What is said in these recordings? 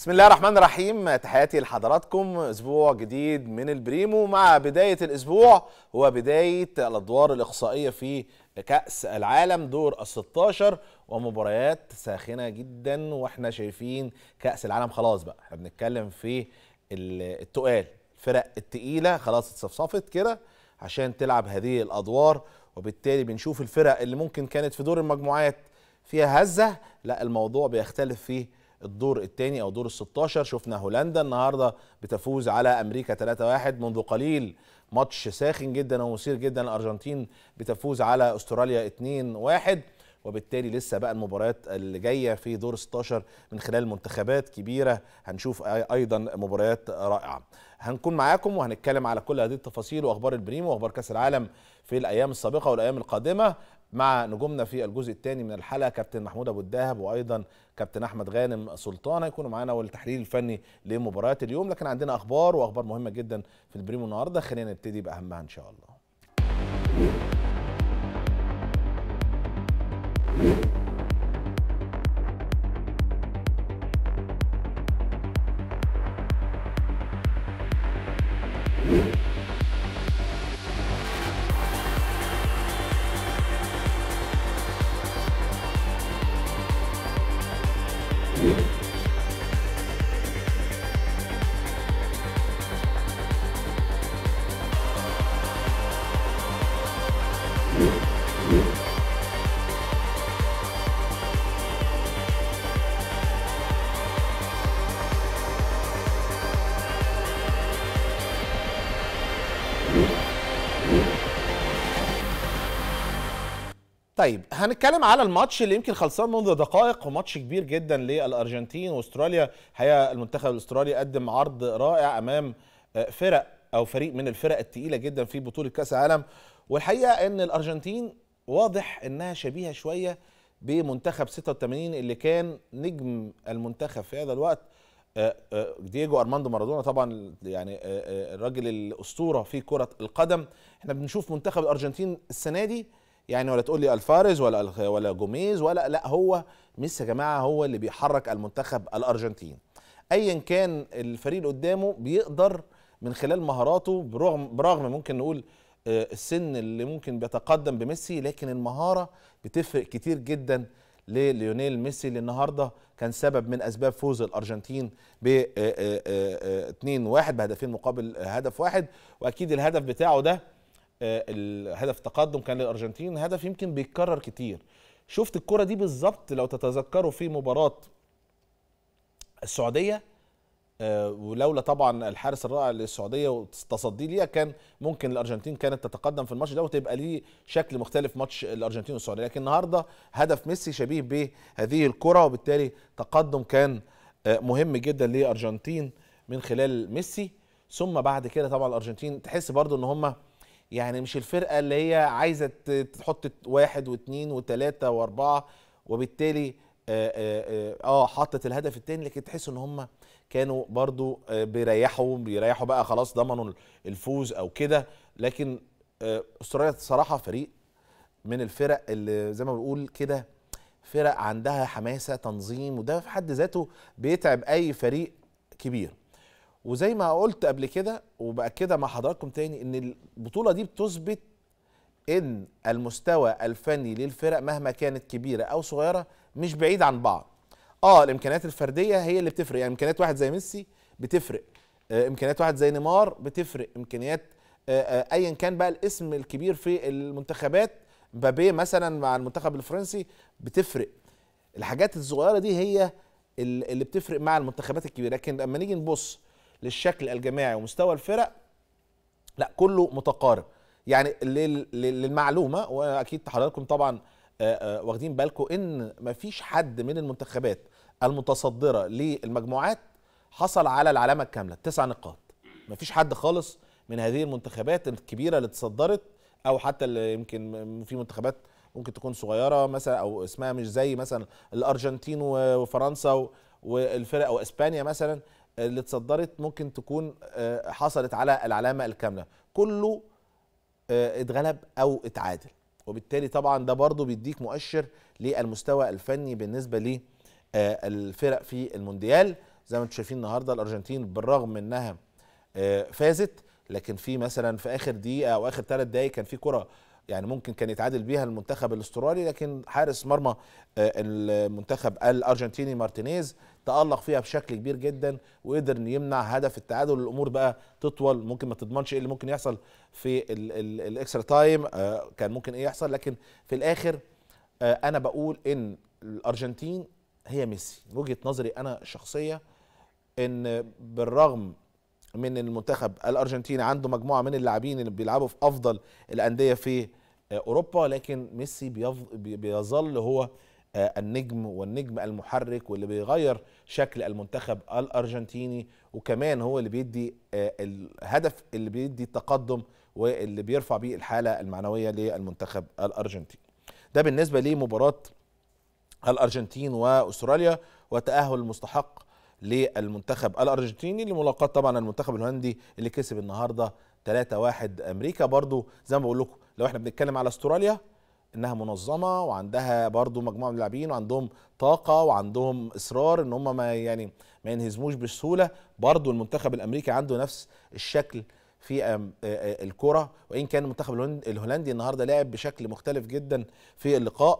بسم الله الرحمن الرحيم تحياتي لحضراتكم اسبوع جديد من البريمو مع بدايه الاسبوع هو بدايه الادوار الاقصائيه في كاس العالم دور ال 16 ومباريات ساخنه جدا واحنا شايفين كاس العالم خلاص بقى احنا بنتكلم في ال- التقال الفرق التقيله خلاص اتصفصفت كده عشان تلعب هذه الادوار وبالتالي بنشوف الفرق اللي ممكن كانت في دور المجموعات فيها هزه لا الموضوع بيختلف فيه الدور الثاني او دور ال 16 شفنا هولندا النهارده بتفوز على امريكا 3-1 منذ قليل ماتش ساخن جدا ومثير جدا الارجنتين بتفوز على استراليا 2-1 وبالتالي لسه بقى المباريات اللي جايه في دور 16 من خلال منتخبات كبيره هنشوف أي- ايضا مباريات رائعه هنكون معاكم وهنتكلم على كل هذه التفاصيل واخبار البريمو واخبار كاس العالم في الايام السابقه والايام القادمه مع نجومنا في الجزء الثاني من الحلقه كابتن محمود ابو الدهب وايضا كابتن احمد غانم سلطان هيكونوا معانا والتحليل الفني لمباريات اليوم لكن عندنا اخبار واخبار مهمه جدا في البريمو النهارده خلينا نبتدي باهمها ان شاء الله طيب هنتكلم على الماتش اللي يمكن خلصان منذ دقائق وماتش كبير جدا للارجنتين واستراليا الحقيقه المنتخب الاسترالي قدم عرض رائع امام آه، فرق او فريق من الفرق الثقيله جدا في بطوله كاس العالم والحقيقه ان الارجنتين واضح انها شبيهه شويه بمنتخب 86 اللي كان نجم المنتخب في هذا الوقت آه، آه، دييجو ارماندو مارادونا طبعا يعني آه، آه، الراجل الاسطوره في كره القدم احنا بنشوف منتخب الارجنتين السنه دي يعني ولا تقول لي الفاريز ولا الخ- ولا جوميز ولا لا هو ميسي يا جماعه هو اللي بيحرك المنتخب الارجنتين ايا كان الفريق اللي قدامه بيقدر من خلال مهاراته برغم برغم ممكن نقول آه، السن اللي ممكن بيتقدم بميسي لكن المهاره بتفرق كتير جدا لليونيل ميسي اللي النهارده كان سبب من اسباب فوز الارجنتين ب 2-1 بهدفين مقابل هدف واحد واكيد الهدف بتاعه ده آه، الهدف تقدم كان للارجنتين هدف يمكن بيتكرر كتير شفت الكرة دي بالظبط لو تتذكروا في مباراة السعودية آه، ولولا طبعا الحارس الرائع للسعوديه والتصدي ليها كان ممكن الارجنتين كانت تتقدم في الماتش ده وتبقى ليه شكل مختلف ماتش الارجنتين والسعوديه لكن النهارده هدف ميسي شبيه بهذه الكره وبالتالي تقدم كان آه، مهم جدا للارجنتين من خلال ميسي ثم بعد كده طبعا الارجنتين تحس برضو ان هم يعني مش الفرقه اللي هي عايزه ت- تحط واحد واثنين وثلاثه واربعه وبالتالي اه, آه, آه حطت الهدف الثاني لكن تحس ان هم كانوا برضو آه بيريحوا بيريحوا بقى خلاص ضمنوا الفوز او كده لكن آه استراليا صراحه فريق من الفرق اللي زي ما بنقول كده فرق عندها حماسه تنظيم وده في حد ذاته بيتعب اي فريق كبير وزي ما قلت قبل كده وباكدها مع حضراتكم تاني ان البطوله دي بتثبت ان المستوى الفني للفرق مهما كانت كبيره او صغيره مش بعيد عن بعض اه الامكانيات الفرديه هي اللي بتفرق يعني امكانيات واحد زي ميسي بتفرق آه امكانيات واحد زي نيمار بتفرق امكانيات آه آه ايا كان بقى الاسم الكبير في المنتخبات مبابي مثلا مع المنتخب الفرنسي بتفرق الحاجات الصغيره دي هي ال- اللي بتفرق مع المنتخبات الكبيره لكن لما نيجي نبص للشكل الجماعي ومستوى الفرق لا كله متقارب يعني لل- لل- للمعلومه واكيد حضراتكم طبعا آه، آه، واخدين بالكم ان مفيش حد من المنتخبات المتصدره للمجموعات حصل على العلامه الكامله تسع نقاط مفيش حد خالص من هذه المنتخبات الكبيره اللي تصدرت او حتى اللي يمكن م- في منتخبات ممكن تكون صغيره مثلا او اسمها مش زي مثلا الارجنتين و- وفرنسا و- والفرق او اسبانيا مثلا اللي اتصدرت ممكن تكون آه، حصلت على العلامه الكامله كله آه، اتغلب او اتعادل وبالتالي طبعا ده برضو بيديك مؤشر للمستوى الفني بالنسبه للفرق في المونديال زي ما انتم شايفين النهارده الارجنتين بالرغم من انها آه، فازت لكن في مثلا في اخر دقيقه او اخر ثلاث دقائق كان في كره يعني ممكن كان يتعادل بيها المنتخب الاسترالي لكن حارس مرمى آه، المنتخب الارجنتيني مارتينيز تالق فيها بشكل كبير جدا وقدر ان يمنع هدف التعادل الامور بقى تطول ممكن ما تضمنش ايه اللي ممكن يحصل في الاكسترا تايم آه، كان ممكن ايه يحصل لكن في الاخر آه، انا بقول ان الارجنتين هي ميسي وجهه نظري انا شخصيه ان بالرغم من المنتخب الارجنتيني عنده مجموعه من اللاعبين اللي بيلعبوا في افضل الانديه في اوروبا لكن ميسي بيظل هو آه، النجم والنجم المحرك واللي بيغير شكل المنتخب الارجنتيني وكمان هو اللي بيدي آه، الهدف اللي بيدي التقدم واللي بيرفع بيه الحاله المعنويه للمنتخب الارجنتيني ده بالنسبه لمباراه الارجنتين واستراليا وتاهل مستحق للمنتخب الارجنتيني لملاقاه طبعا المنتخب الهولندي اللي كسب النهارده 3-1 امريكا برضو زي ما بقول لكم لو احنا بنتكلم على استراليا انها منظمه وعندها برضو مجموعه من اللاعبين وعندهم طاقه وعندهم اصرار ان هم ما يعني ما ينهزموش بسهوله برضو المنتخب الامريكي عنده نفس الشكل في الكره وان كان المنتخب الهولندي النهارده لعب بشكل مختلف جدا في اللقاء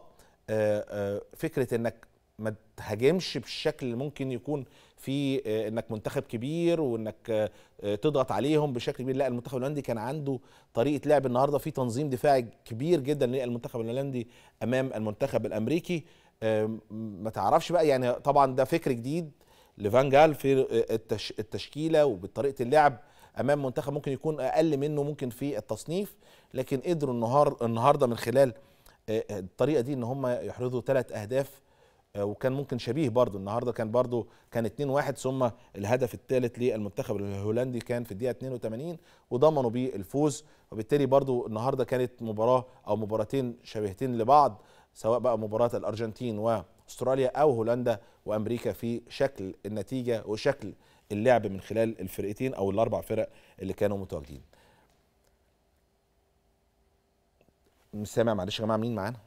فكره انك ما تهاجمش بالشكل اللي ممكن يكون في آه، انك منتخب كبير وانك آه، تضغط عليهم بشكل كبير لا المنتخب الهولندي كان عنده طريقه لعب النهارده في تنظيم دفاعي كبير جدا للمنتخب الهولندي امام المنتخب الامريكي ما تعرفش بقى يعني طبعا ده فكر جديد لفان جال في التشكيله وبطريقه اللعب امام منتخب ممكن يكون اقل منه ممكن في التصنيف لكن قدروا النهار النهارده من خلال آه، الطريقه دي ان هم يحرزوا ثلاث اهداف آه، وكان ممكن شبيه برضو النهارده كان برضو كان 2-1 ثم الهدف الثالث للمنتخب الهولندي كان في الدقيقه 82 وضمنوا بيه الفوز وبالتالي برضو النهارده كانت مباراه او مباراتين شبيهتين لبعض سواء بقى مباراه الارجنتين واستراليا او هولندا وامريكا في شكل النتيجه وشكل اللعب من خلال الفرقتين او الاربع فرق اللي كانوا متواجدين. مش سامع معلش يا جماعه مين معانا؟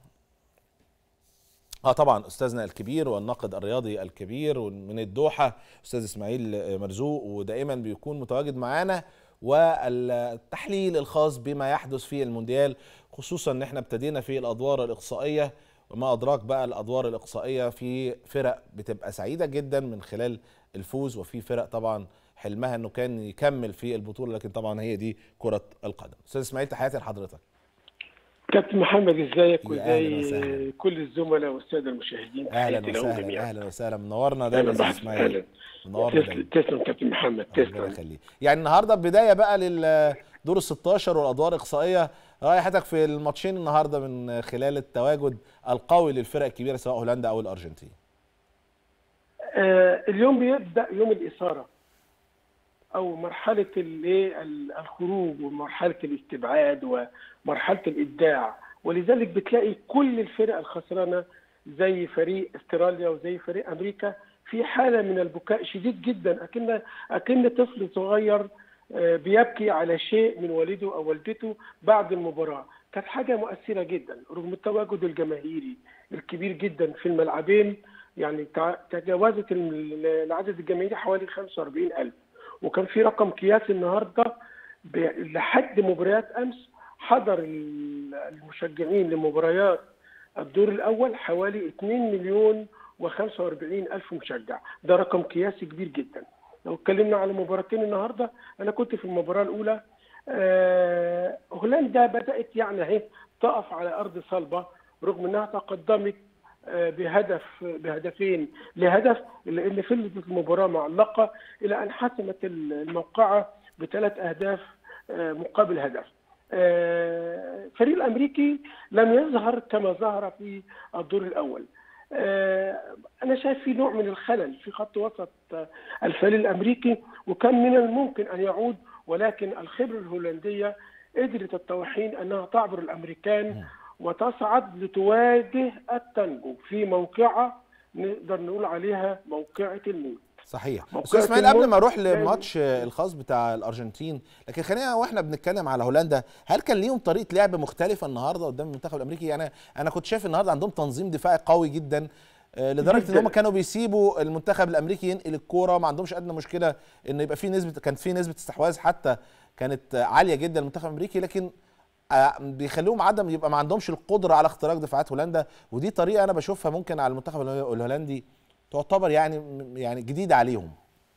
اه طبعا استاذنا الكبير والناقد الرياضي الكبير من الدوحه استاذ اسماعيل مرزوق ودائما بيكون متواجد معانا والتحليل الخاص بما يحدث في المونديال خصوصا ان احنا ابتدينا في الادوار الاقصائيه وما ادراك بقى الادوار الاقصائيه في فرق بتبقى سعيده جدا من خلال الفوز وفي فرق طبعا حلمها انه كان يكمل في البطوله لكن طبعا هي دي كره القدم استاذ اسماعيل تحياتي لحضرتك كابتن محمد ازيك وازاي كل الزملاء والساده المشاهدين اهلا وسهلا اهلا وسهلا منورنا دايما استاذ اسماعيل منورنا تسلم كابتن محمد تسلم يعني النهارده بدايه بقى للدور ال 16 والادوار الاقصائيه رايحتك في الماتشين النهارده من خلال التواجد القوي للفرق الكبيره سواء هولندا او الارجنتين آه اليوم بيبدا يوم الاثاره او مرحله الخروج ومرحله الاستبعاد ومرحله الابداع ولذلك بتلاقي كل الفرق الخسرانه زي فريق استراليا وزي فريق امريكا في حاله من البكاء شديد جدا اكن اكن طفل صغير آه، بيبكي على شيء من والده او والدته بعد المباراه كانت حاجه مؤثره جدا رغم التواجد الجماهيري الكبير جدا في الملعبين يعني تجاوزت العدد الجماهيري حوالي 45000 وكان في رقم قياسي النهارده لحد مباريات امس حضر المشجعين لمباريات الدور الاول حوالي 2 مليون و45 الف مشجع ده رقم قياسي كبير جدا لو اتكلمنا على مباراتين النهارده انا كنت في المباراه الاولى آه هولندا بدات يعني اهي تقف على ارض صلبه رغم انها تقدمت آه، بهدف بهدفين لهدف الا ان فلت المباراه معلقه الى ان حسمت الموقعه بثلاث اهداف آه، مقابل هدف. الفريق آه، الامريكي لم يظهر كما ظهر في الدور الاول. انا شايف في نوع من الخلل في خط وسط الفريق الامريكي وكان من الممكن ان يعود ولكن الخبره الهولنديه قدرت الطواحين انها تعبر الامريكان وتصعد لتواجه التنجو في موقعة نقدر نقول عليها موقعة الموت صحيح استاذ اسماعيل قبل ما اروح للماتش الخاص بتاع الارجنتين لكن خلينا واحنا بنتكلم على هولندا هل كان ليهم طريقه لعب مختلفه النهارده قدام المنتخب الامريكي يعني انا كنت شايف النهارده عندهم تنظيم دفاعي قوي جدا آه، لدرجه ان جداً. هم كانوا بيسيبوا المنتخب الامريكي ينقل الكوره ما عندهمش ادنى مشكله ان يبقى في نسبه كانت في نسبه استحواذ حتى كانت آه، عاليه جدا المنتخب الامريكي لكن آه، بيخليهم عدم يبقى ما عندهمش القدره على اختراق دفاعات هولندا ودي طريقه انا بشوفها ممكن على المنتخب اله- الهولندي تعتبر يعني يعني جديده عليهم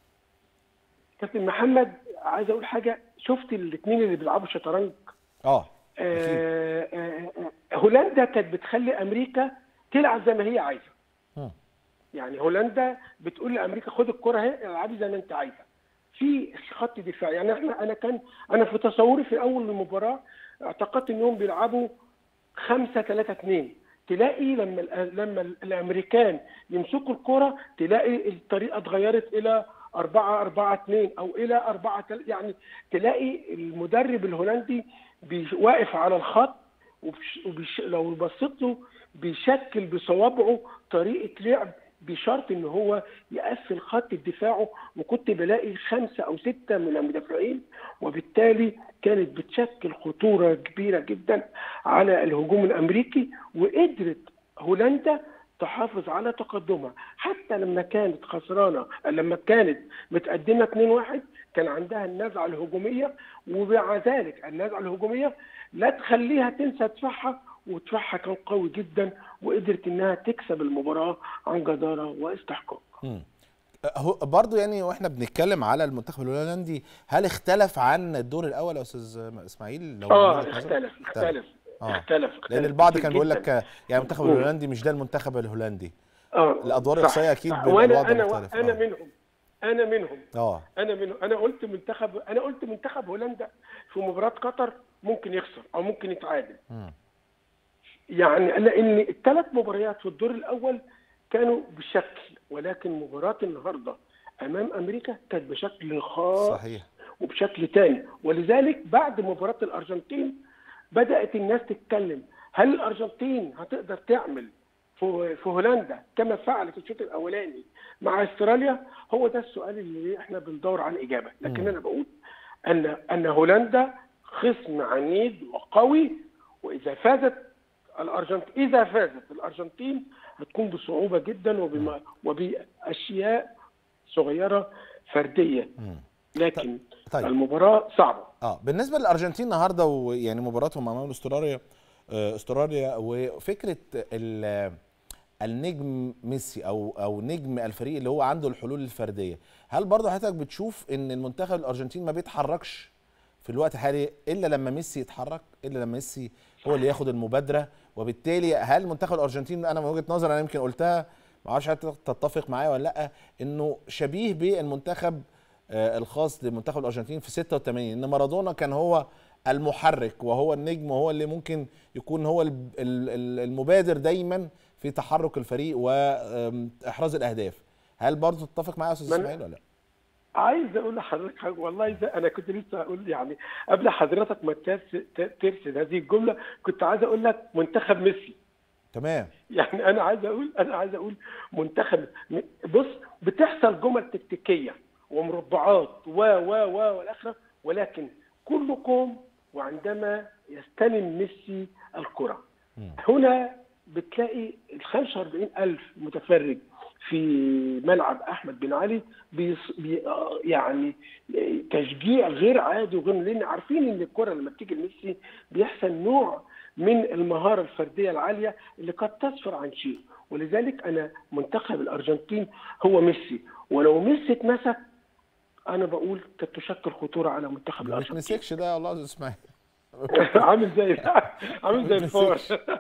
كابتن محمد عايز اقول حاجه شفت الاثنين اللي بيلعبوا شطرنج اه آه آه آه هولندا كانت بتخلي امريكا تلعب زي ما هي عايزه مم. يعني هولندا بتقول لامريكا خد الكره اهي العبي زي ما انت عايزه في خط دفاع يعني احنا انا كان انا في تصوري في اول المباراه اعتقدت انهم بيلعبوا 5 3 2 تلاقي لما ال- لما ال- الامريكان يمسكوا الكره تلاقي الطريقه اتغيرت الى 4 4 2 او الى 4 3 يعني تلاقي المدرب الهولندي بي- واقف على الخط وبش وبش لو بصيت له بيشكل بصوابعه طريقه لعب بشرط ان هو يقفل خط دفاعه وكنت بلاقي خمسه او سته من المدافعين وبالتالي كانت بتشكل خطوره كبيره جدا على الهجوم الامريكي وقدرت هولندا تحافظ على تقدمها حتى لما كانت خسرانه لما كانت متقدمه 2-1 كان عندها النزعه الهجوميه ومع ذلك النزعه الهجوميه لا تخليها تنسى دفاعها ودفاعها كان قوي جدا وقدرت انها تكسب المباراه عن جداره واستحقاق. مم. هو برضه يعني واحنا بنتكلم على المنتخب الهولندي هل اختلف عن الدور الاول يا استاذ اسماعيل لو اه من وجهة نظرك؟ اختلف اختلف آه. اختلف, لان اختلف البعض كتير كان بيقول جداً. لك آه، يعني المنتخب مم. الهولندي مش ده المنتخب الهولندي اه الأدوار صح، الإقصائية أكيد صح. بيبقى وانا الوضع انا مختلف، انا آه. منهم انا منهم اه انا منهم انا قلت منتخب انا قلت منتخب هولندا في مباراه قطر ممكن يخسر او ممكن يتعادل مم. يعني لان الثلاث مباريات في الدور الاول كانوا بشكل ولكن مباراه النهارده امام امريكا كانت بشكل خاص صحيح وبشكل تاني ولذلك بعد مباراة الأرجنتين بدأت الناس تتكلم هل الأرجنتين هتقدر تعمل في في هولندا كما فعلت الشوط الأولاني مع استراليا هو ده السؤال اللي احنا بندور على الإجابة لكن مم. أنا بقول أن أن هولندا خصم عنيد وقوي وإذا فازت الأرجنتين إذا فازت الأرجنتين هتكون بصعوبة جدا وبما وبأشياء صغيرة فردية مم. لكن طيب. المباراة صعبة اه بالنسبه للارجنتين النهارده ويعني مباراتهم امام استراليا آه، استراليا وفكره ال- النجم ميسي او او نجم الفريق اللي هو عنده الحلول الفرديه هل برضه حضرتك بتشوف ان المنتخب الارجنتين ما بيتحركش في الوقت الحالي الا لما ميسي يتحرك الا لما ميسي هو اللي ياخد المبادره وبالتالي هل منتخب الارجنتين انا من وجهه نظري انا يمكن قلتها ما اعرفش حضرتك تتفق معايا ولا لا انه شبيه بالمنتخب آه، الخاص لمنتخب الارجنتين في 86 ان مارادونا كان هو المحرك وهو النجم وهو اللي ممكن يكون هو ال- ال- ال- المبادر دايما في تحرك الفريق واحراز الاهداف هل برضه تتفق معايا يا استاذ ما أنا- اسماعيل ولا لا عايز اقول لحضرتك حاجه والله إذا انا كنت لسه هقول يعني قبل حضرتك ما ترس- ت- ترسل هذه الجمله كنت عايز اقول لك منتخب ميسي تمام يعني انا عايز اقول انا عايز اقول منتخب م- بص بتحصل جمل تكتيكيه ومربعات و و و والاخره ولكن كل قوم وعندما يستلم ميسي الكره مم. هنا بتلاقي ال 45 ألف متفرج في ملعب أحمد بن علي بيص... بي... آه يعني تشجيع غير عادي وغير لأن عارفين إن الكرة لما بتيجي لميسي بيحصل نوع من المهارة الفردية العالية اللي قد تسفر عن شيء ولذلك أنا منتخب الأرجنتين هو ميسي ولو ميسي اتمسك أنا بقول كانت تشكل خطورة على منتخب ما الأرجنتين تمسكش ده والله يا استاذ اسماعيل عامل زي عامل زي الفار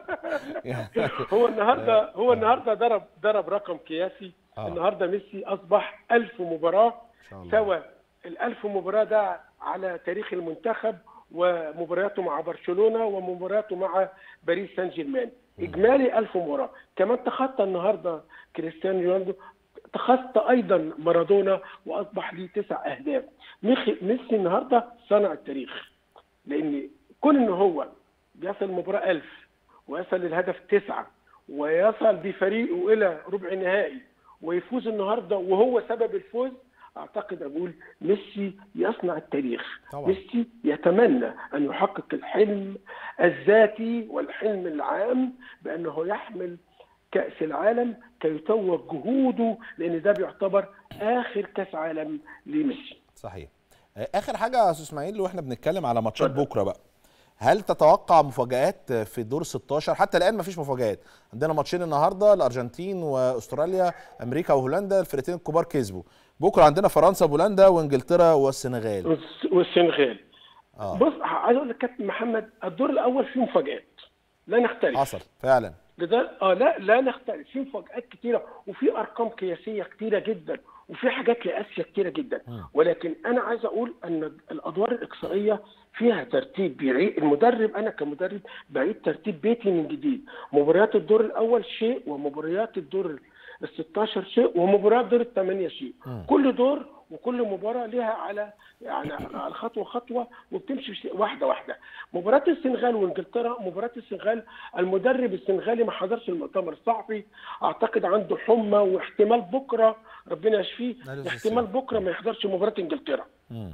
يعني- هو النهارده هو النهارده ضرب ضرب رقم قياسي آه. النهارده ميسي اصبح 1000 مباراه إن شاء الله. سوى ال 1000 مباراه ده على تاريخ المنتخب ومبارياته مع برشلونه ومبارياته مع باريس سان جيرمان اجمالي 1000 مباراه كمان تخطى النهارده كريستيانو رونالدو تخطى ايضا مارادونا واصبح ليه تسع اهداف ميخي- ميسي النهارده صنع التاريخ لان كون ان هو بيصل المباراه 1000 ويصل للهدف تسعه ويصل بفريقه الى ربع نهائي ويفوز النهارده وهو سبب الفوز اعتقد اقول ميسي يصنع التاريخ طبعا. ميسي يتمنى ان يحقق الحلم الذاتي والحلم العام بانه يحمل كاس العالم كي يتوج جهوده لان ده بيعتبر اخر كاس عالم لميسي صحيح اخر حاجه يا استاذ اسماعيل واحنا بنتكلم على ماتشات بكره بقى هل تتوقع مفاجآت في دور 16 حتى الان مفيش مفاجآت عندنا ماتشين النهارده الارجنتين واستراليا امريكا وهولندا الفرقتين الكبار كسبوا بكره عندنا فرنسا بولندا وانجلترا والسنغال والسنغال اه بص عايز اقول لك كابتن محمد الدور الاول فيه مفاجآت لا نختلف حصل فعلا لذلك اه لا لا نختلف في مفاجآت كتيره وفي ارقام قياسيه كتيره جدا وفي حاجات لاسيا كتيره جدا ولكن انا عايز اقول ان الادوار الاقصائيه فيها ترتيب بيعيد المدرب انا كمدرب بعيد ترتيب بيتي من جديد مباريات الدور الاول شيء ومباريات الدور ال 16 شيء ومباريات دور الثمانيه شيء كل دور وكل مباراه ليها على يعني على خطوه خطوه وبتمشي واحده واحده مباراه السنغال وانجلترا مباراه السنغال المدرب السنغالي ما حضرش المؤتمر الصحفي اعتقد عنده حمى واحتمال بكره ربنا يشفيه احتمال بكره ما يحضرش مباراه انجلترا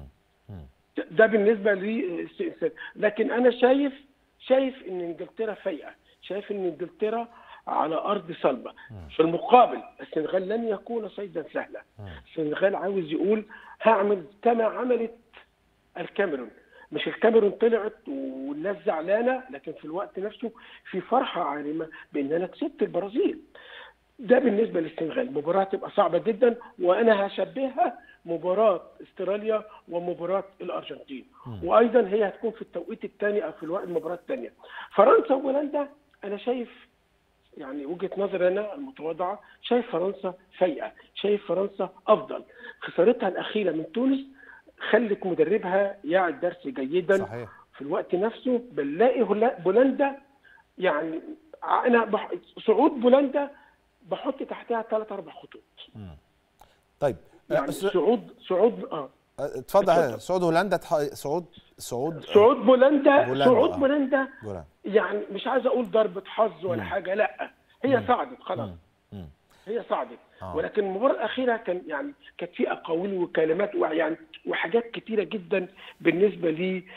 ده بالنسبه لي لكن انا شايف شايف ان انجلترا فايقه شايف ان انجلترا على ارض صلبه في المقابل السنغال لن يكون صيدا سهلا السنغال عاوز يقول هعمل كما عملت الكاميرون مش الكاميرون طلعت والناس زعلانه لكن في الوقت نفسه في فرحه عارمه بان انا كسبت البرازيل ده بالنسبه للسنغال مباراه تبقى صعبه جدا وانا هشبهها مباراه استراليا ومباراه الارجنتين وايضا هي هتكون في التوقيت الثاني او في الوقت المباراه الثانيه فرنسا وهولندا انا شايف يعني وجهه نظري انا المتواضعه شايف فرنسا فايقه شايف فرنسا افضل خسارتها الاخيره من تونس خلت مدربها يعد درس جيدا صحيح. في الوقت نفسه بنلاقي بولندا يعني انا بح... صعود بولندا بحط تحتها ثلاث اربع خطوط طيب يعني صعود صعود اه اتفضل صعود هولندا تح... صعود صعود صعود بولندا, بولندا صعود آه. بولندا بولندا. يعني مش عايز اقول ضربه حظ ولا حاجه لا هي صعدت خلاص هي صعدت آه. ولكن المباراه الاخيره كان يعني كانت في اقاويل وكلمات ويعني وحاجات كتيره جدا بالنسبه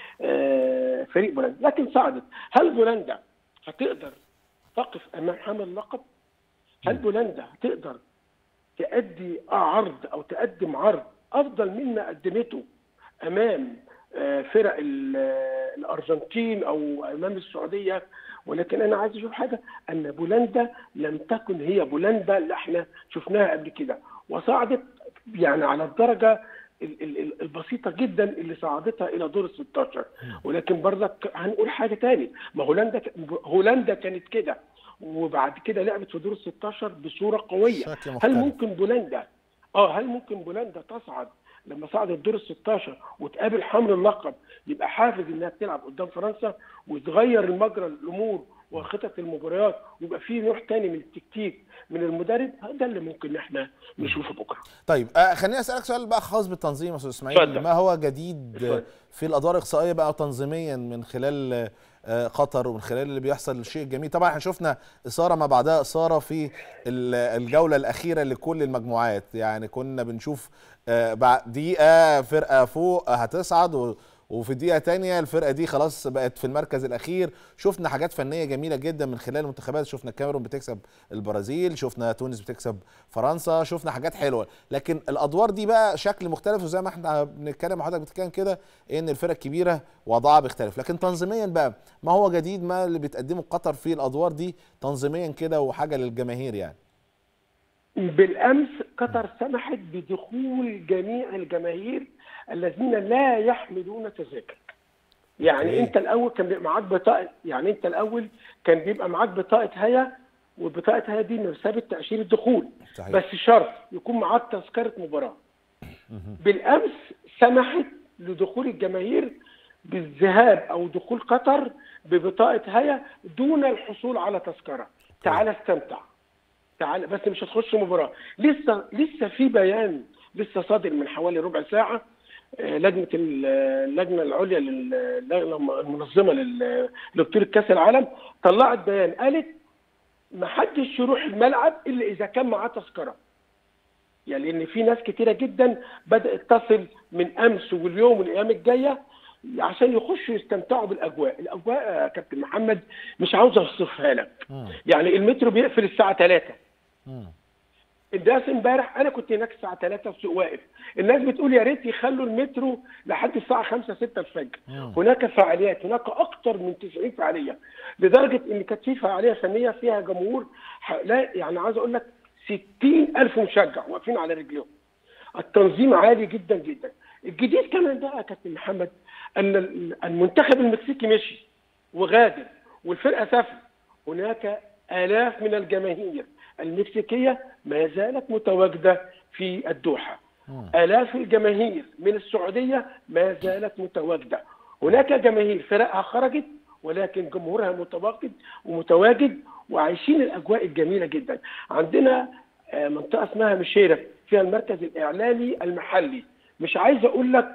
لفريق بولندا لكن صعدت هل بولندا هتقدر تقف امام حامل اللقب؟ هل بولندا هتقدر تأدي عرض او تقدم عرض افضل مما قدمته امام فرق الارجنتين او امام السعوديه ولكن انا عايز اشوف حاجه ان بولندا لم تكن هي بولندا اللي احنا شفناها قبل كده وصعدت يعني على الدرجه البسيطه جدا اللي صعدتها الى دور ال 16 ولكن برضك هنقول حاجه تاني ما هولندا هولندا كانت كده وبعد كده لعبت في دور ال 16 بصوره قويه هل ممكن بولندا اه هل ممكن بولندا تصعد لما صعدت دور ال 16 وتقابل حمل اللقب يبقى حافز انها تلعب قدام فرنسا وتغير المجرى الامور وخطط المباريات ويبقى في نوع تاني من التكتيك من المدرب ده اللي ممكن احنا نشوفه بكره. طيب آه خليني اسالك سؤال بقى خاص بالتنظيم يا استاذ اسماعيل ما هو جديد فضل. في الادوار الاقصائيه بقى تنظيميا من خلال آه قطر ومن خلال اللي بيحصل الشيء الجميل طبعا احنا شفنا اثاره ما بعدها اثاره في الجوله الاخيره لكل المجموعات يعني كنا بنشوف آه بعد دقيقه فرقه فوق هتصعد و وفي دقيقه تانية الفرقه دي خلاص بقت في المركز الاخير شفنا حاجات فنيه جميله جدا من خلال المنتخبات شفنا الكاميرون بتكسب البرازيل شفنا تونس بتكسب فرنسا شفنا حاجات حلوه لكن الادوار دي بقى شكل مختلف وزي ما احنا بنتكلم مع حضرتك بتتكلم كده ان الفرق الكبيره وضعها بيختلف لكن تنظيميا بقى ما هو جديد ما اللي بتقدمه قطر في الادوار دي تنظيميا كده وحاجه للجماهير يعني بالامس قطر سمحت بدخول جميع الجماهير الذين لا يحملون تذاكر يعني أوكي. انت الاول كان بيبقى معاك بطاقه يعني انت الاول كان بيبقى معاك بطاقه هيا وبطاقه هيا دي بمثابه تاشيره الدخول صحيح. بس شرط يكون معاك تذكره مباراه بالامس سمحت لدخول الجماهير بالذهاب او دخول قطر ببطاقه هيا دون الحصول على تذكره تعال استمتع تعال بس مش هتخش مباراه لسه لسه في بيان لسه صادر من حوالي ربع ساعه آه، لجنه ال- اللجنه العليا لل- اللجنه المنظمه لل- لبطوله كاس العالم طلعت بيان قالت ما حدش يروح الملعب الا اذا كان معاه تذكره يعني لان في ناس كتيره جدا بدات تصل من امس واليوم والايام الجايه عشان يخشوا يستمتعوا بالاجواء الاجواء يا كابتن محمد مش عاوز اوصفها لك مم. يعني المترو بيقفل الساعه 3 مم. الناس امبارح انا كنت هناك الساعه 3 السوق واقف الناس بتقول يا ريت يخلوا المترو لحد الساعه 5 6 الفجر مم. هناك فعاليات هناك اكثر من 90 فعاليه لدرجه ان كانت في فعاليه فنيه فيها جمهور ح- لا يعني عايز اقول لك 60 الف مشجع واقفين على رجلهم التنظيم عالي جدا جدا الجديد كمان بقى يا كابتن محمد ان ال- المنتخب المكسيكي مشي وغادر والفرقه سافرت هناك الاف من الجماهير المكسيكيه ما زالت متواجده في الدوحه مم. الاف الجماهير من السعوديه ما زالت متواجده هناك جماهير فرقها خرجت ولكن جمهورها متواجد ومتواجد وعايشين الاجواء الجميله جدا عندنا آه، منطقه اسمها مشيره فيها المركز الاعلامي المحلي مش عايز اقول لك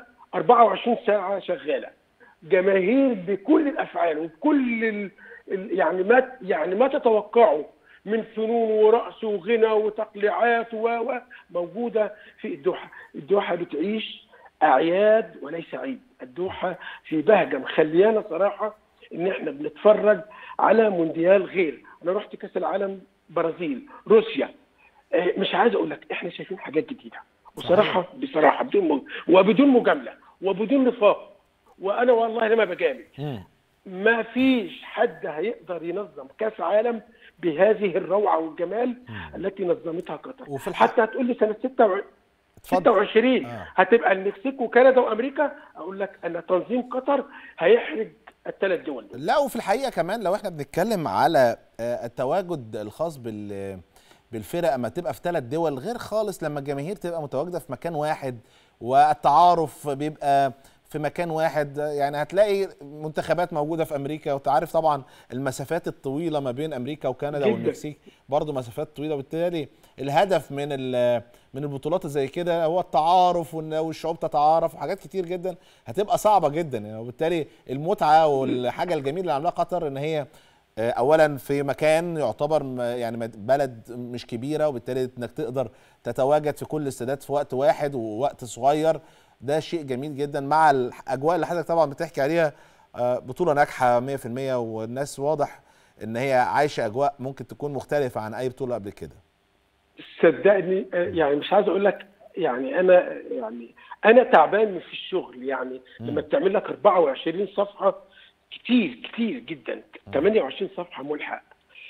24 ساعه شغاله جماهير بكل الافعال وبكل ال... ال- يعني ما يعني ما تتوقعه من فنون ورقص وغنى وتقليعات و و موجوده في الدوحه، الدوحه بتعيش اعياد وليس عيد، الدوحه في بهجه مخليانا صراحه ان احنا بنتفرج على مونديال غير، انا رحت كاس العالم برازيل، روسيا آه، مش عايز اقول لك احنا شايفين حاجات جديده وصراحه بصراحه بدون م... وبدون مجامله وبدون نفاق وانا والله لما بجامل مم. ما فيش حد هيقدر ينظم كاس عالم بهذه الروعه والجمال التي نظمتها قطر وفي الح- حتى هتقول لي سنه 26 اتفضل 26 آه. هتبقى المكسيك وكندا وامريكا اقول لك ان تنظيم قطر هيحرج الثلاث دول دول. لا وفي الحقيقه كمان لو احنا بنتكلم على آه، التواجد الخاص بال بالفرق اما تبقى في ثلاث دول غير خالص لما الجماهير تبقى متواجده في مكان واحد والتعارف بيبقى في مكان واحد يعني هتلاقي منتخبات موجوده في امريكا وتعرف طبعا المسافات الطويله ما بين امريكا وكندا جداً. والمكسيك برضه مسافات طويله وبالتالي الهدف من ال- من البطولات زي كده هو التعارف وإن- والشعوب تتعارف وحاجات كتير جدا هتبقى صعبه جدا يعني وبالتالي المتعه والحاجه الجميله اللي عاملاها قطر ان هي آه، اولا في مكان يعتبر م- يعني مد- بلد مش كبيره وبالتالي انك تقدر تتواجد في كل الاستادات في وقت واحد ووقت صغير ده شيء جميل جدا مع الاجواء اللي حضرتك طبعا بتحكي عليها آه، بطوله ناجحه 100% والناس واضح ان هي عايشه اجواء ممكن تكون مختلفه عن اي بطوله قبل كده صدقني آه، يعني مش عايز اقول لك يعني انا يعني انا تعبان في الشغل يعني لما بتعمل لك 24 صفحه كتير كتير جدا 28 صفحه ملحق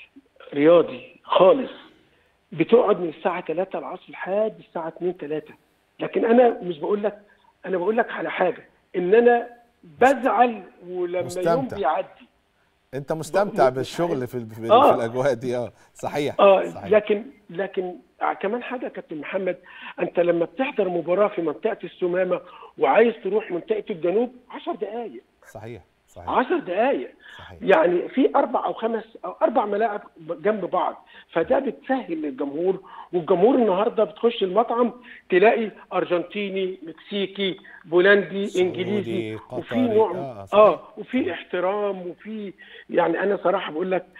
رياضي خالص بتقعد من الساعه 3 العصر لحد الساعه 2 3 لكن انا مش بقول لك انا بقول لك على حاجه ان انا بزعل ولما مستمتع. يوم بيعدي انت مستمتع م- بالشغل في, ال- في, آه. في الاجواء دي اه صحيح اه صحيح لكن لكن كمان حاجه يا كابتن محمد انت لما بتحضر مباراه في منطقه السمامه وعايز تروح منطقه الجنوب 10 دقائق صحيح صحيح 10 دقائق صحيح يعني في اربع او خمس او اربع ملاعب جنب بعض فده بتسهل للجمهور والجمهور النهارده بتخش المطعم تلاقي ارجنتيني مكسيكي بولندي سعودي، انجليزي قطري. وفي نوع آه، صحيح. اه وفي احترام وفي يعني انا صراحه بقول لك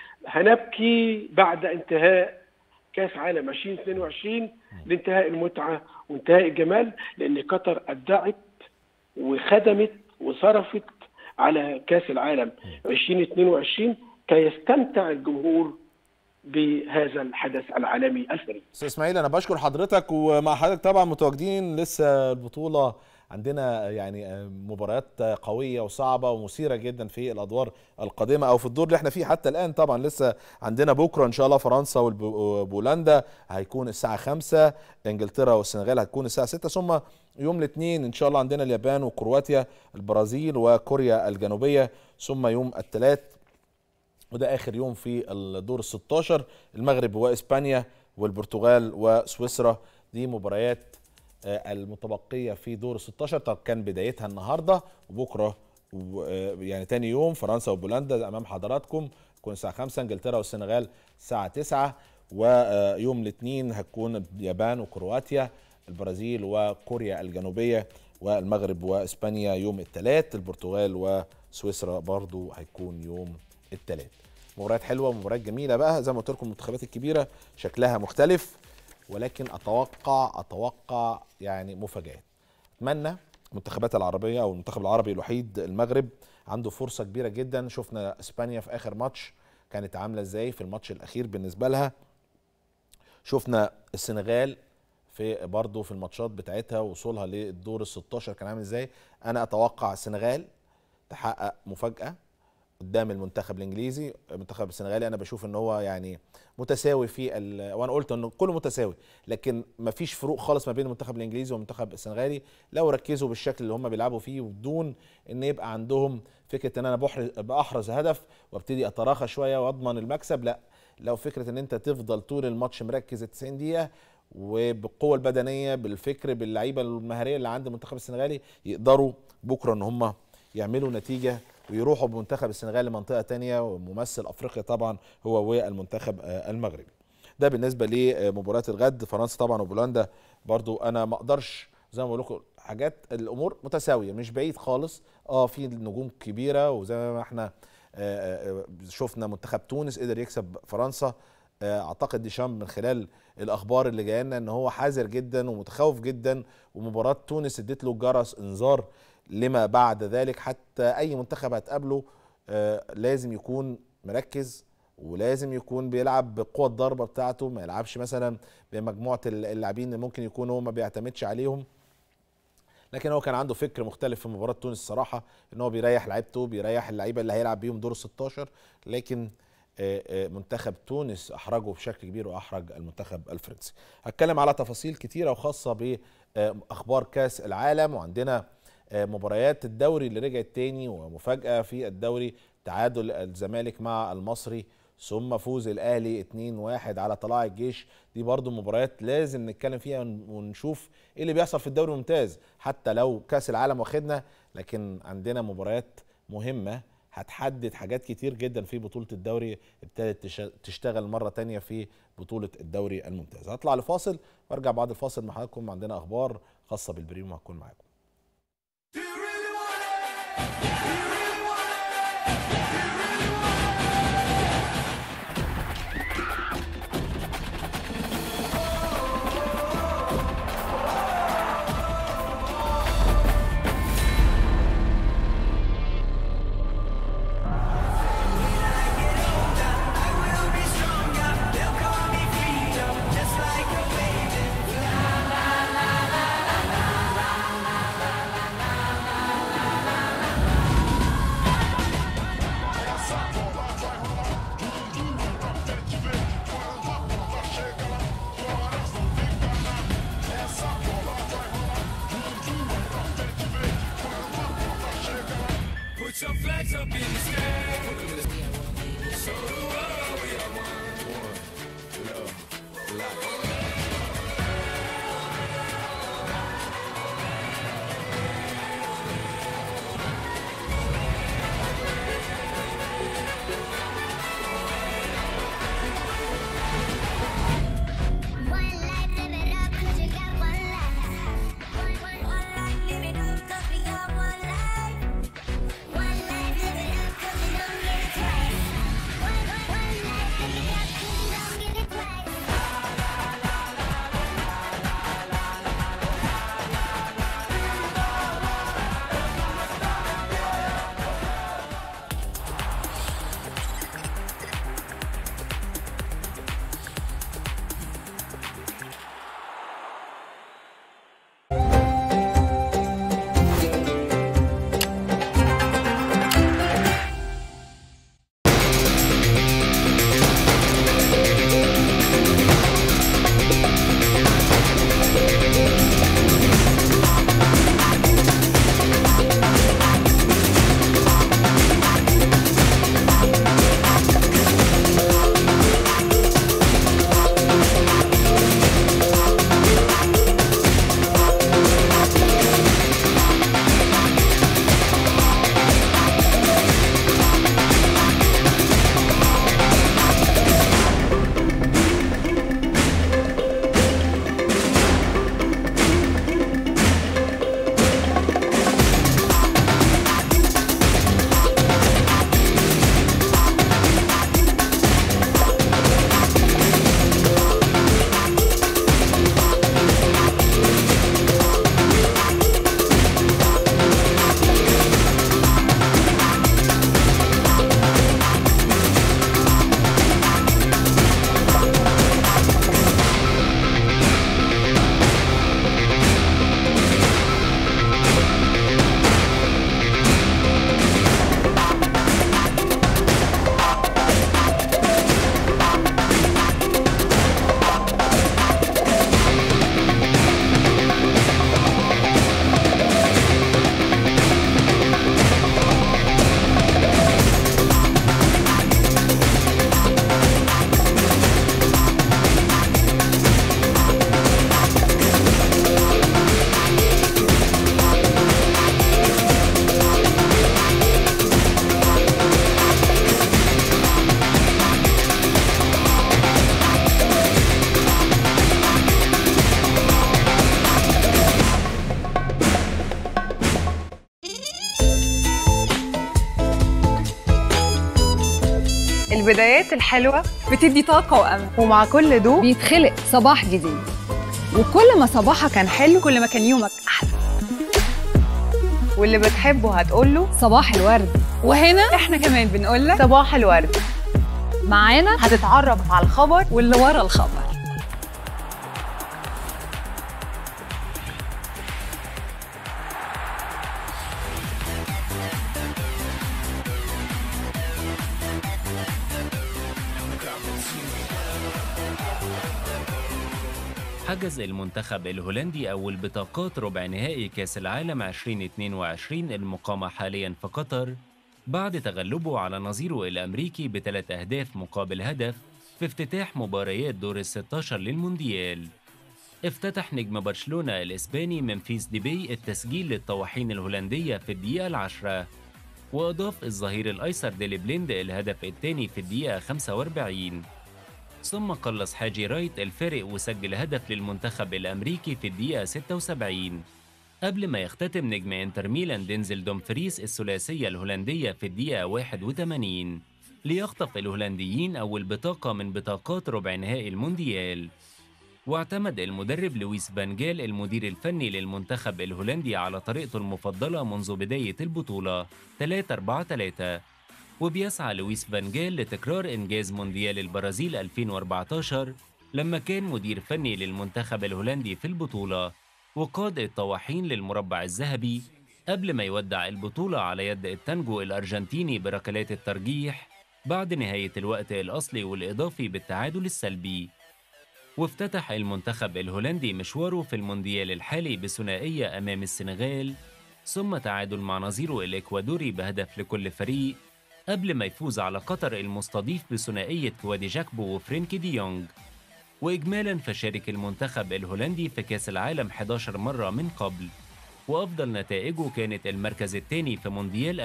هنبكي بعد انتهاء كاس عالم 2022 لانتهاء المتعه وانتهاء الجمال لان قطر ابدعت وخدمت وصرفت على كاس العالم 2022 كي يستمتع الجمهور بهذا الحدث العالمي الفريد استاذ اسماعيل انا بشكر حضرتك ومع حضرتك طبعا متواجدين لسه البطوله عندنا يعني مباريات قويه وصعبه ومثيره جدا في الادوار القادمه او في الدور اللي احنا فيه حتى الان طبعا لسه عندنا بكره ان شاء الله فرنسا وبولندا هيكون الساعه 5 انجلترا والسنغال هتكون الساعه 6 ثم يوم الاثنين ان شاء الله عندنا اليابان وكرواتيا البرازيل وكوريا الجنوبيه ثم يوم الثلاث وده اخر يوم في الدور ال 16 المغرب واسبانيا والبرتغال وسويسرا دي مباريات آه، المتبقيه في دور ال 16 طب كان بدايتها النهارده وبكره و- آه، يعني تاني يوم فرنسا وبولندا امام حضراتكم تكون الساعه 5 انجلترا والسنغال الساعه 9 ويوم الاثنين هتكون اليابان وكرواتيا البرازيل وكوريا الجنوبيه والمغرب واسبانيا يوم الثلاث البرتغال وسويسرا برضو هيكون يوم الثلاث مباريات حلوه ومباريات جميله بقى زي ما قلت لكم المنتخبات الكبيره شكلها مختلف ولكن اتوقع اتوقع يعني مفاجات اتمنى المنتخبات العربيه او المنتخب العربي الوحيد المغرب عنده فرصه كبيره جدا شفنا اسبانيا في اخر ماتش كانت عامله ازاي في الماتش الاخير بالنسبه لها شفنا السنغال في برضه في الماتشات بتاعتها وصولها للدور ال 16 كان عامل ازاي انا اتوقع السنغال تحقق مفاجاه قدام المنتخب الانجليزي المنتخب السنغالي انا بشوف ان هو يعني متساوي في ال... وانا قلت انه كله متساوي لكن ما فيش فروق خالص ما بين المنتخب الانجليزي والمنتخب السنغالي لو ركزوا بالشكل اللي هم بيلعبوا فيه وبدون ان يبقى عندهم فكره ان انا بحرز باحرز هدف وابتدي اتراخى شويه واضمن المكسب لا لو فكره ان انت تفضل طول الماتش مركز 90 دقيقه وبالقوه البدنيه بالفكر باللعيبه المهاريه اللي عند المنتخب السنغالي يقدروا بكره ان هم يعملوا نتيجه ويروحوا بمنتخب السنغال لمنطقه تانية وممثل افريقيا طبعا هو والمنتخب المغربي ده بالنسبه لمباراه الغد فرنسا طبعا وبولندا برضو انا ما اقدرش زي ما بقول لكم حاجات الامور متساويه مش بعيد خالص اه في نجوم كبيره وزي ما احنا شفنا منتخب تونس قدر يكسب فرنسا اعتقد ديشام من خلال الاخبار اللي جايه لنا ان هو حذر جدا ومتخوف جدا ومباراه تونس ادت له جرس انذار لما بعد ذلك حتى اي منتخب هتقابله آه لازم يكون مركز ولازم يكون بيلعب بقوة الضربة بتاعته ما يلعبش مثلا بمجموعة اللاعبين اللي ممكن يكونوا ما بيعتمدش عليهم لكن هو كان عنده فكر مختلف في مباراة تونس الصراحة ان هو بيريح لعيبته بيريح اللعيبة اللي هيلعب بيهم دور 16 لكن منتخب تونس احرجه بشكل كبير واحرج المنتخب الفرنسي هتكلم على تفاصيل كتيرة وخاصة باخبار كاس العالم وعندنا مباريات الدوري اللي رجعت تاني ومفاجأة في الدوري تعادل الزمالك مع المصري ثم فوز الاهلي 2-1 على طلائع الجيش دي برضو مباريات لازم نتكلم فيها ونشوف ايه اللي بيحصل في الدوري الممتاز حتى لو كاس العالم واخدنا لكن عندنا مباريات مهمة هتحدد حاجات كتير جدا في بطولة الدوري ابتدت تشتغل مرة تانية في بطولة الدوري الممتاز هطلع لفاصل وارجع بعد الفاصل مع حضراتكم عندنا اخبار خاصة بالبريم وهكون معاكم البدايات الحلوة بتدي طاقة وأمل ومع كل دوق بيتخلق صباح جديد وكل ما صباحها كان حلو كل ما كان يومك أحلى واللي بتحبه هتقوله صباح الورد وهنا احنا كمان بنقول لك صباح الورد معانا هتتعرف على الخبر واللي ورا الخبر حجز المنتخب الهولندي أول بطاقات ربع نهائي كأس العالم 2022 المقامة حاليا في قطر بعد تغلبه على نظيره الأمريكي بثلاث أهداف مقابل هدف في افتتاح مباريات دور الستاشر للمونديال افتتح نجم برشلونة الإسباني ممفيس ديبي التسجيل للطواحين الهولندية في الدقيقة العشرة وأضاف الظهير الأيسر ديلي بليند الهدف الثاني في الدقيقة 45 ثم قلص حاجي رايت الفارق وسجل هدف للمنتخب الأمريكي في الدقيقة 76 قبل ما يختتم نجم انتر ميلان دينزل دومفريس الثلاثية الهولندية في الدقيقة 81 ليخطف الهولنديين أول بطاقة من بطاقات ربع نهائي المونديال واعتمد المدرب لويس فانجال المدير الفني للمنتخب الهولندي على طريقته المفضلة منذ بداية البطولة 3 4 3 وبيسعى لويس فانجال لتكرار إنجاز مونديال البرازيل 2014 لما كان مدير فني للمنتخب الهولندي في البطولة وقاد الطواحين للمربع الذهبي قبل ما يودع البطولة على يد التانجو الأرجنتيني بركلات الترجيح بعد نهاية الوقت الأصلي والإضافي بالتعادل السلبي وافتتح المنتخب الهولندي مشواره في المونديال الحالي بثنائية أمام السنغال ثم تعادل مع نظيره الإكوادوري بهدف لكل فريق قبل ما يفوز على قطر المستضيف بثنائية كوادي جاكبو وفرينكي دي يونغ وإجمالا فشارك المنتخب الهولندي في كأس العالم 11 مرة من قبل وأفضل نتائجه كانت المركز الثاني في مونديال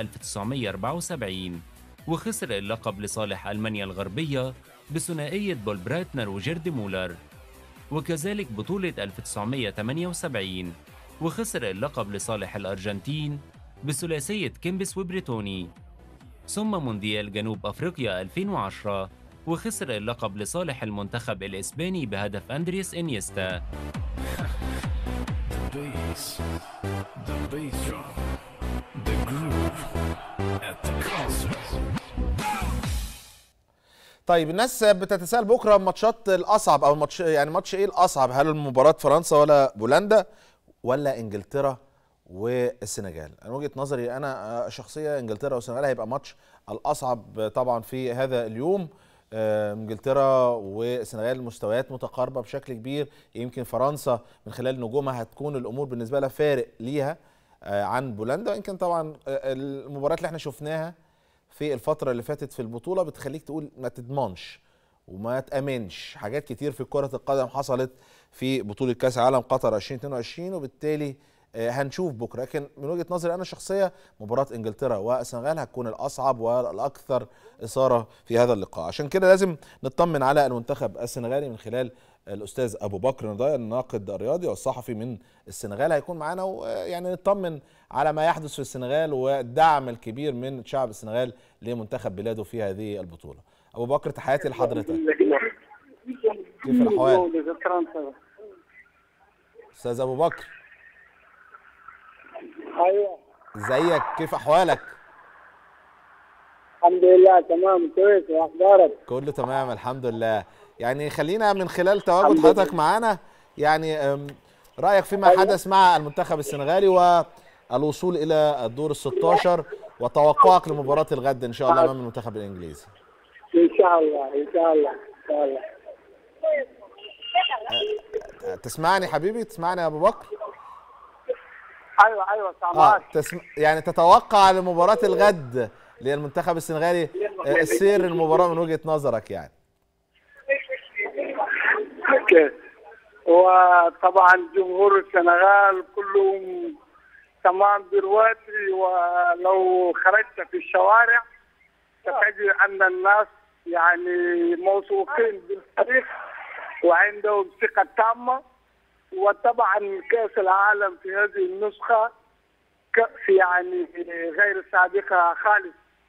1974 وخسر اللقب لصالح ألمانيا الغربية بثنائية بول براتنر وجيرد مولر وكذلك بطولة 1978 وخسر اللقب لصالح الأرجنتين بثلاثية كيمبس وبريتوني ثم مونديال جنوب أفريقيا 2010 وخسر اللقب لصالح المنتخب الإسباني بهدف أندريس إنيستا The bass, the bass drum, the groove at the concert. طيب الناس بتتساءل بكره الماتشات الاصعب او الماتش يعني ماتش ايه الاصعب هل مباراه فرنسا ولا بولندا ولا انجلترا والسنغال انا وجهه نظري انا شخصيا انجلترا والسنغال هيبقى ماتش الاصعب طبعا في هذا اليوم آه، انجلترا والسنغال مستويات متقاربه بشكل كبير يمكن فرنسا من خلال نجومها هتكون الامور بالنسبه لها فارق ليها آه، عن بولندا وان كان طبعا آه، المباريات اللي احنا شفناها في الفتره اللي فاتت في البطوله بتخليك تقول ما تضمنش وما تامنش حاجات كتير في كره القدم حصلت في بطوله كاس العالم قطر 2022 وبالتالي آه، هنشوف بكره لكن من وجهه نظري انا الشخصيه مباراه انجلترا والسنغال هتكون الاصعب والاكثر اثاره في هذا اللقاء عشان كده لازم نطمن على المنتخب السنغالي من خلال الاستاذ ابو بكر نضايا الناقد الرياضي والصحفي من السنغال هيكون معانا ويعني نطمن على ما يحدث في السنغال والدعم الكبير من شعب السنغال لمنتخب بلاده في هذه البطوله ابو بكر تحياتي لحضرتك كيف الاحوال استاذ ابو بكر ايوه ازيك كيف احوالك الحمد لله تمام كويس واخبارك كله تمام الحمد لله يعني خلينا من خلال تواجد حضرتك معانا يعني أم، رايك فيما حدث مع المنتخب السنغالي والوصول الى الدور ال 16 وتوقعك لمباراه الغد ان شاء الله امام المنتخب الانجليزي ان شاء الله ان شاء الله ان شاء الله تسمعني حبيبي تسمعني يا ابو بكر ايوه ايوه اه سامعك تسم... يعني تتوقع لمباراه الغد للمنتخب السنغالي آه، السير المباراه من وجهه نظرك يعني اوكي وطبعا جمهور السنغال كلهم تمام دلوقتي ولو خرجت في الشوارع ستجد ان الناس يعني موثوقين بالفريق وعندهم ثقه تامه وطبعا كاس العالم في هذه النسخه كأس يعني غير سابقه خالص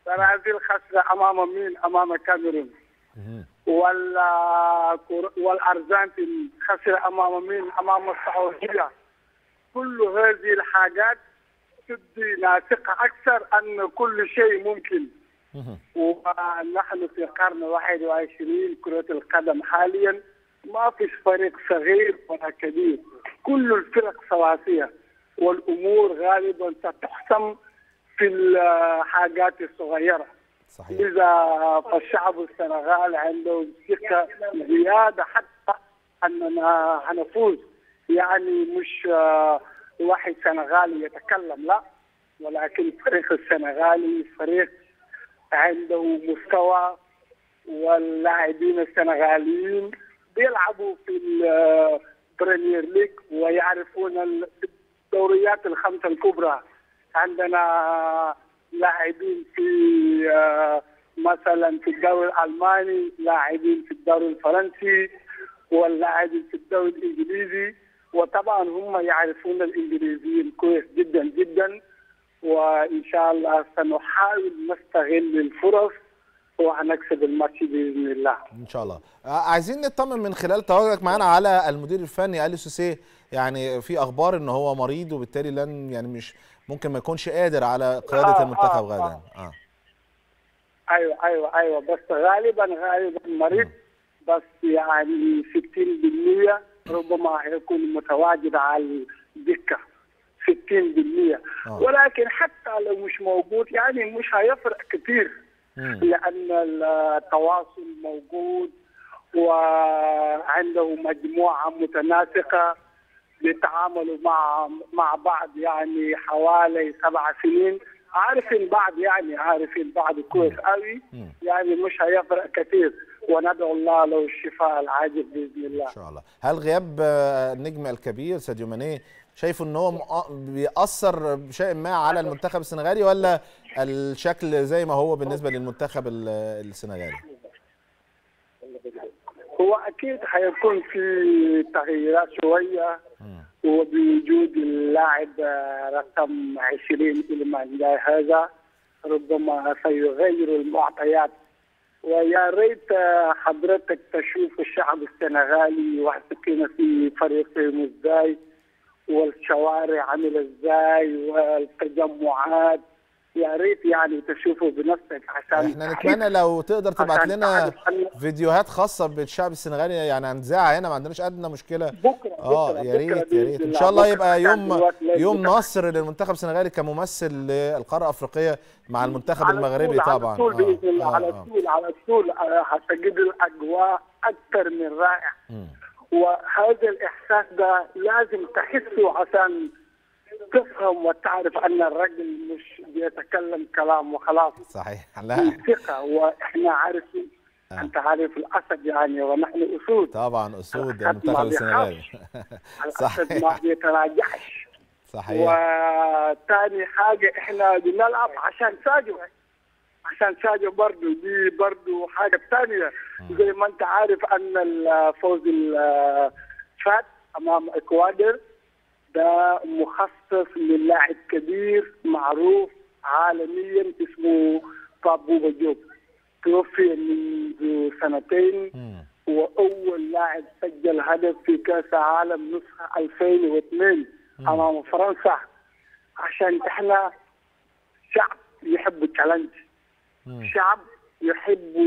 برازيل خسر امام مين؟ امام الكاميرون وال والارجنتين خسر امام مين؟ امام السعوديه كل هذه الحاجات تدينا ثقه اكثر ان كل شيء ممكن ونحن في القرن 21 كرة القدم حاليا ما فيش فريق صغير ولا كبير كل الفرق سواسية والأمور غالبا ستحسم في الحاجات الصغيرة صحيح إذا فالشعب السنغال عنده ثقة زيادة حتى أننا هنفوز يعني مش آه، واحد سنغالي يتكلم لا ولكن الفريق السنغالي فريق عنده مستوى واللاعبين السنغاليين بيلعبوا في البريمير ليج ويعرفون الدوريات الخمسة الكبرى عندنا لاعبين في آه، مثلا في الدوري الألماني لاعبين في الدوري الفرنسي واللاعبين في الدوري الإنجليزي وطبعا هم يعرفون الإنجليزيين كويس جدا جدا وإن شاء الله سنحاول نستغل الفرص وهنكسب الماتش بإذن الله ان شاء الله آه، عايزين نطمن من خلال تواجدك معانا على المدير الفني اليو سيسي يعني في اخبار ان هو مريض وبالتالي لن يعني مش ممكن ما يكونش قادر على قياده آه، المنتخب آه، غدا اه ايوه ايوه ايوه بس غالبا غالبا مريض بس يعني 60% ربما هيكون متواجد على الدكه 60% آه. ولكن حتى لو مش موجود يعني مش هيفرق كثير مم. لان التواصل موجود وعنده مجموعه متناسقه بيتعاملوا مع مع بعض يعني حوالي سبع سنين عارفين بعض يعني عارفين بعض كويس قوي مم. يعني مش هيفرق كثير وندعو الله له الشفاء العاجل باذن الله ان شاء الله هل غياب آه، النجم الكبير ساديو ماني شايفه ان هو مؤ- بيأثر بشيء ما على المنتخب السنغالي ولا الشكل زي ما هو بالنسبه للمنتخب ال- السنغالي هو اكيد حيكون في تغييرات شويه مم. وبوجود اللاعب آه، رقم 20 إلمان جاي هذا ربما سيغير المعطيات ويا ريت آه، حضرتك تشوف الشعب السنغالي واحتكينا في فريقهم ازاي والشوارع عامله ازاي والتجمعات يا ريت يعني تشوفوا بنفسك عشان احنا نتمنى لو تقدر تبعت عشان لنا تعرف أن- فيديوهات خاصه بالشعب السنغالي يعني هنذاعها هنا ما عندناش ادنى مشكله بكره اه بكرة- يا بكرة ريت يا بإذن ريت ان الله. شاء الله بكرة يبقى عشان يوم دلوقتي لازم يوم نتابع. نصر للمنتخب السنغالي كممثل للقاره الافريقيه مع المنتخب على المغربي طول طبعا على طول باذن الله آه، على آه. طول على طول آه، هتجد الاجواء اكثر من رائع مم. وهذا الاحساس ده لازم تحسه عشان تفهم وتعرف ان الرجل مش بيتكلم كلام وخلاص صحيح لا ثقه واحنا عارفين آه. انت عارف الاسد يعني ونحن اسود طبعا اسود الأسد ما المنتخب السنغالي الاسد ما صحيح بيتراجعش صحيح وثاني حاجة احنا بنلعب عشان ساجو عشان ساجو برضو دي برضو حاجة ثانية زي ما انت عارف ان الفوز الفات امام اكوادر ده مخصص للاعب كبير معروف عالميا اسمه بابو بجوب توفي منذ سنتين مم. واول لاعب سجل هدف في كاس العالم نسخه 2002 امام فرنسا عشان احنا شعب يحب التشالنج مم. شعب يحب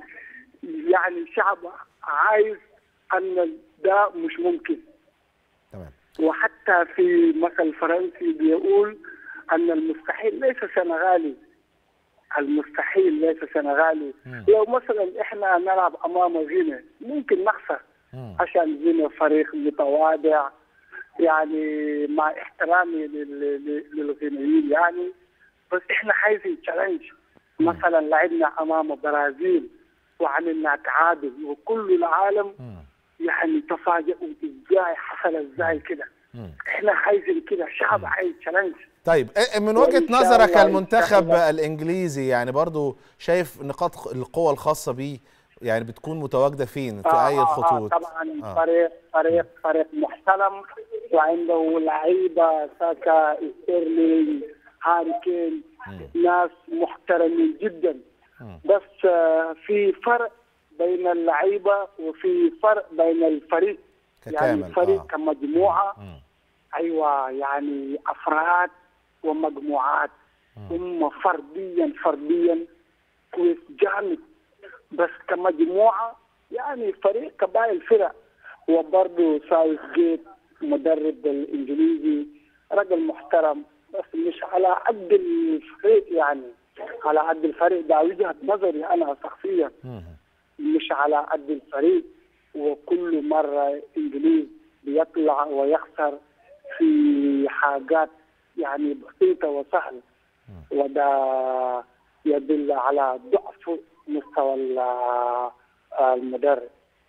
يعني شعب عايز ان ده مش ممكن تمام وحتى في مثل فرنسي بيقول ان المستحيل ليس سنغالي المستحيل ليس سنغالي مم. لو مثلا احنا نلعب امام غينيا ممكن نخسر مم. عشان غينيا فريق متواضع يعني مع احترامي لل- لل- للغينيين يعني بس احنا عايزين تشالنج مثلا لعبنا امام برازيل وعملنا تعادل وكل العالم مم. يعني تفاجئوا ازاي حصل ازاي كده مم. احنا عايزين كده شعب عايز تشالنج طيب إيه- من وجهة وإن شاء نظرك الله المنتخب يستحق. الانجليزي يعني برضو شايف نقاط القوة الخاصة بيه يعني بتكون متواجدة فين في آه، اي آه، آه، الخطوط طبعا آه. فريق فريق فريق محترم وعنده لعيبه ساكا ستيرلينج هاري كين ناس محترمين جدا بس آه، في فرق بين اللعيبه وفي فرق بين الفريق يعني ككامل، الفريق آه. كمجموعه مم. ايوه يعني افراد ومجموعات هم فرديا فرديا كويس جامد بس كمجموعه يعني فريق كباقي الفرق وبرضه ساوث جيت مدرب الانجليزي رجل محترم بس مش على قد الفريق يعني على قد الفريق ده وجهه نظري انا شخصيا مم. مش على قد الفريق وكل مرة إنجليز بيطلع ويخسر في حاجات يعني بسيطة وسهلة وده يدل على ضعف مستوى ال- المدرب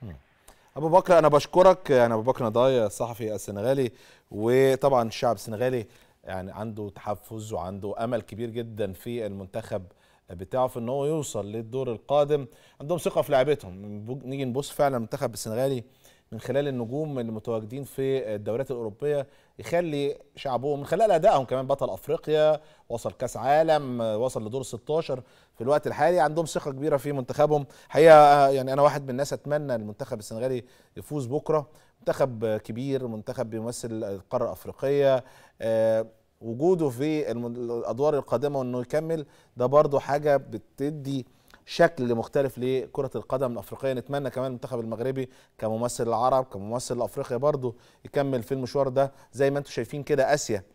ابو بكر انا بشكرك يعني ابو بكر نضاي الصحفي السنغالي وطبعا الشعب السنغالي يعني عنده تحفز وعنده امل كبير جدا في المنتخب بتاعه في ان هو يوصل للدور القادم عندهم ثقه في لعيبتهم بو- نيجي نبص فعلا المنتخب السنغالي من خلال النجوم اللي متواجدين في الدوريات الاوروبيه يخلي شعبهم من خلال ادائهم كمان بطل افريقيا وصل كاس عالم وصل لدور 16 في الوقت الحالي عندهم ثقه كبيره في منتخبهم حقيقه يعني انا واحد من الناس اتمنى المنتخب السنغالي يفوز بكره منتخب كبير منتخب بيمثل القاره الافريقيه آه، وجوده في الم- الادوار القادمه وانه يكمل ده برضو حاجه بتدي شكل مختلف لكرة القدم الأفريقية نتمنى كمان المنتخب المغربي كممثل العرب كممثل لأفريقيا برضو يكمل في المشوار ده زي ما انتم شايفين كده آسيا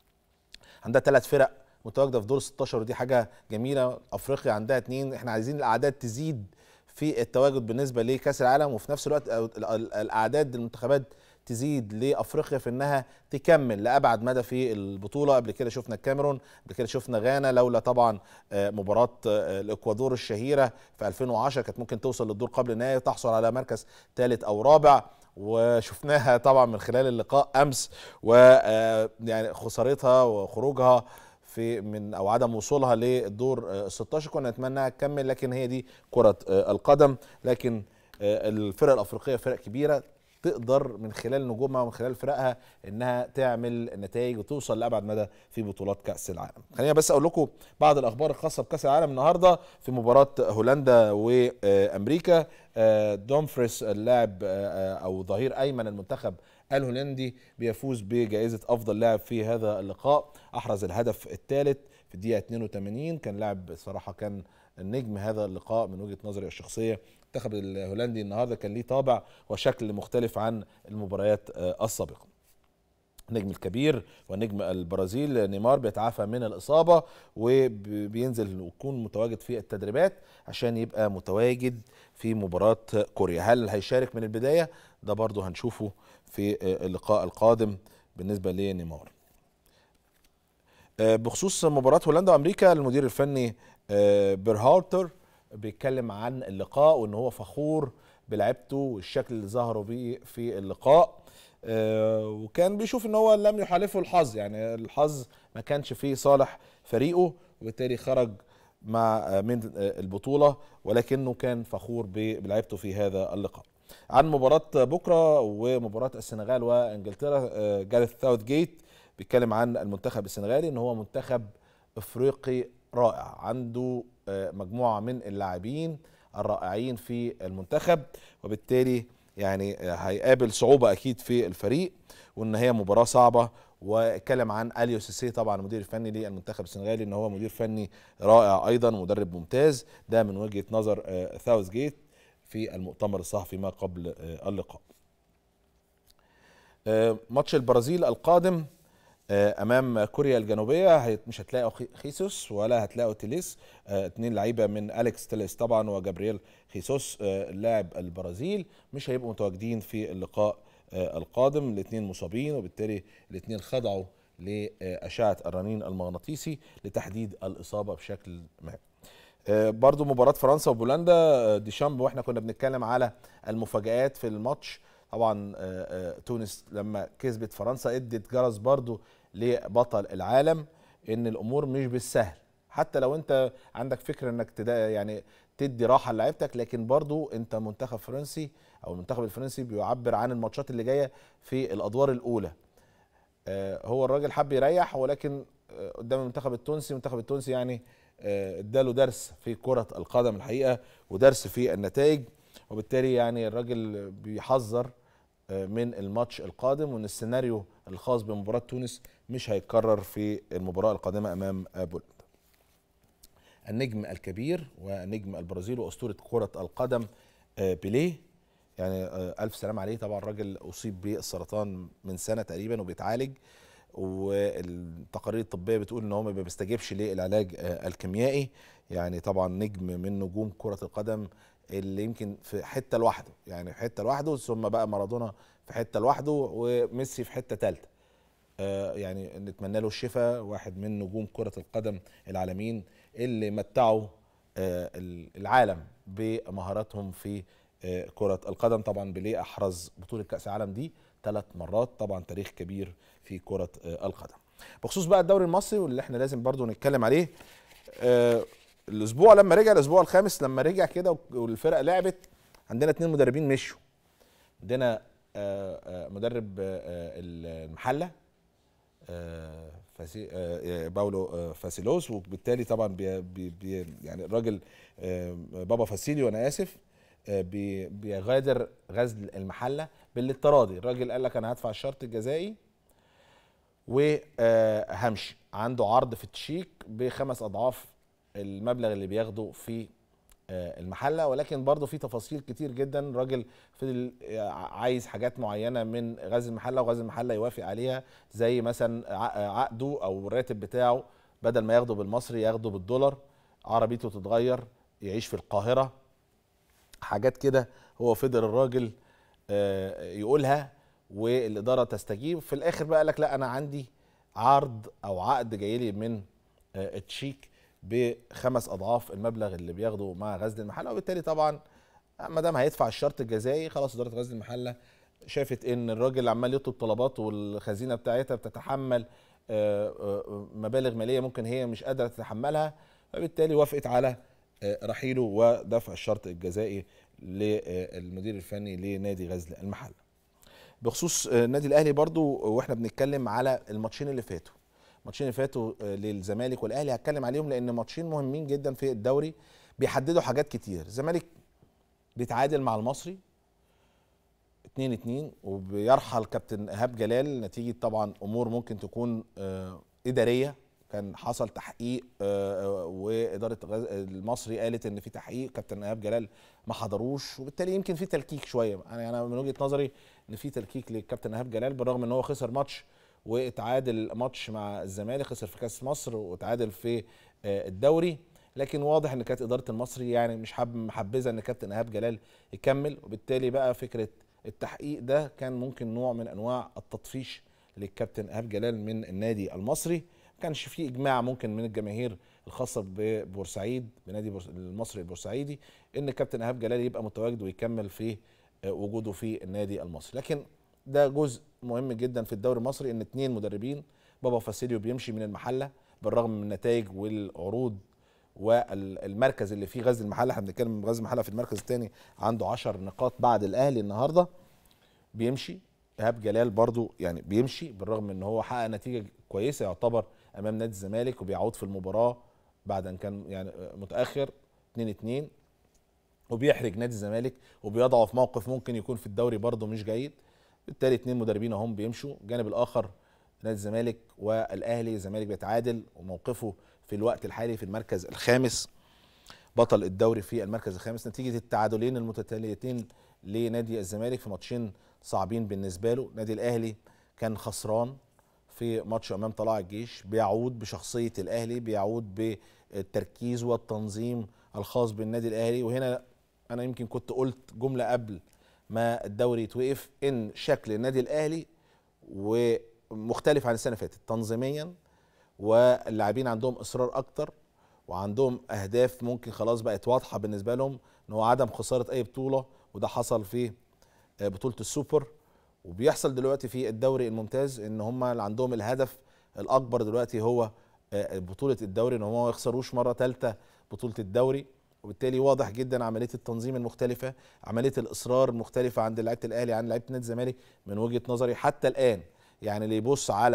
عندها ثلاث فرق متواجده في دور 16 ودي حاجه جميله افريقيا عندها اتنين احنا عايزين الاعداد تزيد في التواجد بالنسبه لكاس العالم وفي نفس الوقت ال- ال- الاعداد المنتخبات تزيد لافريقيا في انها تكمل لابعد مدى في البطوله قبل كده شفنا الكاميرون قبل كده شفنا غانا لولا طبعا آه، مباراه آه، الاكوادور الشهيره في 2010 كانت ممكن توصل للدور قبل النهائي وتحصل على مركز ثالث او رابع وشفناها طبعا من خلال اللقاء امس و آه، يعني خسارتها وخروجها في من او عدم وصولها للدور آه، 16 كنا نتمنى تكمل لكن هي دي كره آه، القدم لكن آه، الفرق الافريقيه فرق كبيره تقدر من خلال نجومها ومن خلال فرقها انها تعمل نتائج وتوصل لابعد مدى في بطولات كاس العالم. خلينا بس اقول لكم بعض الاخبار الخاصه بكاس العالم النهارده في مباراه هولندا وامريكا آه، دومفريس اللاعب آه، او ظهير ايمن المنتخب الهولندي بيفوز بجائزه افضل لاعب في هذا اللقاء احرز الهدف الثالث في الدقيقه 82 كان لاعب صراحه كان النجم هذا اللقاء من وجهه نظري الشخصيه المنتخب الهولندي النهارده كان ليه طابع وشكل مختلف عن المباريات آه، السابقه النجم الكبير ونجم البرازيل نيمار بيتعافى من الإصابة وبينزل ويكون متواجد في التدريبات عشان يبقى متواجد في مباراة كوريا هل هيشارك من البداية ده برضو هنشوفه في اللقاء القادم بالنسبة لنيمار آه، بخصوص مباراة هولندا وأمريكا المدير الفني آه، بيرهارتر بيتكلم عن اللقاء وان هو فخور بلعبته والشكل اللي ظهروا بيه في اللقاء آه، وكان بيشوف ان هو لم يحالفه الحظ يعني الحظ ما كانش في صالح فريقه وبالتالي خرج مع آه، من آه، البطولة ولكنه كان فخور ب- بلعبته في هذا اللقاء عن مباراة بكرة ومباراة السنغال وانجلترا آه، جاريث ساوث جيت بيتكلم عن المنتخب السنغالي ان هو منتخب افريقي رائع عنده آه، مجموعه من اللاعبين الرائعين في المنتخب وبالتالي يعني آه، هيقابل صعوبه اكيد في الفريق وان هي مباراه صعبه واتكلم عن اليو سيسي طبعا المدير الفني للمنتخب السنغالي ان هو مدير فني رائع ايضا مدرب ممتاز ده من وجهه نظر آه، ساوث جيت في المؤتمر الصحفي ما قبل آه، اللقاء آه، ماتش البرازيل القادم آه، امام كوريا الجنوبيه هي- مش هتلاقوا خي- خيسوس ولا هتلاقوا تيليس آه، اتنين لعيبه من اليكس تيليس طبعا وجابرييل خيسوس آه، اللاعب البرازيل مش هيبقوا متواجدين في اللقاء آه، القادم الاثنين مصابين وبالتالي الاثنين خضعوا لاشعه الرنين المغناطيسي لتحديد الاصابه بشكل ما آه، برضو مباراة فرنسا وبولندا آه، ديشامب واحنا كنا بنتكلم على المفاجآت في الماتش طبعا آه، آه، تونس لما كسبت فرنسا ادت جرس برضو لبطل العالم ان الامور مش بالسهل حتى لو انت عندك فكرة انك تدا يعني تدي راحة لعيبتك لكن برضو انت منتخب فرنسي او المنتخب الفرنسي بيعبر عن الماتشات اللي جاية في الادوار الاولى آه، هو الراجل حب يريح ولكن آه، قدام المنتخب التونسي المنتخب التونسي يعني آه، اداله درس في كره القدم الحقيقه ودرس في النتائج وبالتالي يعني الراجل بيحذر آه، من الماتش القادم وان السيناريو الخاص بمباراه تونس مش هيتكرر في المباراه القادمه امام آه، بولندا النجم الكبير ونجم البرازيل واسطوره كره القدم آه، بيليه يعني آه، الف سلام عليه طبعا الراجل اصيب بالسرطان من سنه تقريبا وبيتعالج والتقارير الطبيه بتقول ان هو ما بيستجيبش للعلاج آه، الكيميائي يعني طبعا نجم من نجوم كره القدم اللي يمكن في حته لوحده يعني في حته لوحده ثم بقى مارادونا في حته لوحده وميسي في حته ثالثه آه، يعني نتمنى له الشفاء واحد من نجوم كرة القدم العالمين اللي متعوا آه، العالم بمهاراتهم في آه، كرة القدم طبعا بيليه أحرز بطولة كأس العالم دي ثلاث مرات طبعا تاريخ كبير في كرة آه، القدم بخصوص بقى الدوري المصري واللي احنا لازم برضو نتكلم عليه آه، الأسبوع لما رجع الأسبوع الخامس لما رجع كده والفرق لعبت عندنا اتنين مدربين مشوا عندنا آه، آه، مدرب آه، آه، المحله آه، فاسي آه، آه، باولو آه، فاسيلوس وبالتالي طبعا بي بي بي يعني الراجل آه، بابا فاسيليو انا اسف آه، بي بيغادر غزل المحله بالاضطرادي الراجل قال لك انا هدفع الشرط الجزائي وهمشي عنده عرض في التشيك بخمس اضعاف المبلغ اللي بياخده في آه، المحله ولكن برضه في تفاصيل كتير جدا الراجل فضل آه، عايز حاجات معينه من غازي المحله وغازي المحله يوافق عليها زي مثلا ع- عقده او الراتب بتاعه بدل ما ياخده بالمصري ياخده بالدولار عربيته تتغير يعيش في القاهره حاجات كده هو فضل الراجل آه، يقولها والاداره تستجيب في الاخر بقى قال لك لا انا عندي عرض او عقد جاي لي من آه، التشيك بخمس اضعاف المبلغ اللي بياخده مع غزل المحله وبالتالي طبعا ما دام هيدفع الشرط الجزائي خلاص اداره غزل المحله شافت ان الراجل عمال يطلب طلبات والخزينه بتاعتها بتتحمل آه، آه، مبالغ ماليه ممكن هي مش قادره تتحملها فبالتالي وافقت على آه، رحيله ودفع الشرط الجزائي للمدير الفني لنادي غزل المحله. بخصوص آه، النادي الاهلي برضو واحنا بنتكلم على الماتشين اللي فاتوا الماتشين اللي فاتوا آه، للزمالك والاهلي هتكلم عليهم لان ماتشين مهمين جدا في الدوري بيحددوا حاجات كتير الزمالك بيتعادل مع المصري 2 2 وبيرحل كابتن ايهاب جلال نتيجه طبعا امور ممكن تكون آه، اداريه كان حصل تحقيق آه، آه، واداره غز- المصري قالت ان في تحقيق كابتن ايهاب جلال ما حضروش وبالتالي يمكن في تلكيك شويه يعني انا من وجهه نظري ان في تلكيك للكابتن ايهاب جلال بالرغم ان هو خسر ماتش واتعادل ماتش مع الزمالك خسر في كاس مصر واتعادل في آه، الدوري لكن واضح ان كانت اداره المصري يعني مش حاب محبذه ان كابتن ايهاب جلال يكمل وبالتالي بقى فكره التحقيق ده كان ممكن نوع من انواع التطفيش للكابتن ايهاب جلال من النادي المصري ما كانش في اجماع ممكن من الجماهير الخاصه ببورسعيد بنادي بورس- المصري البورسعيدي ان كابتن ايهاب جلال يبقى متواجد ويكمل في آه، وجوده في النادي المصري لكن ده جزء مهم جدا في الدوري المصري ان اتنين مدربين بابا فاسيليو بيمشي من المحله بالرغم من النتائج والعروض والمركز اللي فيه غزل المحله احنا بنتكلم غزل المحله في المركز الثاني عنده 10 نقاط بعد الاهلي النهارده بيمشي ايهاب جلال برضو يعني بيمشي بالرغم ان هو حقق نتيجه كويسه يعتبر امام نادي الزمالك وبيعود في المباراه بعد ان كان يعني متاخر 2 2 وبيحرج نادي الزمالك وبيضعه في موقف ممكن يكون في الدوري برضه مش جيد بالتالي اتنين مدربين اهم بيمشوا الجانب الاخر نادي الزمالك والاهلي الزمالك بيتعادل وموقفه في الوقت الحالي في المركز الخامس بطل الدوري في المركز الخامس نتيجه التعادلين المتتاليتين لنادي الزمالك في ماتشين صعبين بالنسبه له نادي الاهلي كان خسران في ماتش امام طلائع الجيش بيعود بشخصيه الاهلي بيعود بالتركيز والتنظيم الخاص بالنادي الاهلي وهنا انا يمكن كنت قلت جمله قبل ما الدوري يتوقف ان شكل النادي الاهلي ومختلف عن السنه اللي فاتت تنظيميا واللاعبين عندهم اصرار اكتر وعندهم اهداف ممكن خلاص بقت واضحه بالنسبه لهم ان هو عدم خساره اي بطوله وده حصل في آه، بطوله السوبر وبيحصل دلوقتي في الدوري الممتاز ان هم اللي عندهم الهدف الاكبر دلوقتي هو آه، بطوله الدوري ان هم ما يخسروش مره ثالثه بطوله الدوري وبالتالي واضح جدا عمليه التنظيم المختلفه عمليه الاصرار المختلفه عند لعيبه الاهلي عن لعيبه نادي الزمالك من وجهه نظري حتى الان يعني اللي يبص على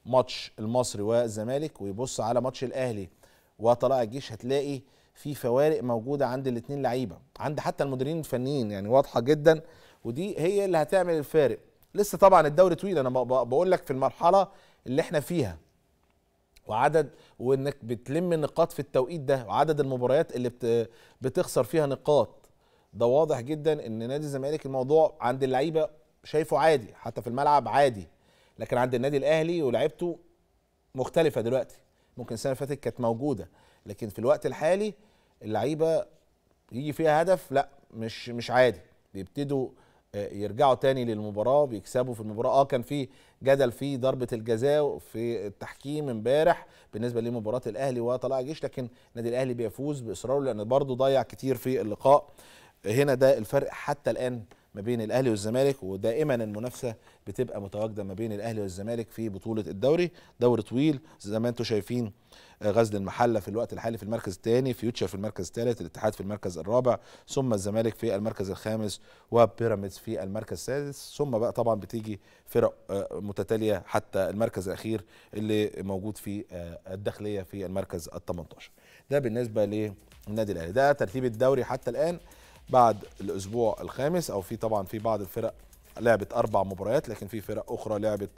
ماتش المصري والزمالك ويبص على ماتش الاهلي وطلائع الجيش هتلاقي في فوارق موجوده عند الاثنين لعيبه عند حتى المديرين الفنيين يعني واضحه جدا ودي هي اللي هتعمل الفارق لسه طبعا الدوري طويل انا ب- ب- بقول لك في المرحله اللي احنا فيها وعدد وانك بتلم نقاط في التوقيت ده وعدد المباريات اللي بت بتخسر فيها نقاط ده واضح جدا ان نادي الزمالك الموضوع عند اللعيبه شايفه عادي حتى في الملعب عادي لكن عند النادي الاهلي ولعيبته مختلفه دلوقتي ممكن السنه اللي فاتت كانت موجوده لكن في الوقت الحالي اللعيبه يجي فيها هدف لا مش مش عادي بيبتدوا آه، يرجعوا تاني للمباراه بيكسبوا في المباراه اه كان في جدل في ضربه الجزاء في التحكيم امبارح بالنسبه لمباراه الاهلي وطلائع الجيش لكن النادي الاهلي بيفوز باصراره لان برضه ضيع كتير في اللقاء هنا ده الفرق حتى الان ما بين الاهلي والزمالك ودائما المنافسه بتبقى متواجده ما بين الاهلي والزمالك في بطوله الدوري دوري طويل زي ما انتم شايفين آه، غزل المحله في الوقت الحالي في المركز الثاني فيوتشر في المركز الثالث الاتحاد في المركز الرابع ثم الزمالك في المركز الخامس وبيراميدز في المركز السادس ثم بقى طبعا بتيجي فرق آه، متتاليه حتى المركز الاخير اللي موجود في آه، الداخليه في المركز ال 18 ده بالنسبه للنادي الاهلي ده ترتيب الدوري حتى الان بعد الاسبوع الخامس او في طبعا في بعض الفرق لعبت اربع مباريات لكن في فرق اخرى لعبت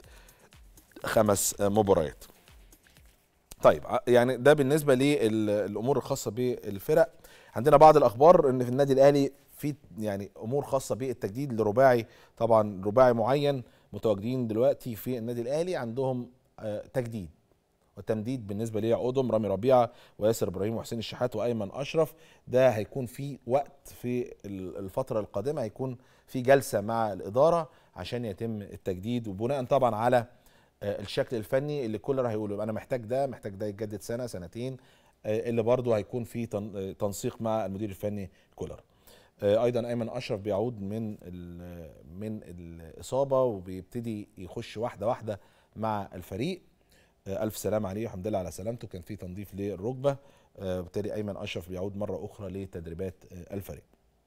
خمس آه، مباريات طيب ع- يعني ده بالنسبه للامور الخاصه بالفرق عندنا بعض الاخبار ان في النادي الاهلي في يعني امور خاصه بالتجديد لرباعي طبعا رباعي معين متواجدين دلوقتي في النادي الاهلي عندهم آه، تجديد وتمديد بالنسبه لعقودهم رامي ربيعه وياسر ابراهيم وحسين الشحات وايمن اشرف ده هيكون في وقت في ال- الفتره القادمه هيكون في جلسه مع الاداره عشان يتم التجديد وبناء طبعا على آه، الشكل الفني اللي كولر هيقوله انا محتاج ده محتاج ده يتجدد سنه سنتين آه، اللي برضه هيكون في تن- آه، تنسيق مع المدير الفني كولر آه، ايضا ايمن اشرف بيعود من ال- من الاصابه وبيبتدي يخش واحده واحده مع الفريق آه، الف سلام عليه والحمد لله على سلامته كان في تنظيف للركبه آه، وبالتالي ايمن اشرف بيعود مره اخرى لتدريبات آه، الفريق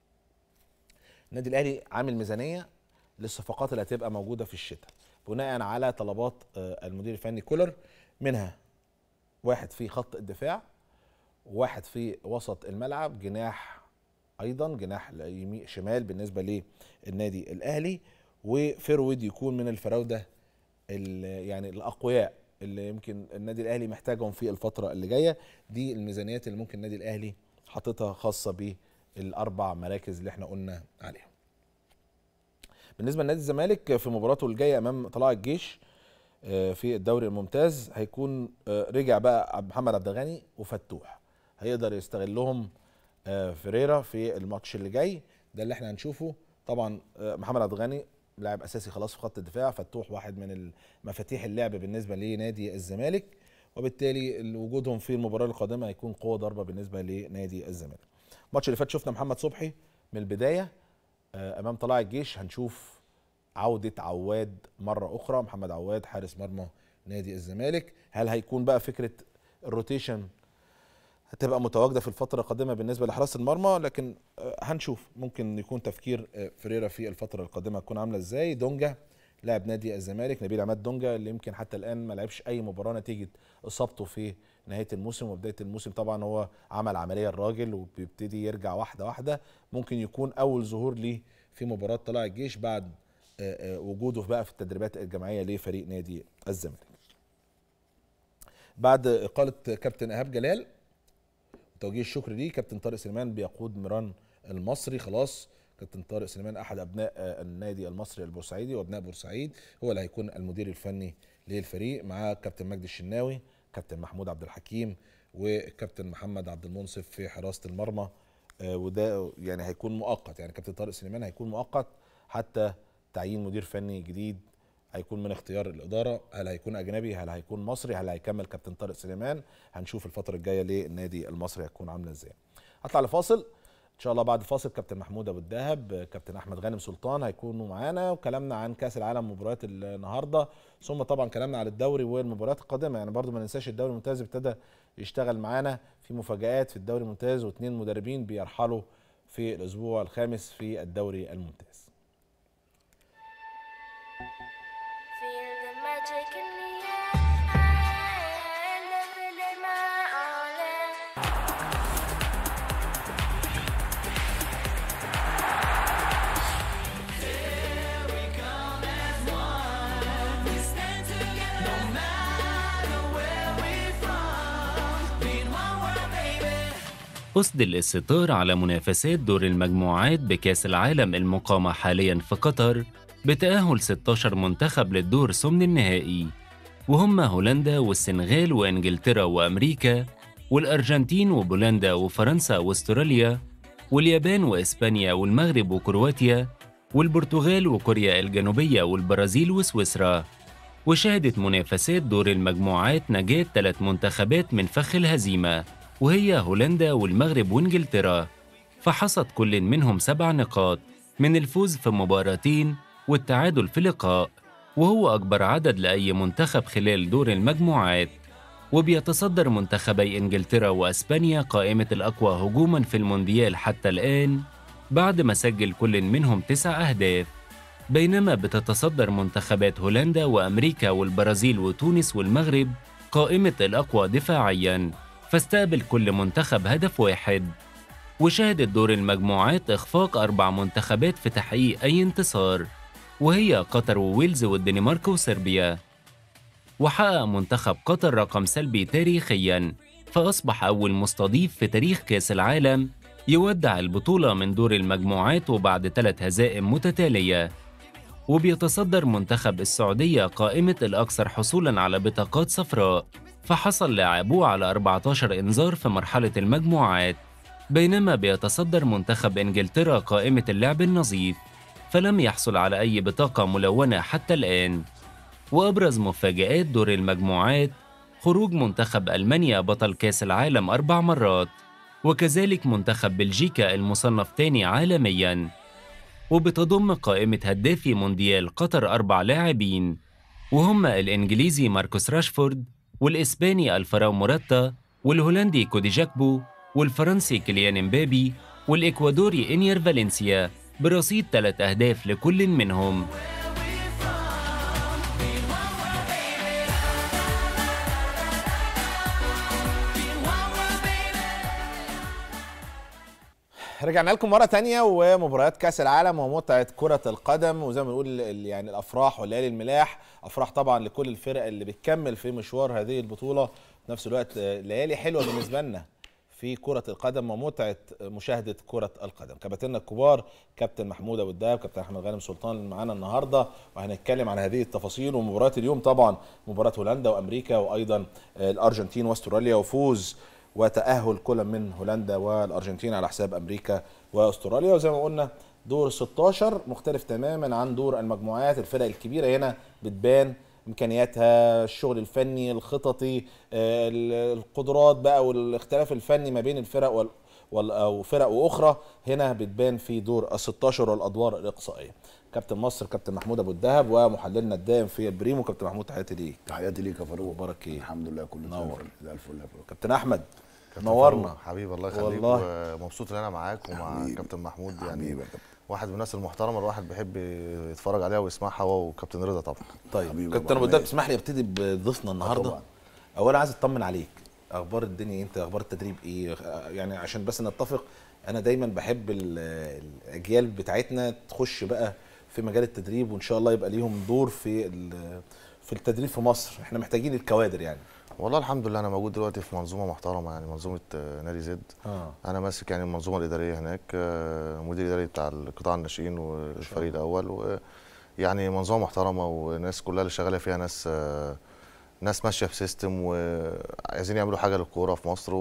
النادي الاهلي عامل ميزانيه للصفقات اللي هتبقى موجوده في الشتاء بناء على طلبات آه، المدير الفني كولر منها واحد في خط الدفاع وواحد في وسط الملعب جناح ايضا جناح يمين شمال بالنسبه للنادي الاهلي وفيرود يكون من الفراوده ال- يعني الاقوياء اللي يمكن النادي الاهلي محتاجهم في الفتره اللي جايه دي الميزانيات اللي ممكن النادي الاهلي حاططها خاصه بالاربع مراكز اللي احنا قلنا عليها بالنسبه لنادي الزمالك في مباراته الجايه امام طلائع الجيش آه، في الدوري الممتاز هيكون آه، رجع بقى عبد محمد عبد الغني وفتوح هيقدر يستغلهم آه، فيريرا في الماتش اللي جاي ده اللي احنا هنشوفه طبعا آه، محمد عبد الغني لاعب اساسي خلاص في خط الدفاع فتوح واحد من مفاتيح اللعب بالنسبه لنادي الزمالك وبالتالي وجودهم في المباراه القادمه هيكون قوه ضربه بالنسبه لنادي الزمالك الماتش اللي فات شفنا محمد صبحي من البدايه آه، امام طلائع الجيش هنشوف عوده عواد مره اخرى محمد عواد حارس مرمى نادي الزمالك هل هيكون بقى فكره الروتيشن هتبقى متواجده في الفتره القادمه بالنسبه لحراسه المرمى لكن آه، هنشوف ممكن يكون تفكير آه، فريرا في الفتره القادمه تكون عامله ازاي دونجا لاعب نادي الزمالك نبيل عماد دونجا اللي يمكن حتى الان ما لعبش اي مباراه نتيجه اصابته في نهايه الموسم وبدايه الموسم طبعا هو عمل عمليه الراجل وبيبتدي يرجع واحده واحده ممكن يكون اول ظهور ليه في مباراه طلائع الجيش بعد آه، آه، وجوده بقى في التدريبات الجماعيه لفريق نادي الزمالك بعد اقاله كابتن ايهاب جلال توجيه الشكر ليه كابتن طارق سليمان بيقود ميران المصري خلاص كابتن طارق سليمان احد ابناء آه، النادي المصري البورسعيدي وابناء بورسعيد هو اللي هيكون المدير الفني للفريق معاه كابتن مجدي الشناوي كابتن محمود عبد الحكيم وكابتن محمد عبد المنصف في حراسه المرمى آه، وده يعني هيكون مؤقت يعني كابتن طارق سليمان هيكون مؤقت حتى تعيين مدير فني جديد هيكون من اختيار الاداره هل هيكون اجنبي هل هيكون مصري هل هيكمل كابتن طارق سليمان هنشوف الفتره الجايه للنادي المصري هتكون عامله ازاي هطلع لفاصل ان شاء الله بعد الفاصل كابتن محمود ابو الدهب كابتن احمد غانم سلطان هيكونوا معانا وكلامنا عن كاس العالم مباريات النهارده ثم طبعا كلامنا عن الدوري والمباريات القادمه يعني برضو ما ننساش الدوري الممتاز ابتدى يشتغل معانا في مفاجات في الدوري الممتاز واثنين مدربين بيرحلوا في الاسبوع الخامس في الدوري الممتاز Feel the magic in the air. أسدل الستار على منافسات دور المجموعات بكأس العالم المقامة حاليا في قطر بتأهل 16 منتخب للدور ثمن النهائي وهم هولندا والسنغال وإنجلترا وأمريكا والأرجنتين وبولندا وفرنسا واستراليا واليابان وإسبانيا والمغرب وكرواتيا والبرتغال وكوريا الجنوبية والبرازيل وسويسرا وشهدت منافسات دور المجموعات نجاة ثلاث منتخبات من فخ الهزيمة وهي هولندا والمغرب وانجلترا فحصد كل منهم سبع نقاط من الفوز في مباراتين والتعادل في لقاء وهو أكبر عدد لأي منتخب خلال دور المجموعات وبيتصدر منتخبي إنجلترا وأسبانيا قائمة الأقوى هجوما في المونديال حتى الآن بعد ما سجل كل منهم تسع أهداف بينما بتتصدر منتخبات هولندا وأمريكا والبرازيل وتونس والمغرب قائمة الأقوى دفاعياً فاستقبل كل منتخب هدف واحد وشهدت دور المجموعات إخفاق أربع منتخبات في تحقيق أي انتصار وهي قطر وويلز والدنمارك وصربيا وحقق منتخب قطر رقم سلبي تاريخياً فأصبح أول مستضيف في تاريخ كأس العالم يودع البطولة من دور المجموعات وبعد ثلاث هزائم متتالية وبيتصدر منتخب السعودية قائمة الأكثر حصولاً على بطاقات صفراء فحصل لاعبوه على 14 إنذار في مرحلة المجموعات بينما بيتصدر منتخب إنجلترا قائمة اللعب النظيف فلم يحصل على أي بطاقة ملونة حتى الآن وأبرز مفاجآت دور المجموعات خروج منتخب ألمانيا بطل كأس العالم أربع مرات وكذلك منتخب بلجيكا المصنف تاني عالمياً وبتضم قائمة هدافي مونديال قطر أربع لاعبين وهم الإنجليزي ماركوس راشفورد والإسباني الفراو موراتا والهولندي كودي جاكبو والفرنسي كيليان امبابي والإكوادوري إنير فالنسيا برصيد ثلاث أهداف لكل منهم رجعنا لكم مرة تانية ومباريات كأس العالم ومتعة كرة القدم وزي ما بنقول ال- يعني الأفراح وليالي الملاح أفراح طبعا لكل الفرق اللي بتكمل في مشوار هذه البطولة في نفس الوقت آه، ليالي حلوة بالنسبة لنا في كرة القدم ومتعة مشاهدة كرة القدم كباتننا الكبار كابتن محمود أبو الدهب كابتن أحمد غانم سلطان اللي معانا النهاردة وهنتكلم عن هذه التفاصيل ومباريات اليوم طبعا مباراة هولندا وأمريكا وأيضا آه، الأرجنتين واستراليا وفوز وتأهل كل من هولندا والأرجنتين على حساب أمريكا وأستراليا وزي ما قلنا دور 16 مختلف تماما عن دور المجموعات الفرق الكبيرة هنا بتبان إمكانياتها الشغل الفني الخططي آه، ال- القدرات بقى والاختلاف الفني ما بين الفرق وال وال- او فرق واخرى هنا بتبان في دور ال 16 والادوار الاقصائيه. كابتن مصر كابتن محمود ابو الدهب ومحللنا الدائم في البريمو كابتن محمود تحياتي ليك. تحياتي ليك يا فاروق اخبارك ايه؟ الحمد لله كله زي نور. الفل زي الفل يا فاروق كابتن احمد كابتن نورنا فاروق، حبيبي الله يخليك والله. ومبسوط ان انا معاك ومع حبيبي. كابتن محمود يعني حبيبي يا كابتن. واحد من الناس المحترمه الواحد بيحب يتفرج عليها ويسمعها هو وكابتن رضا طبعا طيب حبيبي كابتن أبو ابو الدهب حميد. تسمح لي ابتدي بضيفنا النهارده طبعا. اولا عايز اطمن عليك اخبار الدنيا إيه؟ انت اخبار التدريب ايه يعني عشان بس نتفق انا دايما بحب ال- الاجيال بتاعتنا تخش بقى في مجال التدريب وان شاء الله يبقى ليهم دور في ال- في التدريب في مصر احنا محتاجين الكوادر يعني والله الحمد لله انا موجود دلوقتي في منظومه محترمه يعني منظومه آه، نادي زد اه انا ماسك يعني المنظومه الاداريه هناك آه، مدير اداري بتاع القطاع الناشئين والفريق الاول ويعني منظومه محترمه والناس كلها اللي شغاله فيها ناس آه، ناس ماشيه بسيستم وعايزين يعملوا حاجه للكوره في مصر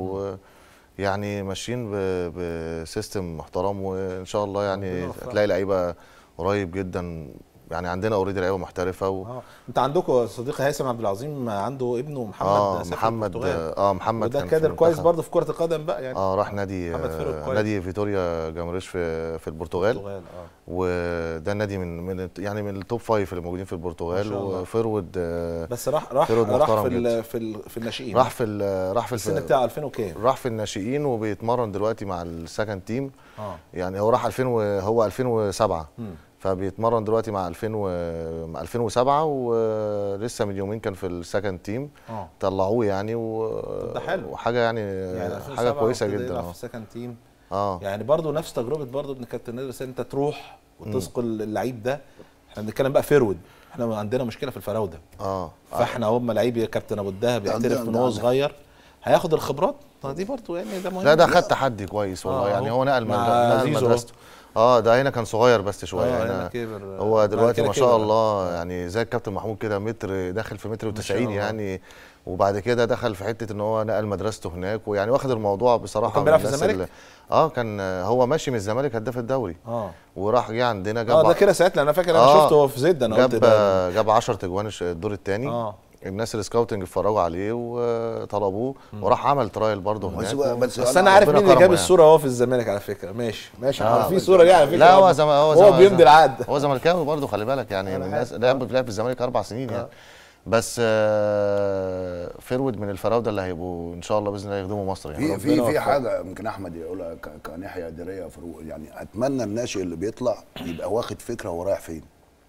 ويعني ماشيين ب- بسيستم محترم وان شاء الله يعني ربنا يوفقك. هتلاقي لعيبه قريب جدا يعني عندنا اوريدي لعيبه محترفه و... اه انت عندكم صديقي هيثم عبد العظيم عنده ابنه محمد اه سافر محمد البرتغال. اه محمد وده كان في كادر كويس المنتخب. برضه في كره القدم بقى يعني اه راح نادي محمد فاروق آه كويس. نادي فيتوريا جامريش في في البرتغال البرتغال اه وده نادي من من يعني من التوب فايف اللي موجودين في البرتغال ما شاء الله. وفيرود آه بس راح راح فيرود راح محترم في ال- جدا. في ال- في الناشئين راح في ال- راح في السن الف- بتاعه 2000 وكام راح في الناشئين وبيتمرن دلوقتي مع السكند تيم اه يعني هو راح 2000 و- هو 2007 مم. فبيتمرن دلوقتي مع 2000 و... مع 2007 ولسه من يومين كان في السكند تيم اه طلعوه يعني و... طب ده حلو. وحاجه يعني, يعني حاجه 2007 كويسه وابتدى جدا يلعب اه في السكند تيم اه يعني برضه نفس تجربه برضه ابن كابتن نادر بس انت تروح وتثقل اللعيب ده احنا بنتكلم بقى فيرود احنا عندنا مشكله في الفراوده اه فاحنا هم لعيب يا كابتن ابو الدهب عندنا- يعترف من هو عندنا- صغير هياخد الخبرات ما دي برضه يعني ده مهم لا ده خد تحدي كويس والله آه، يعني أهو. هو نقل مع مدر- نقل زيزو مدرسته اه ده هنا كان صغير بس شويه آه، هنا هنا كبر. هو بعد دلوقتي كده ما شاء كبر. الله يعني زي الكابتن محمود كده متر داخل في متر ما شاء و90 الله. يعني وبعد كده دخل في حته ان هو نقل مدرسته هناك ويعني واخد الموضوع بصراحه كان من بيلعب في الناس الزمالك؟ اللي- اه كان هو ماشي من الزمالك هداف الدوري اه وراح جه عندنا جاب اه ده كده ساعتها انا فاكر انا آه، شفته هو في زد انا قلت جاب ده جاب 10 تجوان الش- الدور الثاني اه الناس السكاوتنج اتفرجوا عليه وطلبوه وراح عمل ترايل برضه بس هناك بقى- بس بس انا عارف ربنا مين اللي كرمه جاب يعني. الصوره وهو في الزمالك على فكره ماشي ماشي آه، آه في بس- صوره ليه على فكره لا هو برضه. زم... هو, هو زم... بيمضي العقد هو زملكاوي برضه خلي بالك يعني من الناس لعب لعب في الزمالك اربع سنين يعني بس آه فيرود من الفراوده اللي هيبقوا ان شاء الله باذن الله يخدموا مصر يعني في في ربنا في يوفقه. حاجه يمكن احمد يقولها ك- كناحيه اداريه يا فاروق يعني اتمنى الناشئ اللي بيطلع يبقى واخد فكره هو رايح فين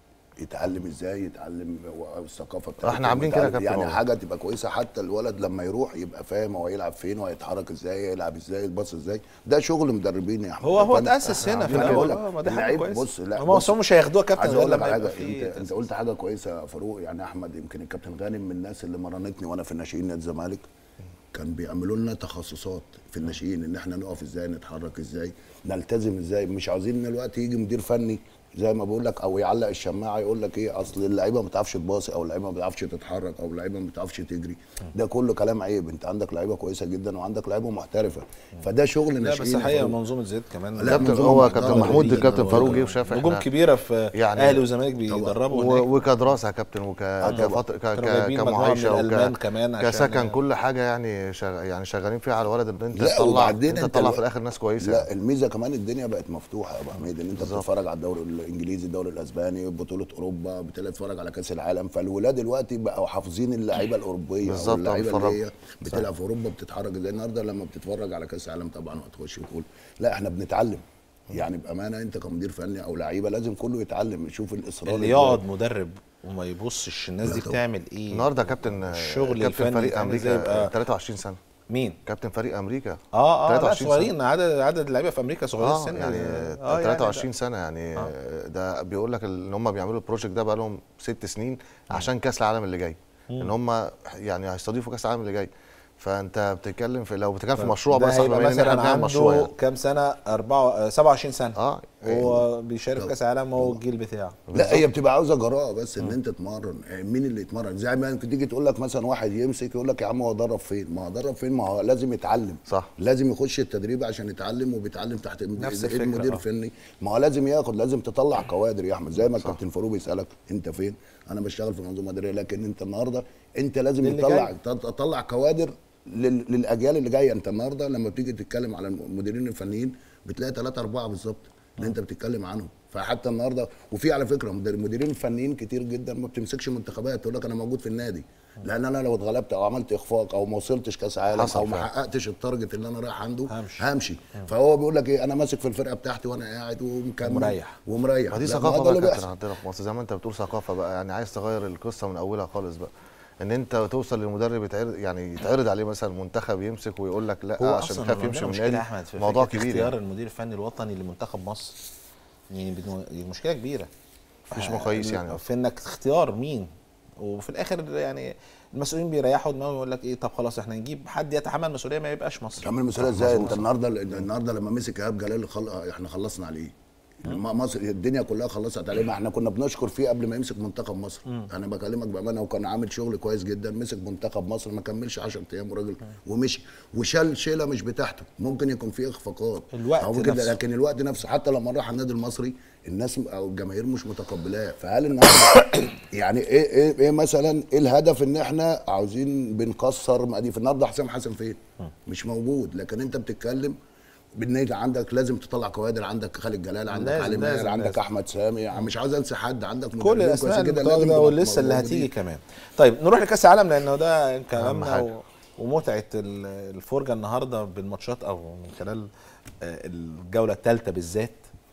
يتعلم ازاي يتعلم و- الثقافه بتاعته احنا عاملين كده يا يتعلم- كابتن يعني والله. حاجه تبقى كويسه حتى الولد لما يروح يبقى فاهم هو يلعب فين وهيتحرك ازاي يلعب ازاي يتباص ازاي ده شغل مدربين يا احمد هو هو فأنا- اتاسس هنا في أنا الاول بقول لك اه ما دي حاجه اللعيب كويسه بص لا هم بص اصلا مش هياخدوها كابتن عايز غير اقول لك لما حاجه يبقى انت في انت تأسيس. قلت حاجه كويسه يا فاروق يعني احمد يمكن الكابتن غانم من الناس اللي مرنتني وانا في الناشئين نادي الزمالك كان بيعملوا لنا تخصصات في الناشئين ان احنا نقف ازاي نتحرك ازاي نلتزم ازاي مش عاوزين دلوقتي يجي مدير فني زي ما بقول لك او يعلق الشماعه يقول لك ايه اصل اللعيبه ما بتعرفش تباصي او اللعيبه ما بتعرفش تتحرك او اللعيبه ما بتعرفش تجري ده كله كلام عيب انت عندك لعيبه كويسه جدا وعندك لعيبه محترفه فده شغل لا ناشئين بس يا الحقيقه فاروق. منظومه زد كمان لا، كابتن منظومة هو محترمة كابتن محمود جداً الكابتن هو- فاروق جه وشاف نجوم احنا كبيره في يعني- اهلي وزمالك بيدربوا هناك و- وكدراسه يا كابتن وك طبعاً. كفط... ك... كانوا ك... جايبين مجموعة كمعايشه من الألمان وك... كمان عشان- كسكن كل حاجه يعني شغ... يعني شغالين فيها على الولد ان انت لا تطلع وبعدين انت انت تطلع الو- في الاخر ناس كويسه لا الميزه كمان الدنيا بقت مفتوحه يا ابو حميد ان انت بتتفرج على الدوري الانجليزي الدوري الاسباني بطوله اوروبا بتتفرج على كاس العالم فالولاد دلوقتي بقوا حافظين اللعيبه الاوروبيه بالظبط، او اللعيبه اللي بيتفرجوا. هي بتلعب في اوروبا بتتحرك زي النهارده لما بتتفرج على كاس العالم طبعا وهتخش وتقول لا احنا بنتعلم يعني بامانه انت كمدير فني او لعيبه لازم كله يتعلم يشوف الاصرار اللي إزاي. يقعد مدرب وما يبصش الناس دي طبعاً. بتعمل ايه النهارده يا كابتن الشغل كابتن الفني فريق يتعمل زي امريكا يبقى- 23 سنه مين كابتن فريق امريكا اه اه لا 23 سنة. صغيرين عدد عدد اللعيبه في امريكا صغيرين اه السن يعني آه، 23 ده- سنه يعني ده بيقول لك ان هم بيعملوا البروجكت ده بقى لهم ست سنين عشان كاس العالم اللي جاي ان هم يعني هيستضيفوا كاس العالم اللي جاي فانت بتتكلم في لو بتتكلم في مشروع ده بس هيبقى بما ان احنا مثلا بنعمل عنده مشروع يعني كام سنه 4 27 سنه اه هو بيشارك في كاس العالم هو الجيل بتاعه لا هي بتبقى عاوزه جراءه بس ان انت تمرن يعني مين اللي يتمرن زي ما تيجي تقول لك مثلا واحد يمسك يقول لك يا عم هو درب فين ما هو درب فين ما هو لازم يتعلم صح. لازم يخش التدريب عشان يتعلم وبيتعلم تحت نفس ايد الفكرة، المدير آه. الفني ما هو لازم ياخد لازم تطلع كوادر يا احمد زي ما الكابتن فاروق بيسالك انت فين انا بشتغل في منظومه اداريه لكن انت النهارده انت لازم للي تطلع جاي. تطلع كوادر لل- للاجيال اللي جايه انت النهارده لما بتيجي تتكلم على المديرين الفنيين بتلاقي ثلاثة أربعة بالظبط اللي أنت بتتكلم عنهم فحتى النهارده وفي على فكرة مدير- مديرين فنيين كتير جدا ما بتمسكش منتخبات تقول لك أنا موجود في النادي لأن أنا لو اتغلبت أو عملت إخفاق أو ما وصلتش كأس عالم حصل أو ما فعلا. حققتش التارجت اللي أنا رايح عنده همشي. همشي فهو بيقول لك إيه أنا ماسك في الفرقة بتاعتي وأنا قاعد ومكمل ومريح. ومريح ما دي لا، ما هو ثقافه ده بقى اللي كابتن بيحصل. عندنا في مصر زي ما انت بتقول ثقافه بقى يعني عايز تغير القصه من اولها خالص بقى ان انت توصل للمدرب يتعرض يعني يتعرض عليه مثلا منتخب يمسك ويقول لك لا هو عشان اصلا خاف عندنا يمشي من مشكلة يا النادي احمد في موضوع فكرة كبير اختيار يعني. المدير الفني الوطني لمنتخب مصر يعني بدون- دي مشكله كبيره مفيش آه، مقاييس يعني. في انك اختيار مين وفي الاخر يعني المسؤولين بيريحوا دماغهم يقول لك ايه طب خلاص احنا نجيب حد يتحمل مسؤوليه ما يبقاش مصري تعمل مسؤوليه ازاي انت النهارده النهارده لما مسك ايهاب جلال خل... احنا خلصنا عليه ما- مصر الدنيا كلها خلصت عليه ما احنا كنا بنشكر فيه قبل ما يمسك منتخب مصر انا بكلمك بامانه وكان عامل شغل كويس جدا مسك منتخب مصر ما كملش 10 ايام وراجل ومشي وشال شيله مش بتاعته ممكن يكون فيه اخفاقات الوقت أو كده، نفسه. لكن الوقت نفسه حتى لما راح النادي المصري الناس او الجماهير مش متقبلاه فهل النهارده يعني ايه ايه ايه مثلا ايه الهدف ان احنا عاوزين بنكسر مقاديف النهارده حسام حسن فين؟ مش موجود لكن انت بتتكلم بان انت عندك لازم تطلع كوادر عندك خالد جلال عندك لازم- علي ماهر لازم- عندك لازم. احمد سامي يعني مش عاوز انسى حد عندك كل مدربين الاسماء كويسين جدا لازم المتواجده يبقوا ولسه اللي موجودين. هتيجي كمان طيب نروح لكاس العالم لانه ده أهم كلامنا حاجة. و... ومتعه ال- الفرجه النهارده بالماتشات او من خلال آه، الجوله الثالثه بالذات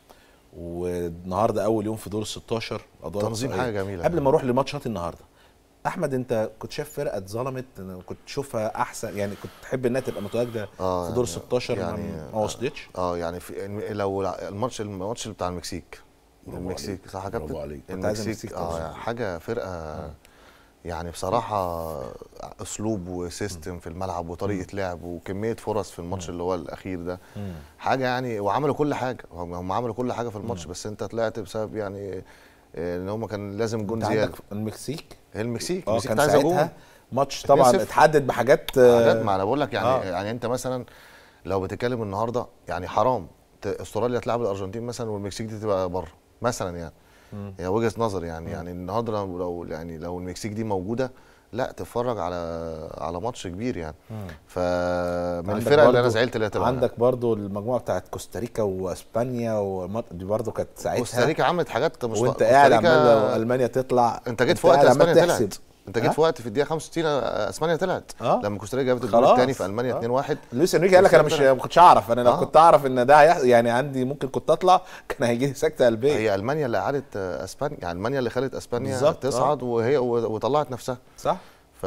والنهارده اول يوم في دور ال 16 ادوار تنظيم إقصائية. حاجة جميلة. قبل ما اروح لماتشات النهارده احمد انت كنت شايف فرقه اتظلمت كنت تشوفها احسن يعني كنت تحب انها تبقى متواجده آه، في دور يعني- 16 ما- يعني- ما وصلتش اه يعني في لو الماتش الماتش بتاع المكسيك برافو المكسيك عليك. صح يا كابتن برافو عليك. كنت عايز المكسيك المكسيك اه طبعاً. يعني حاجه فرقه يعني بصراحه اسلوب وسيستم في الملعب وطريقه لعب وكميه فرص في الماتش اللي هو الاخير ده حاجه يعني وعملوا كل حاجه هم هم عملوا كل حاجه في الماتش بس انت طلعت بسبب يعني آه، ان هم كان لازم جون انت زياده عندك المكسيك هي المكسيك اه المكسيك كان كانت عايزه جون ساعتها ماتش طبعا 2-0. اتحدد بحاجات آه، حاجات ما انا بقول لك يعني آه. يعني انت مثلا لو بتتكلم النهارده يعني حرام ت- استراليا تلعب الارجنتين مثلا والمكسيك دي تبقى بره مثلا يعني هي وجهه نظر يعني يعني النهارده لو لو يعني لو المكسيك دي موجوده لا تتفرج على على ماتش كبير يعني فمن عندك الفرق اللي انا برضو- زعلت اللي هتبقى عندك برضو المجموعه بتاعت كوستاريكا واسبانيا ومر... دي برضو كانت ساعتها كوستاريكا عملت حاجات مش وانت كوستاريكا- قاعد عمال لو المانيا تطلع انت جيت في وقت قاعد عمال اسبانيا تحسب. طلعت انت جيت ها؟ في وقت في الدقيقه 65 اسبانيا طلعت اه. لما كوستاريكا جابت الجول خلاص. الثاني في المانيا اه. 2-1 لويس انريكي قال لك انا مش ما كنتش اعرف انا لو اه. كنت اعرف ان ده هيحصل يعني عندي ممكن كنت اطلع كان هيجي لي سكته قلبيه هي المانيا اللي قعدت آه، اسبانيا يعني المانيا اللي خلت اسبانيا بالظبط، اه. تصعد وهي و- وطلعت نفسها صح ف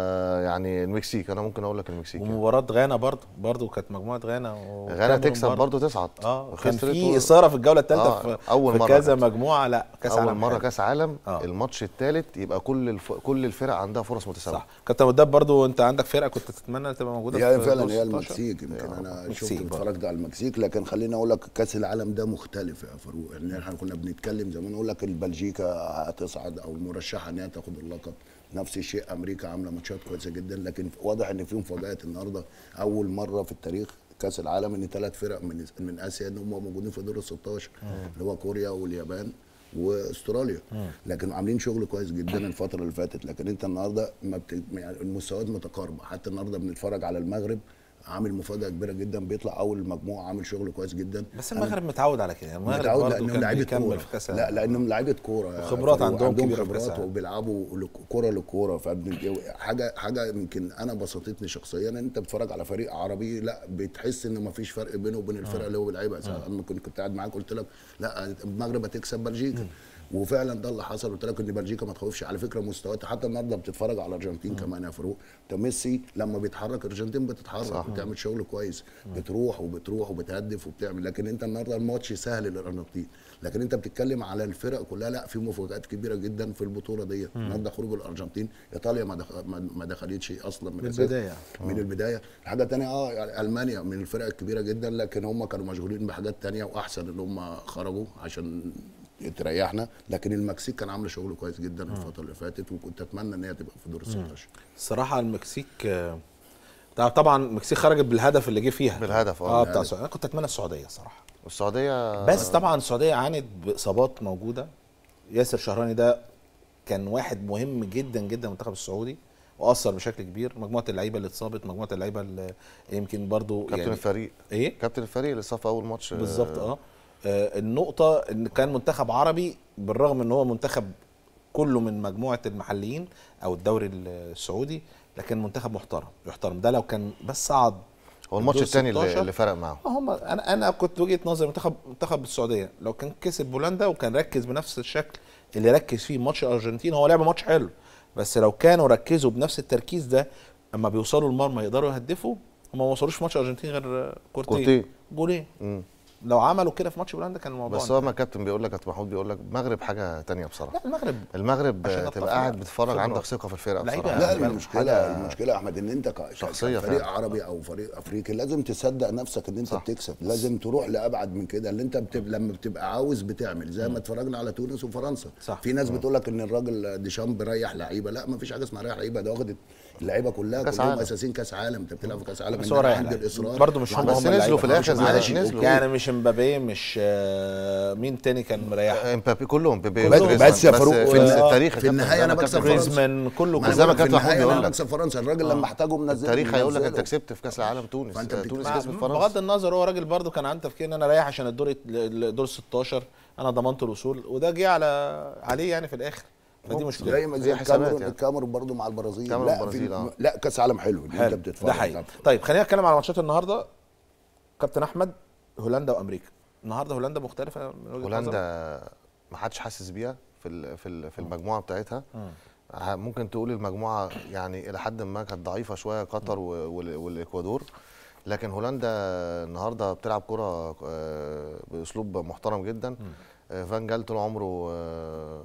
يعني المكسيك انا ممكن اقول لك المكسيك يعني. ومباراه غانا برضو برضو كانت مجموعه غانا و- غانا وكاميرون تكسب برضو تصعد اه كان وخسرت في و- اثاره في الجوله الثالثه آه، في, أول في مرة كذا كانت. مجموعه لا كاس اول عالم مره حلو. كاس عالم اه. الماتش الثالث يبقى كل الف... كل الفرق عندها فرص متساويه صح كابتن وداد برضو انت عندك فرقه كنت تتمنى تبقى موجوده هي في فعلا دور هي 16. المكسيك يمكن انا شفت المكسيك برضه. اتفرجت على المكسيك لكن خليني اقول لك كاس العالم ده مختلف يا فاروق ان احنا كنا بنتكلم زمان نقول لك البلجيكا هتصعد او مرشحه ان هي تاخد اللقب نفس الشيء امريكا عامله ماتشات كويسه جدا لكن واضح ان في مفاجات النهارده اول مره في التاريخ كاس العالم ان ثلاث فرق من من اسيا ان هم موجودين في دور ال 16 اللي هو كوريا واليابان واستراليا لكن عاملين شغل كويس جدا الفتره اللي فاتت لكن انت النهارده ما بت... يعني المستويات متقاربه حتى النهارده بنتفرج على المغرب عامل مفاجاه كبيره جدا بيطلع اول مجموعه عامل شغل كويس جدا بس المغرب متعود على كده المغرب متعود برضو لانهم كان لعيبه بيكمل كوره في كاس لا العالم. لانهم لعيبه كوره يا خبرات فاروق. عندهم عندهم كبيرة في كأس خبرات العالم. وبيلعبوا لك- كوره لكوره فبن- حاجه حاجه يمكن انا بسطتني شخصيا ان انت بتتفرج على فريق عربي لا بتحس ان مفيش فرق بينه وبين الفرق اللي هو بيلعبها ساعة اما كنت كنت قاعد معاك قلت لك لا المغرب هتكسب بلجيكا وفعلا ده اللي حصل قلت لك ان بلجيكا ما تخوفش على فكره مستوياتها حتى النهارده بتتفرج على الارجنتين كمان يا فاروق انت ميسي لما بيتحرك الارجنتين بتتحرك صح. بتعمل شغل كويس بتروح وبتروح وبتهدف وبتعمل لكن انت النهارده الماتش سهل للارجنتين لكن انت بتتكلم على الفرق كلها لا في مفاجات كبيره جدا في البطوله ديت النهارده خروج الارجنتين ايطاليا ما دخل ما- ما دخلتش اصلا من من الأساس. البداية. من البدايه الحاجه الثانيه اه يعني المانيا من الفرق الكبيره جدا لكن هم كانوا مشغولين بحاجات تانية واحسن ان هم خرجوا عشان تريحنا لكن المكسيك كان عامله شغل كويس جدا الفتره اللي فاتت وكنت اتمنى ان هي تبقى في دور ال 16 الصراحه المكسيك آه، طبعا- طبعا المكسيك خرجت بالهدف اللي جه فيها بالهدف، اه. اه بتاع بالهدف. السعوديه انا كنت اتمنى السعوديه الصراحه والسعوديه بس طبعا السعوديه عانت باصابات موجوده ياسر شهراني ده كان واحد مهم جدا جدا المنتخب السعودي واثر بشكل كبير مجموعه اللعيبه اللي اتصابت مجموعه اللعيبه اللي يمكن برضو كابتن يعني الفريق ايه كابتن الفريق اللي صف اول ماتش بالظبط اه آه، النقطة ان كان منتخب عربي بالرغم ان هو منتخب كله من مجموعة المحليين او الدوري السعودي لكن منتخب محترم يحترم ده لو كان بس صعد هو الماتش الدور الثاني اللي, 16. اللي فرق معاهم آه هم انا انا كنت وجهة نظري منتخب منتخب السعودية لو كان كسب بولندا وكان ركز بنفس الشكل اللي ركز فيه ماتش الارجنتين هو لعب ماتش حلو بس لو كانوا ركزوا بنفس التركيز ده اما بيوصلوا المرمى يقدروا يهدفوا هم ما وصلوش في ماتش الارجنتين غير كورتين كورتين. جولين مم. لو عملوا كده في ماتش بولندا كان الموضوع بس هو ما كابتن بيقول لك كابتن محمود بيقول لك المغرب حاجه تانية بصراحه لا المغرب المغرب عشان آه، أتفق تبقى قاعد معاك. بتتفرج خبرات. عندك ثقه في الفرقه لعيبة بصراحه لا يعني المشكله حاجة- المشكله يا احمد ان انت ك- شخصية فريق فعلا. عربي او فريق افريقي لازم تصدق نفسك ان انت صح. بتكسب لازم تروح لابعد من كده اللي انت بتب... لما بتبقى عاوز بتعمل زي ما اتفرجنا على تونس وفرنسا صح. في ناس بتقول لك ان الراجل ديشامب ريح لعيبه لا ما فيش حاجه اسمها ريح لعيبه ده واخد اللعيبه كلها كاس كلهم عالم. اساسيين كاس عالم انت بتلعب في كاس عالم بس إن هو أنا رايح عندي لعيبة. الاصرار برضه مش هم بس هم نزلوا اللعيبة. في الآخر زي- معلش نزلوا. يعني مش امبابي مش آه، مين تاني كان مريح امبابي كلهم بيبي بس- وجريزمان. بس يا فاروق، في في التاريخ يا في كابتن، النهاية زي أنا ما بكسب كابتن فرنسا. جريزمان كله ما زي أنا ما بقول كابتن في محمود النهايه بيقول انا لك. بكسب فرنسا الراجل لما احتاجه منزل التاريخ هيقول لك انت منزله. كسبت في كاس العالم تونس فأنت آه، بتت- تونس مع- كسبت بغض فرنسا النظر هو راجل برضه كان عنده تفكير ان انا رايح عشان الدور الدور 16 انا ضمنت الوصول وده جه على عليه يعني في الاخر فدي مشكله زي ما زي زي حسابات الكاميرون يعني. الكاميرون برضه مع البرازيل الكاميرون لا والبرازيل، في آه. لا كاس عالم حلو اللي انت حلو بتتفرج ده حقيقي طيب خلينا نتكلم على ماتشات النهارده كابتن احمد هولندا وامريكا النهارده هولندا مختلفه من وجهه نظرك؟ هولندا ما حدش حاسس بيها في ال- في ال- في المجموعه بتاعتها ه- ممكن تقول المجموعه يعني الى حد ما كانت ضعيفه شويه قطر و- وال- والاكوادور لكن هولندا النهارده بتلعب كره آه، باسلوب محترم جدا آه، فان جال طول عمره آه،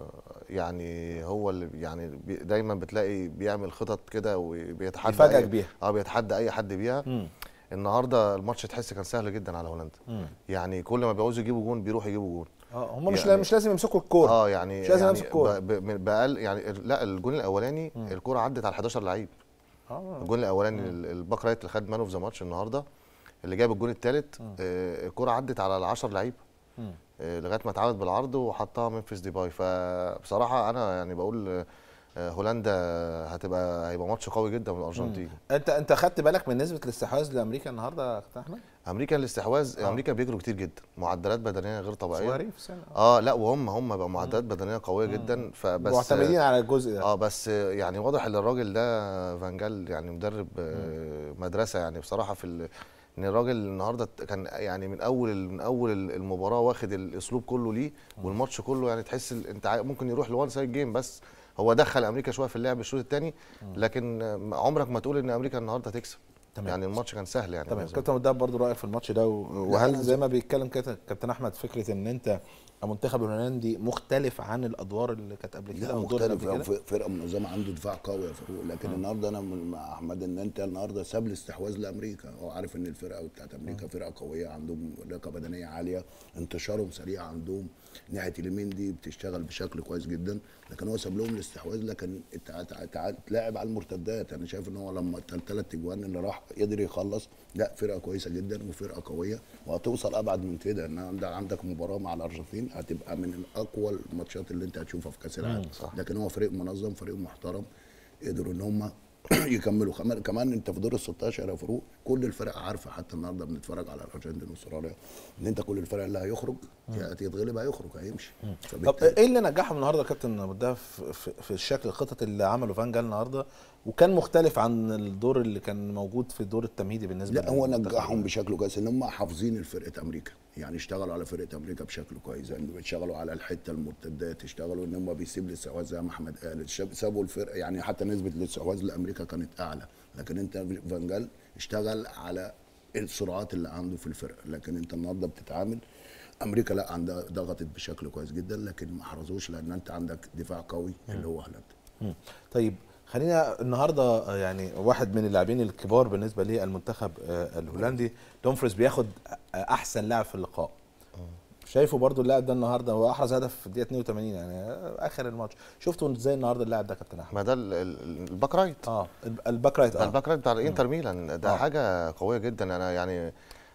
يعني هو اللي يعني بي- دايما بتلاقي بيعمل خطط كده وبيتحدى يفاجئك أي- بيها. اه بيتحدى اي حد بيها مم. النهارده الماتش تحس كان سهل جدا على هولندا مم. يعني كل ما بيعوزوا يجيبوا جون بيروحوا يجيبوا جون اه هم مش يعني- مش لازم يمسكوا الكوره اه يعني مش لازم يعني يمسك الكورة. ب- ب- من- بأقل يعني ال- لا الجون الاولاني الكوره عدت على 11 لعيب اه الجون الاولاني ال- الباك رايت اللي خد مان اوف ذا ماتش النهارده اللي جاب الجون الثالث الكوره عدت على ال 10 لعيب مم. آه، لغايه ما اتعملت بالعرض وحطها ممفيس ديباي فبصراحه انا يعني بقول آه، هولندا هتبقى هيبقى ماتش قوي جدا من الارجنتين انت انت خدت بالك من نسبه الاستحواذ لامريكا النهارده يا كابتن احمد؟ امريكا الاستحواذ آه. امريكا بيجروا كتير جدا معدلات بدنيه غير طبيعيه صغيرين في السن اه لا وهم هم بقى معدلات بدنيه قويه جدا فبس معتمدين على الجزء ده اه بس يعني واضح ان الراجل ده فانجال يعني مدرب آه، مدرسه يعني بصراحه في ال- ان الراجل النهارده كان يعني من اول من اول المباراه واخد الاسلوب كله ليه والماتش كله يعني تحس ال- انت عا- ممكن يروح لوان سايد جيم بس هو دخل امريكا شويه في اللعب الشوط الثاني لكن آه، عمرك ما تقول ان امريكا النهارده تكسب تمام. يعني الماتش كان سهل يعني تمام بالنسبة كابتن مداب برضو رايك في الماتش ده و- وهل زي ما بيتكلم كده كابتن احمد فكره ان انت المنتخب الهولندي مختلف عن الادوار اللي كانت قبل كده لا او الدور اللي مختلف قبل كده ف- فرقه منظمه عنده دفاع قوي يا فاروق لكن النهارده انا من- مع احمد ان انت النهارده ساب الاستحواذ لامريكا هو عارف ان الفرقه بتاعت امريكا فرقه قويه عندهم لياقه بدنيه عاليه انتشارهم سريع عندهم ناحيه اليمين دي بتشتغل بشكل كويس جدا لكن هو ساب لهم الاستحواذ لكن تع- تع- تع- تلاعب على المرتدات انا شايف ان هو لما الثلاث اجوان اللي راح قدر يخلص لا فرقه كويسه جدا وفرقه قويه وهتوصل ابعد من كده ان عند- عندك مباراه مع الارجنتين هتبقى من اقوى الماتشات اللي انت هتشوفها في كاس العالم صح. لكن هو فريق منظم فريق محترم قدروا ان هم يكملوا كمان كمان انت في دور ال 16 يا فاروق كل الفرق عارفه حتى النهارده بنتفرج على الارجنتين واستراليا ان انت كل الفرق اللي هيخرج يا هيتغلب هيخرج هيمشي طب فبالتالي ايه اللي نجحهم النهارده يا كابتن مداب في, في, في الشكل الخطط اللي عمله فان جال النهارده وكان مختلف عن الدور اللي كان موجود في الدور التمهيدي بالنسبه لا هو للمنتخب نجحهم بشكل كويس ان هم حافظين فرقه امريكا يعني اشتغلوا على فرقه امريكا بشكل كويس يعني اشتغلوا على الحته المرتدات اشتغلوا ان هم بيسيب الاستحواذ زي ما احمد قال شاب- سابوا الفرقه يعني حتى نسبه الاستحواذ لامريكا كانت اعلى لكن انت فانجال اشتغل على السرعات اللي عنده في الفرقه لكن انت النهارده بتتعامل امريكا لا عندها ضغطت بشكل كويس جدا لكن ما حرزوش لان انت عندك دفاع قوي اللي هو هولندا مم. طيب خلينا النهارده آه، يعني واحد من اللاعبين الكبار بالنسبه للمنتخب آه، الهولندي دومفريز بياخد آه، احسن لاعب في اللقاء شايفه برضو اللاعب ده النهارده هو احرز هدف في الدقيقه 82 يعني آه، اخر الماتش شفته ازاي النهارده اللاعب ده كابتن احمد ما ده ال- ال- الباك رايت اه الب- الباك رايت ده اه الباك رايت بتاع الانتر ميلان ده آه. حاجه قويه جدا انا يعني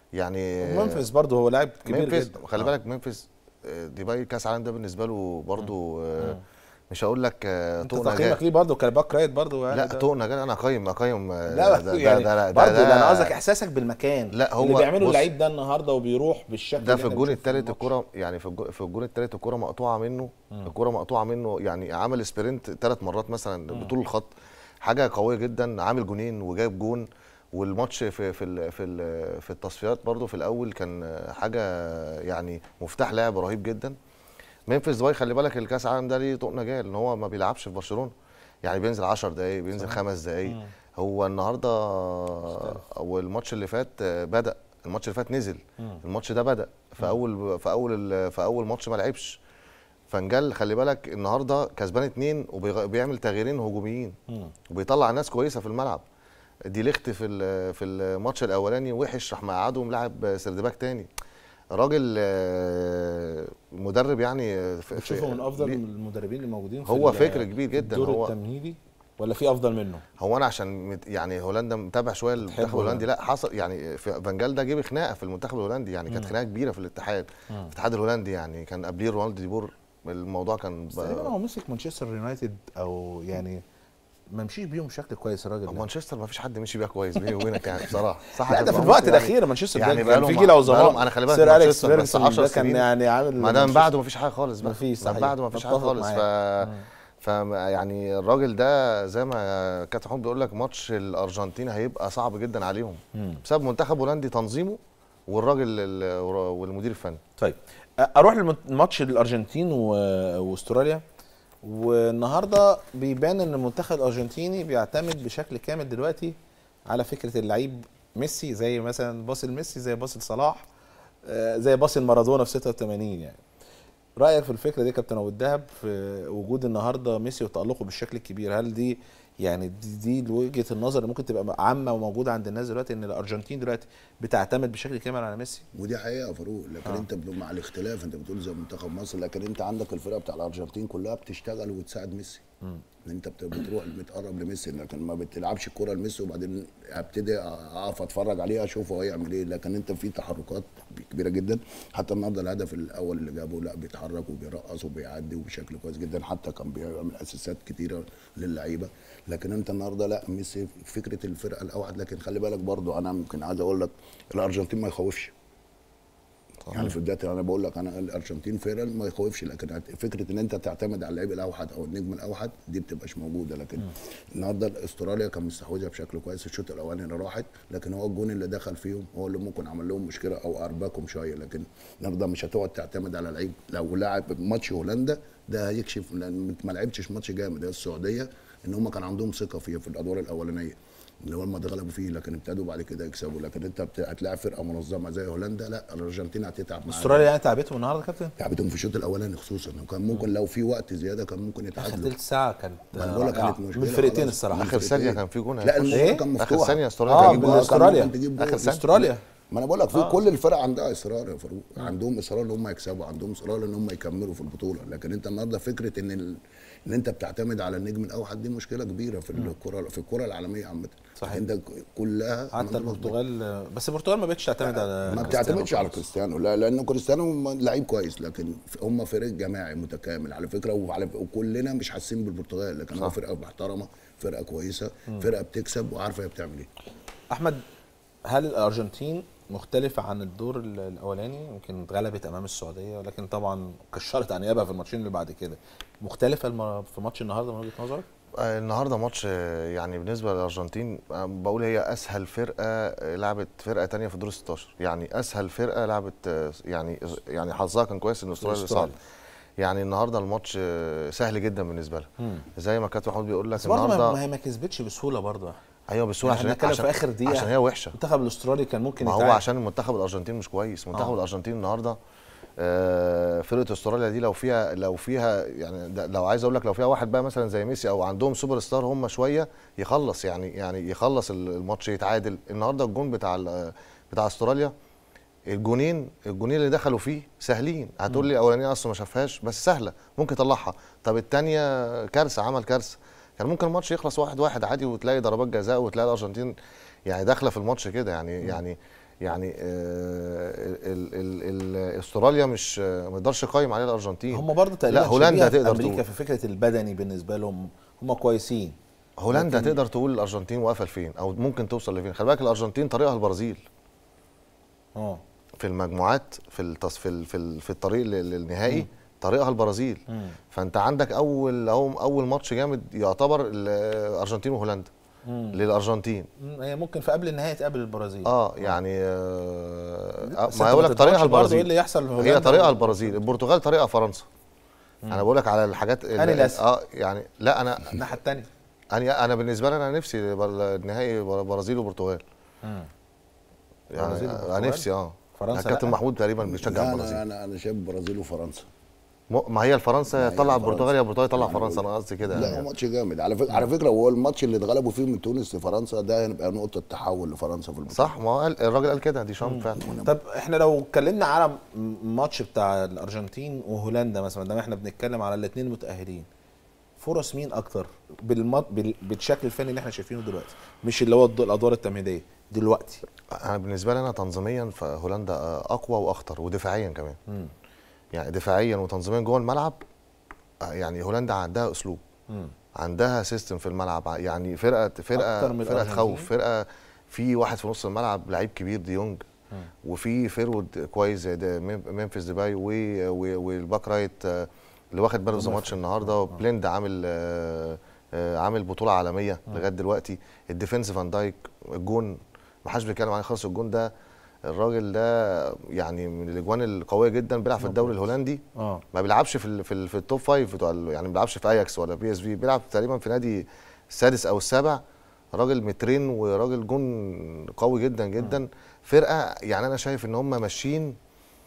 يعني ممفيس برضو هو لاعب كبير ممفيس جدا خلي آه. بالك ممفيس آه، ديباي كاس العالم ده بالنسبه له برضو آه، مش هقول لك آه، انت طوق تقييمك نجاه ليه برضو كباك رايت برضو يعني لا ده- طوق نجاه انا اقيم اقيم آه، لا ده- ده- يعني ده- ده- برضه ده- ده انا قصدك احساسك بالمكان لا، هو اللي بيعمله بص- اللعيب ده النهارده وبيروح بالشكل ده اللي في احنا الجون بنشوفه الثالث الماتش. الكرة يعني في الجو- في الجون الثالث الكرة مقطوعة منه الكرة مقطوعة منه يعني عمل سبرنت ثلاث مرات مثلا بطول الخط حاجة قوية جدا عامل جونين وجايب جون والماتش في في ال في ال في التصفيات برضو في الاول كان حاجة يعني مفتاح لعب رهيب جدا ممفيس ديباي خلي بالك الكاس العالم ده ليه طوق نجاه ان هو ما بيلعبش في برشلونة يعني بينزل 10 دقايق بينزل خمس دقايق هو النهارده والماتش اللي فات آه، بدا الماتش اللي فات نزل الماتش ده بدا في اول في اول ال- في اول ماتش ما لعبش فنجال خلي بالك النهارده كسبان اتنين وبيعمل تغييرين هجوميين وبيطلع ناس كويسه في الملعب دي ليخت في ال- في الماتش الاولاني وحش راح مقعده وملاعب سردباك تاني راجل آه، مدرب يعني في- بتشوفه من افضل ليه- المدربين اللي موجودين في هو ال- فكر كبير جدا الدور هو التمهيدي ولا في افضل منه هو انا عشان مت- يعني هولندا متابع شويه المنتخب بتحبه الهولندي لا حصل يعني في- فانجال ده جه خناقه في المنتخب الهولندي يعني كانت خناقه كبيره في الاتحاد الاتحاد الهولندي يعني كان قبليه رونالدو ديبور الموضوع كان بس تقريبا هو مسك مانشستر يونايتد او يعني ما مشيش بيهم بشكل كويس الراجل ده مانشستر ما فيش حد مشي بيها كويس بيني وبينك يعني بصراحه صح لا كده ده في بقى. الوقت يعني- الاخير مانشستر يعني يعني بقالهم- في جيل عظماء بقالهم- أنا خلي بالك سير اليكس مانشستر بس فيرجسون 10 ده كان سنين. يعني عامل ما ده من بعده ما فيش حاجه خالص بقى مفيش، من صحيح. بعده ما فيش حاجه بتفق خالص ف ف يعني الراجل ده زي ما كابتن محمود بيقول لك ماتش الارجنتين هيبقى صعب جدا عليهم بسبب منتخب هولندي تنظيمه والراجل ال- والمدير الفني طيب اروح لماتش الارجنتين و- واستراليا والنهارده بيبان ان المنتخب الارجنتيني بيعتمد بشكل كامل دلوقتي على فكره اللعيب ميسي زي مثلا باص ميسي زي باص صلاح آه، زي باص مارادونا في 86 يعني رايك في الفكره دي يا كابتن ابو الدهب في وجود النهارده ميسي وتالقه بالشكل الكبير هل دي يعني دي, دي وجهه النظر اللي ممكن تبقى عامه وموجوده عند الناس دلوقتي ان الارجنتين دلوقتي بتعتمد بشكل كامل على ميسي ودي حقيقه يا فاروق لكن آه. آه. انت ب- مع الاختلاف انت بتقول زي منتخب مصر لكن انت عندك الفرقه بتاع الارجنتين كلها بتشتغل وتساعد ميسي مم. ان انت بت- بتروح بتقرب لميسي لكن ما بتلعبش الكره لميسي وبعدين ابتدي اقف اتفرج عليه اشوف هو هيعمل ايه لكن انت في تحركات كبيره جدا حتى النهارده الهدف الاول اللي جابه لا بيتحرك وبيرقص وبيعدي وبشكل كويس جدا حتى كان بيعمل اسيستات كتيره للعيبه لكن انت النهارده لا ميسي فكره الفرقه الاوحد لكن خلي بالك برضو انا ممكن عايز اقول لك الارجنتين ما يخوفش يعني في بدايه انا بقول لك انا الارجنتين فعلا ما يخوفش لكن فكره ان انت تعتمد على اللعيب الاوحد او النجم الاوحد دي بتبقاش موجوده لكن النهارده استراليا كان مستحوذها بشكل كويس الشوط الاولاني اللي راحت لكن هو الجون اللي دخل فيهم هو اللي ممكن عمل لهم مشكله او ارباكهم شويه لكن النهارده مش هتقعد تعتمد على لعيب لو لاعب ماتش هولندا ده هيكشف لان ما لعبتش ماتش جامد هي السعوديه ان هم كان عندهم ثقه فيه في الادوار الاولانيه اللي هو ما اتغلبوا فيه لكن ابتدوا بعد كده يكسبوا لكن انت بت- هتلاعب فرقه منظمه زي هولندا لا الارجنتين هتتعب معاها استراليا يعني تعبتهم النهارده يا كابتن لعبتهم في الشوط الاولاني خصوصا وكان ممكن لو في وقت زياده كان ممكن اخر يتعادلوا ثلث ساعه كانت ما انا بقول لك رائعة. كانت مشكله من فرقتين خلاص. الصراحه من اخر فرقتين. ثانيه كان في جون لا الموضوع إيه؟ كان اخر مفتوح ثانيه استراليا اه تجيب جون. كان استراليا ممكن تجيب جول. اخر استراليا ما انا بقول لك في كل الفرق عندها اصرار يا فاروق عندهم اصرار ان هم يكسبوا عندهم اصرار ان هم يكملوا في البطوله لكن انت النهارده فكره ان ال... ان انت بتعتمد على النجم الاوحد دي مشكله كبيره في الكره في الكره العالميه عامه صحيح. انت كلها حتى البرتغال بس البرتغال ما بقتش تعتمد على ما كريستيانو بتعتمدش على خالص. كريستيانو لا لانه كريستيانو لعيب كويس لكن هم فريق جماعي متكامل على فكره وعلى وكلنا مش حاسين بالبرتغال لكن هو فرقه محترمه فرقه كويسه فرقه بتكسب وعارفه هي بتعمل ايه احمد هل الارجنتين مختلفة عن الدور ال- الاولاني يمكن اتغلبت امام السعودية ولكن طبعا كشرت انيابها في الماتشين اللي بعد كده مختلفة الم- في ماتش النهارده من وجهة نظرك؟ آه، النهارده ماتش آه، يعني بالنسبه للارجنتين آه، بقول هي اسهل فرقه آه، لعبت فرقه تانية في دور ال 16 يعني اسهل فرقه لعبت آه، يعني يعني حظها كان كويس ان استراليا اللي أستراليا. صعدت يعني النهارده الماتش آه، سهل جدا بالنسبه لها زي ما كابتن محمود بيقول لك بس برضه ما- النهارده ما هي ما كسبتش بسهولة برضه ايوه بسهوله يعني عشان احنا بنتكلم عشان في آخر دقيقة. عشان هي وحشه المنتخب الاسترالي كان ممكن ما هو يتعادل. عشان المنتخب الارجنتين مش كويس منتخب آه. الارجنتين النهارده آه، فرقه استراليا دي لو فيها لو فيها يعني ده- لو عايز اقول لك لو فيها واحد بقى مثلا زي ميسي او عندهم سوبر ستار هم شويه يخلص يعني يعني يخلص ال- الماتش يتعادل النهارده الجون بتاع ال- بتاع استراليا الجونين الجونين اللي دخلوا فيه سهلين هتقول لي الاولانيه اصلا ما شافهاش بس سهله ممكن يطلعها طب الثانيه كارثه عمل كارثه كان ممكن الماتش يخلص واحد واحد عادي وتلاقي ضربات جزاء وتلاقي الارجنتين يعني داخله في الماتش كده يعني يعني يعني آه ال ال ال استراليا مش آه، ما يقدرش يقيم عليها الارجنتين هم برضه تقريبا لا هولندا شبيهة تقدر امريكا تقول في فكرة البدني بالنسبة لهم هم كويسين هولندا لكن- تقدر تقول الارجنتين واقفه لفين او ممكن توصل لفين خلي بالك الارجنتين طريقها البرازيل اه في المجموعات في التص... في ال- في, ال... في الطريق لل- للنهائي طريقها البرازيل مم. فانت عندك اول أو اول ماتش جامد يعتبر الارجنتين وهولندا مم. للارجنتين مم، هي ممكن في قبل النهاية تقابل البرازيل اه يعني آه بس ما أنت هقول لك تضمنش طريقها برضه البرازيل ايه اللي يحصل في هي هولندا طريقها و- البرازيل البرتغال طريقها فرنسا انا بقول لك على الحاجات اللي- أنهي الأسهل؟ اه يعني لا انا الناحية التانية انا انا بالنسبه لي انا نفسي بر- النهائي بر- برازيل وبرتغال يعني برازيل انا وبرتغال؟ نفسي اه فرنسا كابتن لأ؟ محمود تقريبا بيشجع لا البرازيل انا انا انا شايف البرازيل وفرنسا م- ما هي الفرنسا هي تطلع فرنسا. البرتغال يا البرتغال يطلع أنا فرنسا بقول- انا قصدي كده لا هو يعني ماتش جامد على فكره على فكره هو الماتش اللي اتغلبوا فيه من تونس لفرنسا ده هيبقى نقطه تحول لفرنسا في البطوله صح ما هو قال الراجل قال كده دي شامب فعلا طب احنا لو اتكلمنا على م- ماتش بتاع الارجنتين وهولندا مثلا ده احنا بنتكلم على الاثنين متاهلين فرص مين اكتر بالمط... بال... بالشكل الفني اللي احنا شايفينه دلوقتي مش اللي هو الد- الادوار التمهيديه دلوقتي انا بالنسبه لي انا تنظيميا فهولندا اقوى واخطر ودفاعيا كمان مم. يعني دفاعيا وتنظيميا جوه الملعب آه، يعني هولندا عندها اسلوب مم. عندها سيستم في الملعب ع- يعني فرقه فرقه أكتر من فرقه الأرجنتين؟ تخوف فرقه في واحد في نص الملعب لعيب كبير ديونج وفي فيرود كويس زي ده ميم- ممفيس ديباي و- و- والباك رايت آه، اللي واخد باله في ماتش النهارده بليند عامل آه، آه، عامل بطوله عالميه لغايه دلوقتي الديفنس فان دايك الجون ما حدش بيتكلم عليه خالص الجون ده الراجل ده يعني من الاجوان القويه جدا بيلعب في الدوري الهولندي اه ما بيلعبش في ال في, ال في التوب فايف بتوع ال- يعني ما بيلعبش في اياكس ولا بي اس في بيلعب تقريبا في نادي السادس او السابع راجل مترين وراجل جون قوي جدا جدا فرقه يعني انا شايف ان هم ماشيين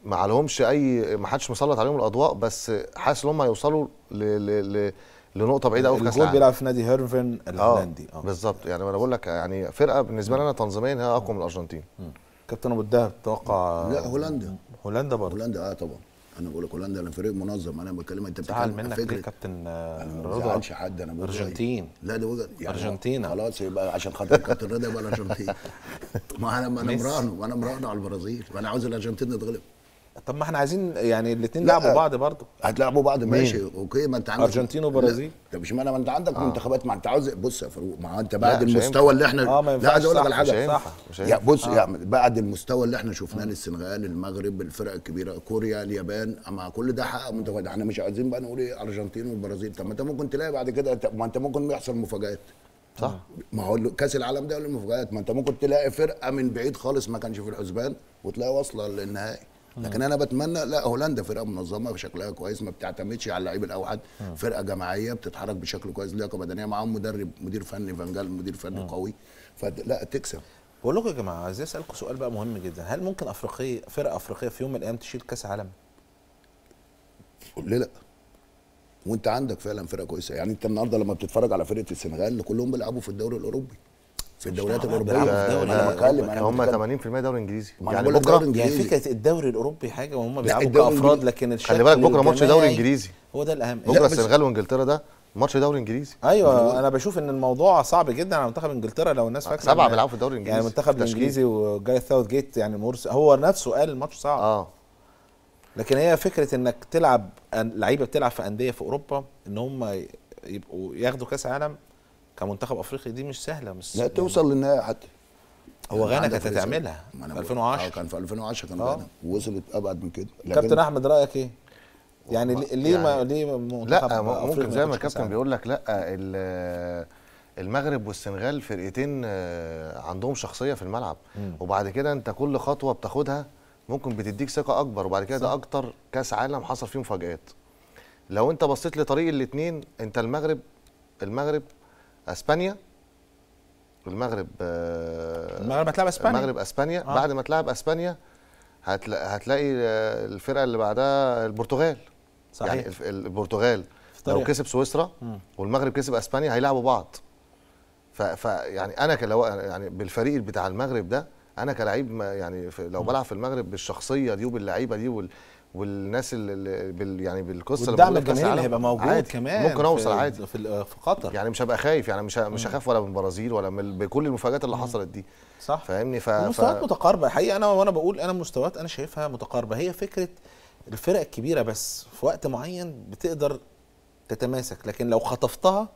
ما عليهمش اي ما حدش مسلط عليهم الاضواء بس حاسس ان هم هيوصلوا ل... ل... ل... لنقطه بعيده قوي في كاس الجول العالم بيلعب في نادي هيرفن اه الهولندي اه بالظبط يعني انا بقول لك يعني فرقه بالنسبه لي انا تنظيميا هي اقوى من الارجنتين كابتن ابو الدهب توقع لا هولندا هولندا برضه هولندا اه طبعا انا بقول لك هولندا انا فريق منظم انا بتكلم انت زعل بتتكلم منك فكرة- ليه كابتن آه، انا ما رضا بزعلش حد انا بقول رأيي. ارجنتين لا ده وجهه أرجنتينا. خلاص يبقى عشان خاطر كابتن رضا يبقى الارجنتين ما انا ما انا ميسي. مراهنه ما انا مراهنه على البرازيل وانا عاوز الارجنتين تتغلب طب ما احنا عايزين يعني الاثنين لا. لعبوا بعض برضه هتلعبوا بعض ماشي اوكي ما انت عندك أرجنتين وبرازيل. لا، طب اشمعنى ما انت عندك منتخبات ما انت عاوز بص يا فاروق ما هو انت بعد مش المستوى هينفع. اللي احنا اه ما لا ينفعش عايز اقول لك صح، على مش حاجه هينفع. مش يا هينفع. بص يا بعد المستوى اللي احنا شفناه للسنغال المغرب الفرق الكبيره كوريا اليابان مع كل ده حقق منتخبات احنا مش عايزين بقى نقول ايه ارجنتين والبرازيل طب ما انت ممكن تلاقي بعد كده انت- ما انت ممكن يحصل مفاجات صح ما هو كاس العالم ده المفاجآت ما انت ممكن تلاقي فرقه من بعيد خالص ما كانش في الحسبان وتلاقي واصله للنهائي لكن انا بتمنى لا هولندا فرقه منظمه شكلها كويس ما بتعتمدش على اللعيب الاوحد فرقه جماعيه بتتحرك بشكل كويس لياقه بدنيه معاهم مدرب مدير فني فانجال مدير فني قوي فلا تكسب بقول لكم يا جماعه عايز اسالكم سؤال بقى مهم جدا هل ممكن افريقيه فرقه افريقيه في يوم من الايام تشيل كاس عالم قول لي لا وانت عندك فعلا فرقه كويسه يعني انت النهارده لما بتتفرج على فرقه السنغال كلهم بيلعبوا في الدوري الاوروبي في الدوريات دعوة، الاوروبيه بيلعبوا في دوري انا الأوروبي. بتكلم انا هم بتكلم. 80% دوري انجليزي ما أنا يعني بقول لك بكره دوري يعني إنجليزي. فكره الدوري الاوروبي حاجه وهم بيلعبوا الدوري كافراد الإنجليزي- لكن الشكل بالك بكرة ماتش دوري الجماعي إنجليزي. هو ده الاهم بكره لا، بس- السنغال وانجلترا ده ماتش دوري انجليزي ايوه انا بشوف ان الموضوع صعب جدا على منتخب انجلترا لو الناس فاكره سبعة إن- بيلعبوا في الدوري الإنجليزي يعني المنتخب في التشكيل. الانجليزي وجاريث ساوث جيت يعني مرس هو نفسه قال الماتش صعب اه لكن هي فكره انك تلعب أن- لعيبه بتلعب في انديه في اوروبا ان هم ي- يبقوا ياخدوا كاس عالم كمنتخب افريقي دي مش سهله مش لا توصل للنهائي حتى هو غانا عندك كانت فريق هتعملها ما أنا في بقول- 2010 اه كان في 2010 كان آه. غانا ووصلت ابعد من كده لكن- كابتن احمد رايك ايه؟ يعني ليه- ليه ما يعني ليه منتخب لا م- أفريقيا ممكن زي ما ياخدش كأس الكابتن عالم؟ بيقول لك لا ال- المغرب والسنغال فرقتين آه، عندهم شخصيه في الملعب وبعد كده انت كل خطوه بتاخدها ممكن بتديك ثقه اكبر وبعد كده ده اكتر كاس عالم حصل فيه مفاجات لو انت بصيت لطريق الاثنين انت المغرب المغرب اسبانيا المغرب آه، المغرب هتلعب اسبانيا المغرب اسبانيا آه. آه. بعد ما تلعب اسبانيا هتلا... هتلاقي آه، الفرقه اللي بعدها البرتغال صحيح. يعني الف- البرتغال لو طريقة. كسب سويسرا والمغرب كسب اسبانيا هيلعبوا بعض ف... ف يعني انا كلو... يعني بالفريق بتاع المغرب ده انا كلاعب ما- يعني في... لو بلعب في المغرب بالشخصيه دي وباللعيبه دي وال... والناس اللي بال... يعني بالقصه اللي والدعم موجودة في كأس الجماهيري اللي العالم، هيبقى موجود عادي. كمان ممكن اوصل في عادي في, ال- في قطر يعني مش هبقى خايف يعني مش ه... مش هخاف ولا من البرازيل ولا من بكل المفاجات اللي حصلت دي صح فاهمني ف... المستويات متقاربه الحقيقه انا وانا بقول انا مستويات انا شايفها متقاربه هي فكره الفرق الكبيره بس في وقت معين بتقدر تتماسك لكن لو خطفتها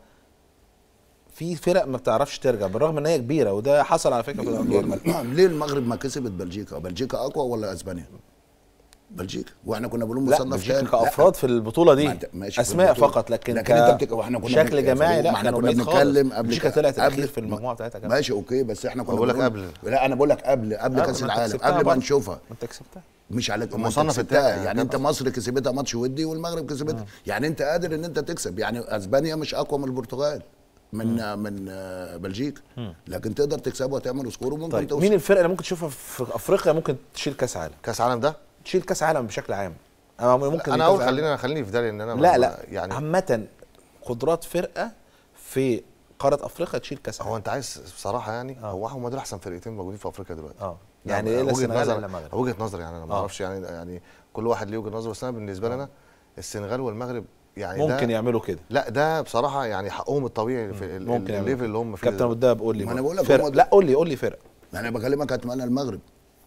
في فرق ما بتعرفش ترجع بالرغم ان هي كبيره وده حصل على فكره في الادوار المالية. ليه المغرب ما كسبت بلجيكا بلجيكا اقوى ولا اسبانيا بلجيكا واحنا كنا بنقول لا مصنف بلجيكا تاني. لا. كافراد في البطوله ما دي أنت ماشي في اسماء البطولة. فقط لكن, لكن انت بتك... واحنا كنا شكل بن- جماعي لا ما احنا كانوا كنا بعيد بنتكلم خالص. قبل بلجيكا ك- طلعت قبل- الاخير في المجموعه بتاعتها كمان ماشي اوكي بس احنا كنا بقول لك بنقول- قبل. لا انا بقول لك قبل قبل آه، كاس ما أنت العالم كسبتها قبل ما برضه. نشوفها ما انت كسبتها مش على ما أنت المصنف كسبتها. التاني يعني انت مصر كسبتها ماتش ودي والمغرب كسبتها يعني انت قادر ان انت تكسب يعني اسبانيا مش اقوى من البرتغال من من آه، بلجيكا لكن تقدر تكسبها وتعمل سكور وممكن طيب توصل مين الفرقه اللي ممكن تشوفها في افريقيا ممكن تشيل كاس عالم كاس عالم ده تشيل كاس عالم بشكل عام أنا ممكن انا كأس اقول عالم. خلينا خليني في داري ان انا لا ما- لا يعني عامة قدرات فرقة في قارة افريقيا تشيل كاس هو عالم انت عايز بصراحه يعني آه. هو هم دول احسن فرقتين موجودين في افريقيا دلوقتي اه لا، يعني ايه وجهه السنغال نظر ولا المغرب وجهه نظر يعني انا ما آه. اعرفش يعني يعني كل واحد ليه وجهه نظر بس انا بالنسبه لي انا السنغال والمغرب يعني ممكن ده يعملوا كده لا ده بصراحه يعني حقهم الطبيعي في ال- ممكن ال- يعملوا الليفل اللي هم فيه كابتن ابو دلوقتي. الدهب قول لي ما أنا برضه. بقول لك فرق هم- لا قول لي قول لي فرق انا بكلمك اتمنى المغرب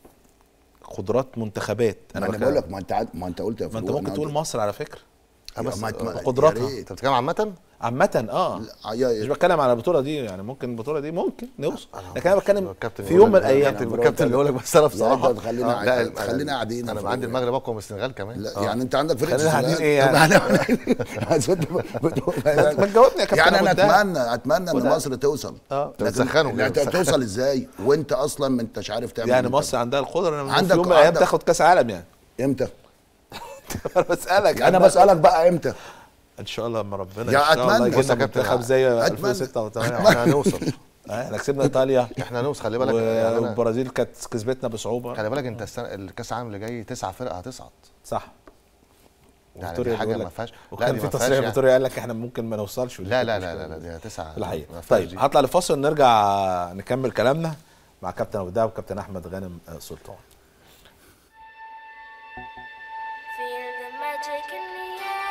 قدرات منتخبات انا, بتكلم. بقول لك ما انت عاد- ما انت قلت يا ما انت فاروق، ممكن أنا تقول قلت- مصر على فكره آه، بس ما- ما- بقدراتها. يا ريت. انت بتتكلم عامه عامة اه لا، يا- مش بتكلم على البطولة دي يعني ممكن البطولة دي ممكن نوصل لكن انا بتكلم الكابتن في بيقول يوم من لك- الايام الكابتن الكابتن بيقول لك بس انا لا، بصراحه أنت تخلينا آه، لا، قاعد- خلينا قاعدين انا يا عندي فاروق. المغرب اقوى من السنغال كمان لا يعني انت عندك فرقه خلينا قاعدين السنغال. إيه يعني؟ عايز أنت بتقول- ما تجاوبني يا كابتن يعني أبو انا الدهب. اتمنى اتمنى ان وده. مصر توصل اه لكن- بتسخنوا لا، كده، ت- توصل ازاي وانت اصلا ما انتش عارف تعمل يعني أنت. مصر عندها القدرة ان في عندك- يوم من الايام عندك- تاخد كاس عالم يعني امتى انا بسألك انا بسالك بقى امتى ان شاء الله لما ربنا يا ان شاء الله أتمنى. يجي بص يا لنا كابتن، منتخب زي أتمنى. 2006 و8 احنا هنوصل آه، احنا كسبنا ايطاليا احنا نوصل خلي بالك يعني أنا- والبرازيل كانت كسبتنا بصعوبه خلي بالك انت السنه الكاس العالم اللي جاي تسع فرق هتصعد صح يعني وفيتوريا دي حاجه بيقول ما لك- فيهاش لا وكان دي في ما تصريح فيهاش يعني. فيتوريا قال لك احنا ممكن ما نوصلش ودي لا كانت لا مشكلة. لا لا لا دي تسعه في الحقيقه ما فيهاش طيب دي. هطلع لفاصل ونرجع نكمل كلامنا مع كابتن ابو الدهب وكابتن احمد غانم آه، سلطان Feel the magic in the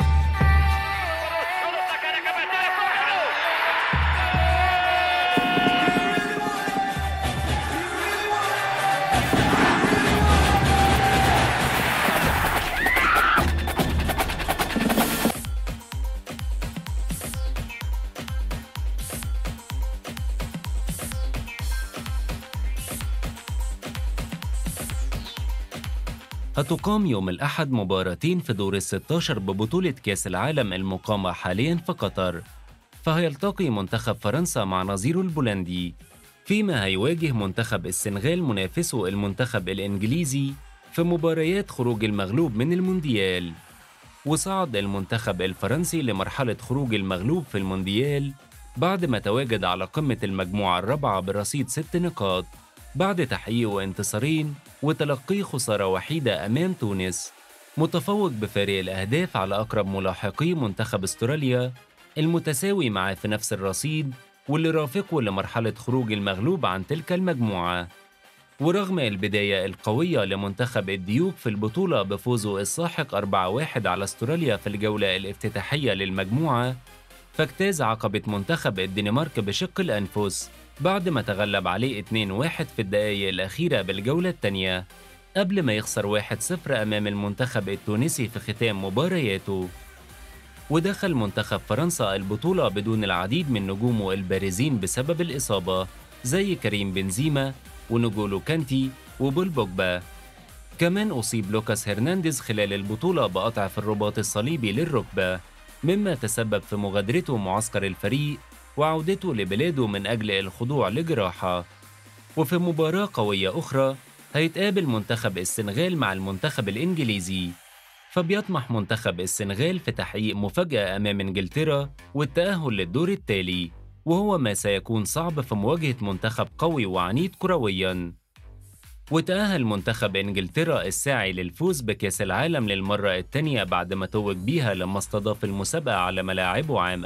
هتقام يوم الأحد مباراتين في دور ال 16 ببطولة كأس العالم المقامة حاليا في قطر فهيلتقي منتخب فرنسا مع نظيره البولندي فيما هيواجه منتخب السنغال منافسه المنتخب الإنجليزي في مباريات خروج المغلوب من المونديال وصعد المنتخب الفرنسي لمرحلة خروج المغلوب في المونديال بعد ما تواجد على قمة المجموعة الرابعة برصيد ست نقاط بعد تحقيقه انتصارين وتلقيه خسارة وحيدة أمام تونس متفوق بفارق الأهداف على أقرب ملاحقي منتخب استراليا المتساوي معه في نفس الرصيد واللي رافقه لمرحلة خروج المغلوب عن تلك المجموعة ورغم البداية القوية لمنتخب الديوك في البطولة بفوزه الساحق 4-1 على استراليا في الجولة الافتتاحية للمجموعة فاجتاز عقبة منتخب الدنمارك بشق الأنفس بعد ما تغلب عليه 2-1 في الدقايق الأخيرة بالجولة الثانية قبل ما يخسر 1-0 أمام المنتخب التونسي في ختام مبارياته ودخل منتخب فرنسا البطولة بدون العديد من نجومه البارزين بسبب الإصابة زي كريم بنزيما ونجولو كانتي وبول بوجبا كمان أصيب لوكاس هرنانديز خلال البطولة بقطع في الرباط الصليبي للركبة مما تسبب في مغادرته معسكر الفريق وعودته لبلاده من أجل الخضوع لجراحة وفي مباراة قوية أخرى هيتقابل منتخب السنغال مع المنتخب الإنجليزي فبيطمح منتخب السنغال في تحقيق مفاجأة أمام إنجلترا والتأهل للدور التالي وهو ما سيكون صعب في مواجهة منتخب قوي وعنيد كروياً وتأهل منتخب إنجلترا الساعي للفوز بكأس العالم للمرة الثانية بعد ما توج بيها لما استضاف المسابقة على ملاعبه عام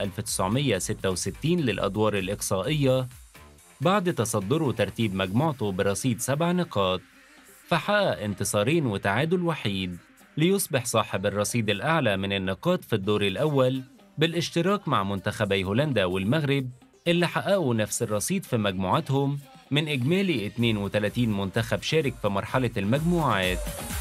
1966 للأدوار الإقصائية بعد تصدره ترتيب مجموعته برصيد سبع نقاط فحقق انتصارين وتعادل وحيد ليصبح صاحب الرصيد الأعلى من النقاط في الدور الأول بالاشتراك مع منتخبي هولندا والمغرب اللي حققوا نفس الرصيد في مجموعتهم من إجمالي 32 منتخب شارك في مرحلة المجموعات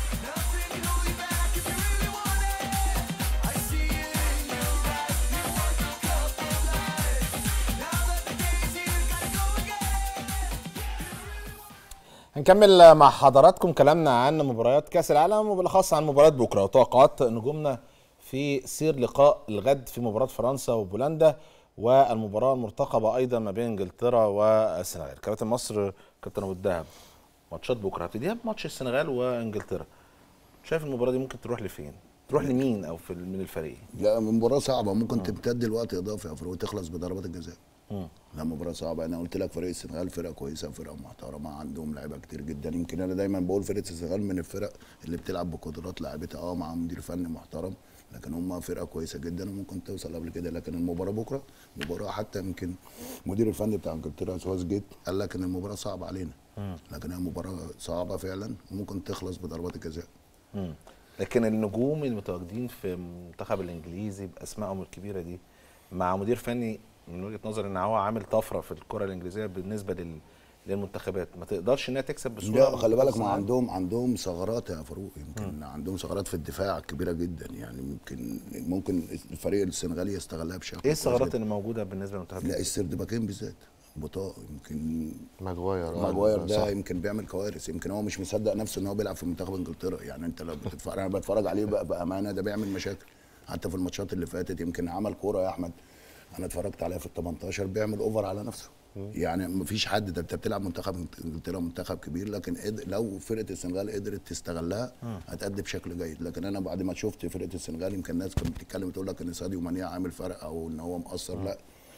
هنكمل مع حضراتكم كلامنا عن مباريات كاس العالم وبالاخص عن مباراه بكره وتوقعات نجومنا في سير لقاء الغد في مباراه فرنسا وبولندا والمباراه المرتقبه ايضا ما بين انجلترا والسنغال كابتن مصر كابتن ابو الدهب ماتشات بكره هبتديها بماتش السنغال وانجلترا شايف المباراه دي ممكن تروح لفين تروح لمين او في من الفريقين لا مباراه صعبه ممكن تمتد لوقت اضافي يا فاروق وتخلص بضربات الجزاء مم. لا مباراه صعبه انا قلت لك فريق السنغال فرقه كويسه فرقه محترمه عندهم لعيبه كتير جدا يمكن انا دايما بقول فرقه السنغال من الفرق اللي بتلعب بقدرات لاعبتها اه مع مدير فني محترم لكن هم فرقه كويسه جدا وممكن توصل قبل كده لكن المباراه بكره مباراه حتى يمكن مدير الفني بتاع انجلترا سواس جيت قال لك ان المباراه صعبه علينا مم. لكن هي مباراه صعبه فعلا وممكن تخلص بضربات الجزاء مم. لكن النجوم المتواجدين في المنتخب الانجليزي باسمائهم الكبيره دي مع مدير فني من وجهه نظري ان هو عامل طفره في الكره الانجليزيه بالنسبه لل للمنتخبات ما تقدرش انها تكسب بسهوله لا خلي بالك ما السنغال. عندهم عندهم ثغرات يا فاروق يمكن عندهم ثغرات في الدفاع كبيره جدا يعني ممكن ممكن الفريق السنغالي يستغلها بشكل ايه كويس الثغرات جداً. اللي موجوده بالنسبه للمنتخب لا السرد باكين بالذات بطاء يمكن ماجواير آه، ماجواير صح. ده يمكن بيعمل كوارث يمكن هو مش مصدق نفسه ان هو بيلعب في منتخب انجلترا يعني انت لو بتتفرج انا بتفرج عليه بقى بامانه ده بيعمل مشاكل حتى في الماتشات اللي فاتت يمكن عمل كوره يا احمد انا اتفرجت عليها في ال 18 بيعمل اوفر على نفسه يعني مفيش حد ده انت بتلعب منتخب انجلترا منتخب كبير لكن قد- لو فرقه السنغال قدرت تستغلها هتأدي بشكل جيد لكن انا بعد ما شفت فرقه السنغال يمكن الناس كانت بتتكلم تقول لك ان ساديو ماني عامل فرق او ان هو مقصر لا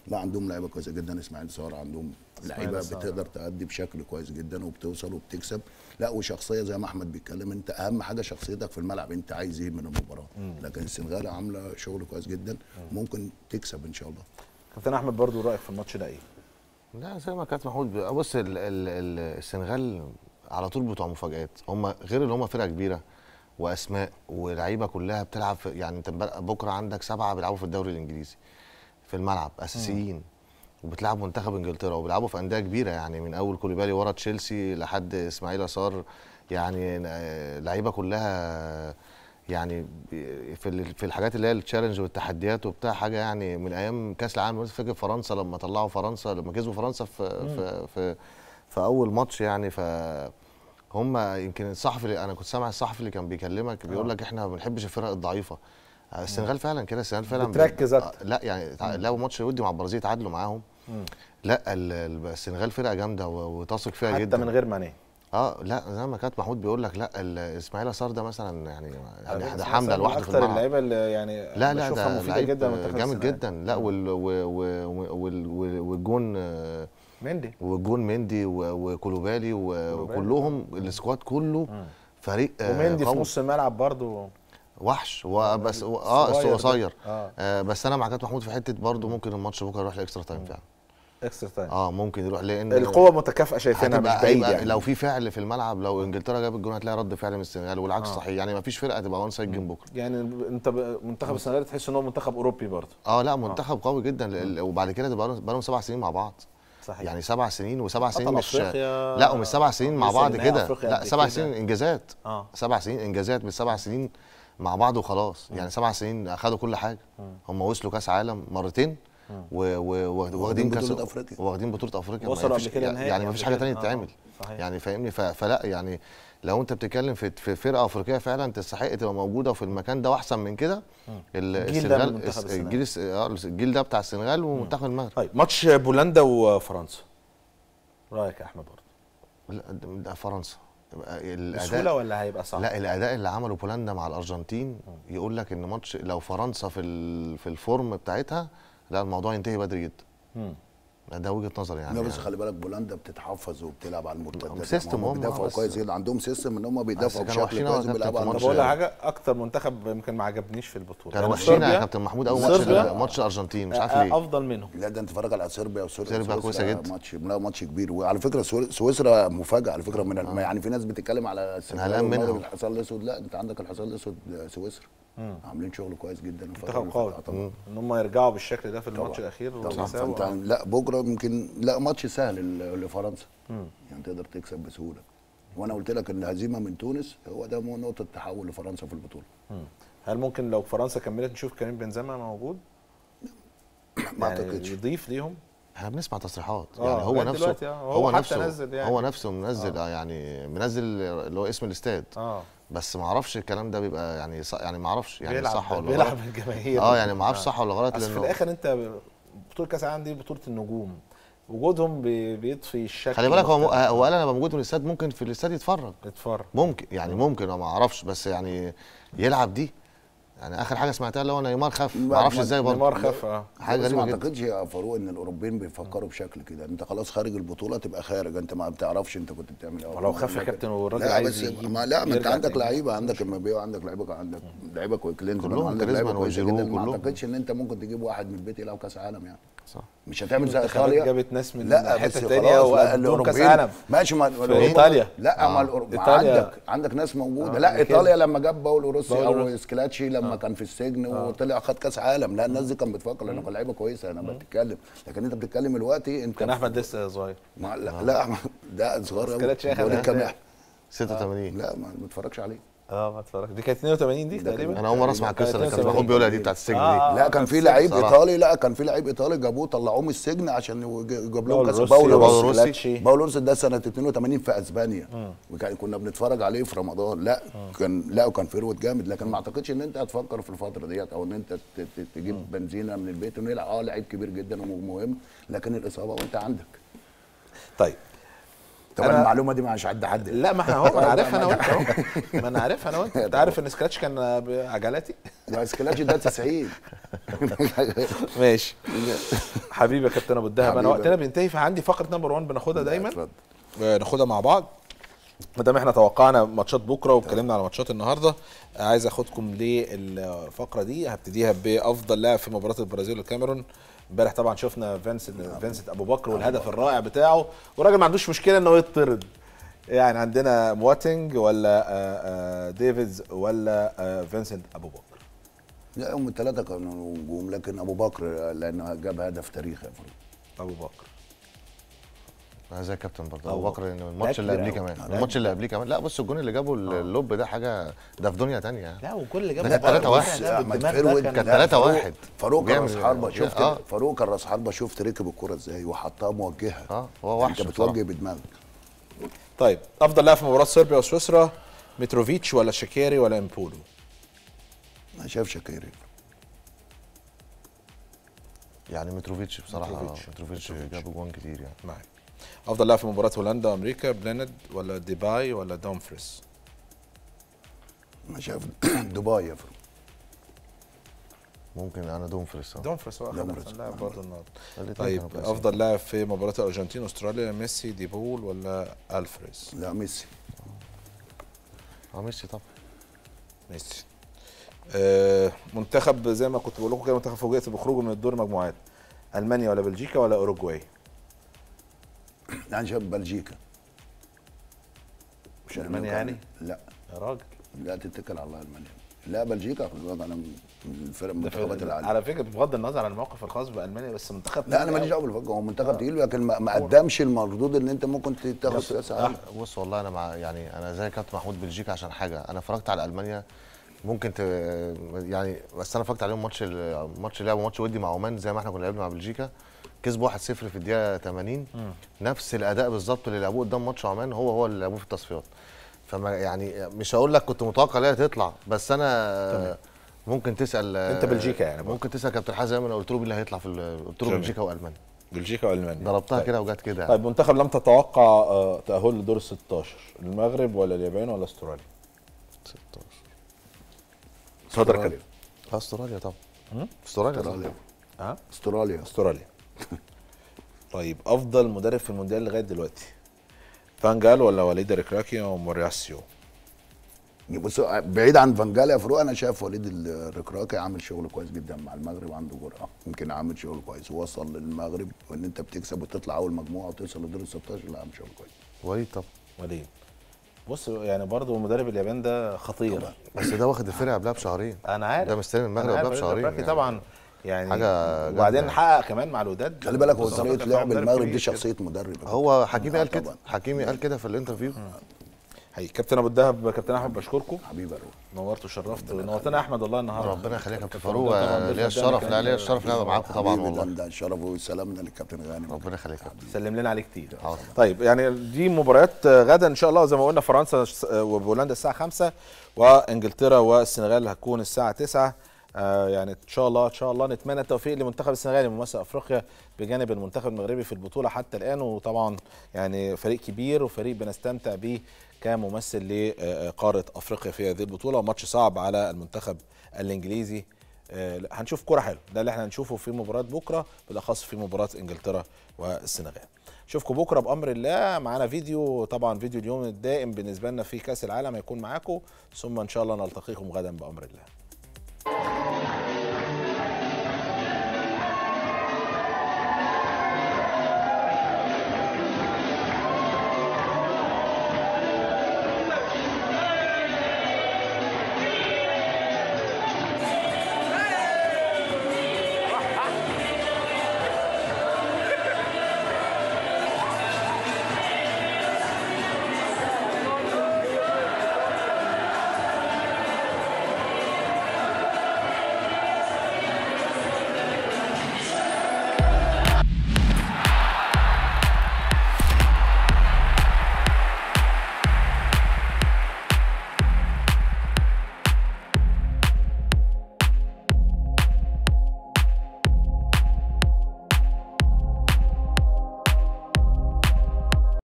لا عندهم لعيبه كويسه جدا اسماعيل صار عندهم لعيبه صار. بتقدر تأدي بشكل كويس جدا وبتوصل وبتكسب لا وشخصيه زي ما احمد بيتكلم انت اهم حاجه شخصيتك في الملعب انت عايز ايه من المباراه لكن السنغال عامله شغل كويس جدا ممكن تكسب ان شاء الله كابتن احمد برضو رايك في الماتش ده ايه لا زي ما كانت محمود بي- بص ال ال ال السنغال على طول بتوع مفاجآت هم غير ان هم فرقه كبيره واسماء ولعيبه كلها بتلعب في يعني انت امبارح- بكره عندك سبعه بيلعبوا في الدوري الانجليزي في الملعب اساسيين وبتلعب منتخب انجلترا وبيلعبوا في انديه كبيره يعني من اول كوليبالي ورا تشيلسي لحد اسماعيل يسار يعني آه، لعيبه كلها يعني بي- في ال- في الحاجات اللي هي التشالنج والتحديات وبتاع حاجه يعني من ايام كاس العالم مثلا فاكر فرنسا لما طلعوا فرنسا لما كسبوا فرنسا في في في, في اول ماتش يعني ف هم يمكن الصحفي اللي انا كنت سامع الصحفي اللي كان بيكلمك بيقول لك احنا ما بنحبش الفرق الضعيفه السنغال فعلا كده السنغال فعلا ب- بتركز آه، أكتر. لا يعني تع- لعبوا ماتش ودي مع البرازيل تعادلوا معاهم لا ال- ال- السنغال فرقه جامده و- وتثق فيها حتى جدا من غير ماني اه لا زي ما كانت محمود بيقول لك لا ال- اسماعيل صار ده مثلا يعني يعني ده بس حمله مثلاً لوحده في اكتر الملعب اللعيبه اللي يعني لا لا بشوفها ده مفيده لعيب جدا منتخب جامد السنغال. جدا لا وال و- و- وال- وال- والجون آه، مندي والجون مندي و- وكولوبالي و- وكلهم السكواد كله فريق آه، ومندي في قوي. نص الملعب برضو وحش هو بس هو- اه صغير بس هو قصير ده. آه. آه بس انا مع كابتن محمود في حته برضه ممكن الماتش بكره يروح لاكسترا تايم فعلا اكسترا تايم اه ممكن يروح لان القوه متكافئه شايفينها مش هتبقى بعيد هيبقى يعني لو في فعل في الملعب لو انجلترا جابت الجون هتلاقي رد فعل من السنغال والعكس آه. صحيح يعني ما فيش فرقه هتبقى وان سايد جيم بكره يعني انت ب- منتخب السنغال تحس ان هو منتخب اوروبي برضه اه لا منتخب قوي جدا ل- وبعد كده ده بقالهم بقالهم سبع سنين مع بعض صحيح يعني سبع سنين وسبع سنين بطل مش أفريقيا لا ومش سبع سنين مع وصل بعض نهائي كده أفريقيا لا قبل سبع كده. سنين انجازات اه سبع سنين انجازات مش سبع سنين مع بعض وخلاص يعني سبع سنين اخدوا كل حاجه هم وصلوا كاس عالم مرتين و- و- واخد- واخدين كاس بطولة أفريقيا. واخدين بطوله افريقيا ما وصلوا فيش- قبل كده نهائي يعني ما قبل فيش حاجه كده. ثانيه آه، تتعمل صحيح. يعني فاهمني ف- فلا يعني لو انت بتتكلم في في فرقه افريقيه فعلا تستحق تبقى موجوده في المكان ده واحسن من كده ال- الجيل ده من السنغال منتخب السنغال. الجيل الس- آه، الجيل ده بتاع السنغال ومنتخب المغرب طيب ماتش بولندا وفرنسا رايك يا احمد برضه لا، ده- ده فرنسا بسهوله ولا هيبقى صعب؟ لا الاداء اللي عمله بولندا مع الارجنتين يقول لك ان ماتش لو فرنسا في ال- في الفورم بتاعتها لا الموضوع ينتهي بدري جدا مم. ده وجهه نظري يعني لا بس يعني. خلي بالك بولندا بتتحفظ وبتلعب على المرتدات سيستم هم هم، بيدافعوا بس- كويس جدا عندهم سيستم ان هم بيدافعوا كانوا بشكل وحشين أوي كويس يا وبيلعبوا كابتن على طب في اقول لك المرتدات. حاجه اكتر منتخب يمكن ما عجبنيش في البطوله كانوا يعني وحشين يا صربيا- كابتن محمود اول ماتش صربيا ماتش الارجنتين مش عارف آه، ليه افضل منهم لا ده انت تتفرج على صربيا وسوريا صربيا سويسرا كويسة جدا. ماتش لا ماتش كبير وعلى فكره سوي- سويسرا مفاجاه على فكره من ال- يعني في ناس بتتكلم على السنغال قلقان والمغرب منهم. الحصان الاسود لا انت عندك الحصان الاسود سويسرا عاملين شغل كويس جدا الفترة منتخب اللي قوي فاتت. آه طبعا ان هم يرجعوا بالشكل ده في طبعا. الماتش الاخير طبعا ويكسبوا. فانت لا بكره يمكن لا ماتش سهل ل- لفرنسا يعني تقدر تكسب بسهوله وانا قلت لك ان الهزيمه من تونس هو ده مو- نقطه تحول لفرنسا في البطوله هل ممكن لو فرنسا كملت نشوف كريم بنزيما موجود؟ ما يعني اعتقدش يضيف ليهم احنا بنسمع تصريحات آه، يعني هو لغاية نفسه دلوقتي، آه، هو هو حتى نفسه نزل يعني. هو نفسه منزل آه. يعني منزل اللي هو اسم الاستاد اه بس ما اعرفش الكلام ده بيبقى يعني صح يعني ما اعرفش يعني بيلعب صح ولا بيلعب غلط الجماهير اه يعني ما اعرفش صح ولا غلط بس في لانه الاخر انت بطوله كاس العالم دي بطوله النجوم وجودهم بي- بيضفي الشكل خلي بالك هو م- المختلف. هو قال انا موجود في الاستاد ممكن في الاستاد يتفرج اتفرج ممكن يعني ممكن انا ما اعرفش بس يعني يلعب دي يعني اخر حاجه سمعتها اللي هو نيمار خاف ما اعرفش ما- ازاي برضه نيمار خاف اه حاجه بس ما غريبه جدا اعتقدش يا فاروق ان الاوروبيين بيفكروا بشكل كده انت خلاص خارج البطوله تبقى خارج انت ما بتعرفش انت كنت بتعمل ايه ولو خاف يا كابتن والراجل لا عايز بس يجيب- ما لا ما انت يرجع عندك تاني. لعيبه عندك امبابي وعندك لعيبه عندك لعيبه كويس كلينزمان كلهم وعندك كاريزما لعيبه كويسه وجيرو جدا ما كلهم. اعتقدش ان انت ممكن تجيب واحد من البيت يلعب كاس عالم يعني صح مش هتعمل زي المنتخبات ايطاليا جابت ناس من لا حتة بس تانية خلاص، لا، وقدموا كاس الأوروبيين- عالم. ماشي ما في إيطاليا. لا ما آه. الأورو- ما إيطاليا. عندك عندك ناس موجوده آه، لا كده. ايطاليا لما جاب باولو روسي باولو او روسي. سكلاتشي لما كان في السجن وطلع خد كاس عالم لا الناس دي كانت بتفكر لانه كان لعيبه كويسه انا بتكلم لكن انت بتتكلم دلوقتي انت كان احمد لسه صغير ما لا لا أحمد، ده صغير قوي سكلاتشي أخد بقول لك كام أهداف. يحيى؟ 86 لا ما بتفرجش عليه اه ما اتفرجت دي كانت 82 دي ده كان- تقريبا انا اول مره اسمع القصه اللي كان 82. محمود بيقولها دي بتاعت السجن آه. دي لا كان في لعيب صراحة. ايطالي لا كان في لعيب ايطالي جابوه طلعوه من السجن عشان يج- يجيب لهم باولو كاس روسي باولو باولو روسي روسي. سكلاتشي. باولو روسي ده سنه 82 في اسبانيا وكان كنا بنتفرج عليه في رمضان لا كان لا وكان فيرود جامد لكن ما اعتقدش ان انت هتفكر في الفتره ديت او ان انت ت- ت- تجيب بنزينه من البيت انه يلعب اه لعيب كبير جدا ومهم لكن الاصابه وانت عندك طيب طبعا أنا- المعلومه دي مش حد حد لا ما احنا اهو ما انا عارفها انا وانت اهو ما انا عارفها انا وانت انت عارف ان سكراتش كان بعجلاتي سكلاتشي ده 90 ماشي حبيبي يا كابتن ابو الدهب انا حبيبي. وقتنا بينتهي فعندي فقره نمبر 1 بناخدها دايما اتفضل. آه، ناخدها مع بعض ما دام احنا توقعنا ماتشات بكره واتكلمنا على ماتشات النهارده آه، عايز اخدكم للفقره دي هبتديها بافضل لاعب في مباراه البرازيل والكاميرون امبارح طبعا شفنا فينسنت فينسنت ابو بكر والهدف الرائع بتاعه والراجل ما عندوش مشكله انه يطرد يعني عندنا مواتنج ولا آه، آه، ديفيدز ولا آه، فينسنت ابو بكر لا هم الثلاثه كانوا نجوم لكن ابو بكر لانه جاب هدف تاريخي يا فاروق ابو بكر أنا زي كابتن برضه أبو ابو بكر لان الماتش لعب اللي كبير قبليه أوي. كمان الماتش اللي قبليه كمان لا بص الجون اللي جابه اللوب ده حاجه ده في دنيا تانية يعني لا وكل اللي جابه ده كان بره 3-1. ده احمد بالدماغ ده فروت كان- كان لا، 3 فاروق- واحد. فاروق كان بيعمل- راس حربه شفت اه فاروق كان راس حربه شفت ركب الكره ازاي وحطها موجهه اه هو وحش انت بصراحة. بتوجه بدماغك طيب افضل لاعب في مباراه صربيا وسويسرا متروفيتش ولا شاكيري ولا امبولو انا شايف شاكيري يعني متروفيتش بصراحه متروفيتش. متروفيتش, متروفيتش جاب جوان كتير يعني معاك افضل لاعب في مباراه هولندا وامريكا بليند ولا ديباي ولا دومفريس انا شايف دبي يا فاروق ممكن انا دومفريس آه. دومفريس هو دومفريس. اخر لاعب برضه النهارده الاتنين طيب كانوا كويسين. افضل لاعب في مباراه الارجنتين واستراليا ميسي ديبول ولا الفريز لا ميسي اه ميسي طبعا ميسي آه منتخب زي ما كنت بقول لكم كده منتخب فوجئت بخروجه من الدور مجموعات المانيا ولا بلجيكا ولا اوروجواي انا شايف بلجيكا مش المانيا يعني لا يا راجل لا تتكل على الله المانيا لا بلجيكا خلي بالك انا من الفرق ده المنتخبات في- العاليه على فكره بغض النظر عن الموقف الخاص بالمانيا بس منتخب لا انا ماليش دعوه بالفرق هو منتخب تقيل لكن ما ما قدمش المردود اللي انت ممكن تاخد كاس عالم بص والله انا مع يعني انا زي كابتن محمود بلجيكا عشان حاجه انا اتفرجت على المانيا ممكن ت... يعني بس انا اتفرجت عليهم ماتش ال- ماتش لعبوا ماتش ودي مع عمان زي ما احنا كنا لعبنا مع بلجيكا كسبوا 1-0 في الدقيقه 80 نفس الاداء بالظبط اللي لعبوه قدام ماتش عمان هو هو اللي لعبوه في التصفيات فما يعني مش هقول لك كنت متوقع ليها تطلع بس انا ممكن تسال أنت بلجيكا يعني برضه. ممكن تسال كابتن حازم انا قلت له مين اللي هيطلع في ال- قلت له جميل. بلجيكا والمانيا بلجيكا والمانيا ضربتها طيب. كده وجت كده طيب منتخب لم تتوقع آه، تأهل لدور ال 16 المغرب ولا اليابان ولا استراليا 16 اتفضل يا كابتن آه، استراليا طبعا استراليا طبعا استراليا ها استراليا استراليا طيب افضل مدرب في المونديال لغايه دلوقتي فانجال ولا وليد ركراكي ومورياسيو بص بعيد عن فانجال يا فاروق انا شايف وليد الركراكي عامل شغل كويس جدا مع المغرب عنده جرأه يمكن عامل شغل كويس وصل للمغرب وان انت بتكسب وتطلع اول مجموعه وتوصل لدور ال 16 لا عامل شغل كويس وليد طبعا وليد بص يعني برضه مدرب اليابان ده خطير بس ده واخد الفرقه قبلها بشهرين انا عارف ده مستلم المغرب أنا عارف قبلها وليد بشهرين ركراكي يعني. طبعا يعني حاجة وبعدين جامدة. حقق كمان مع الوداد خلي بالك هو بالظبط طريقه كان لعب مدرب المغرب كبير دي كده. شخصيه مدرب هو حكيمي آه قال كده طبعاً. حكيمي قال كده في الانترفيو حقيقي كابتن ابو الدهب كابتن احمد بشكركم حبيبي يا روح نورت وشرفت نورتنا يا احمد والله النهارده ربنا يخليك يا كابتن كابتن فاروق طبعاً آه، بإذن ليا الله الشرف لا كان- ليا الشرف ان انا معاكم طبعا حبيبي والله ده الشرف وسلامنا للكابتن غانم ربنا يخليك يا كابتن سلم لنا عليه كتير حاضر. طيب يعني دي مباريات غدا ان شاء الله زي ما قلنا فرنسا وبولندا الساعه 5 وانجلترا والسنغال هتكون الساعه 9 آه يعني ان شاء الله ان شاء الله نتمنى التوفيق لمنتخب السنغال ممثل افريقيا بجانب المنتخب المغربي في البطوله حتى الان وطبعا يعني فريق كبير وفريق بنستمتع بيه كممثل لقاره افريقيا في هذه البطوله وماتش صعب على المنتخب الانجليزي آه، هنشوف كرة حلو ده اللي احنا هنشوفه في مباراة بكرة بالأخص في مباراة إنجلترا والسنغال اشوفكم بكرة بأمر الله معانا فيديو طبعا فيديو اليوم الدائم بالنسبة لنا في كأس العالم هيكون معاكم ثم إن شاء الله نلتقيكم غدا بأمر الله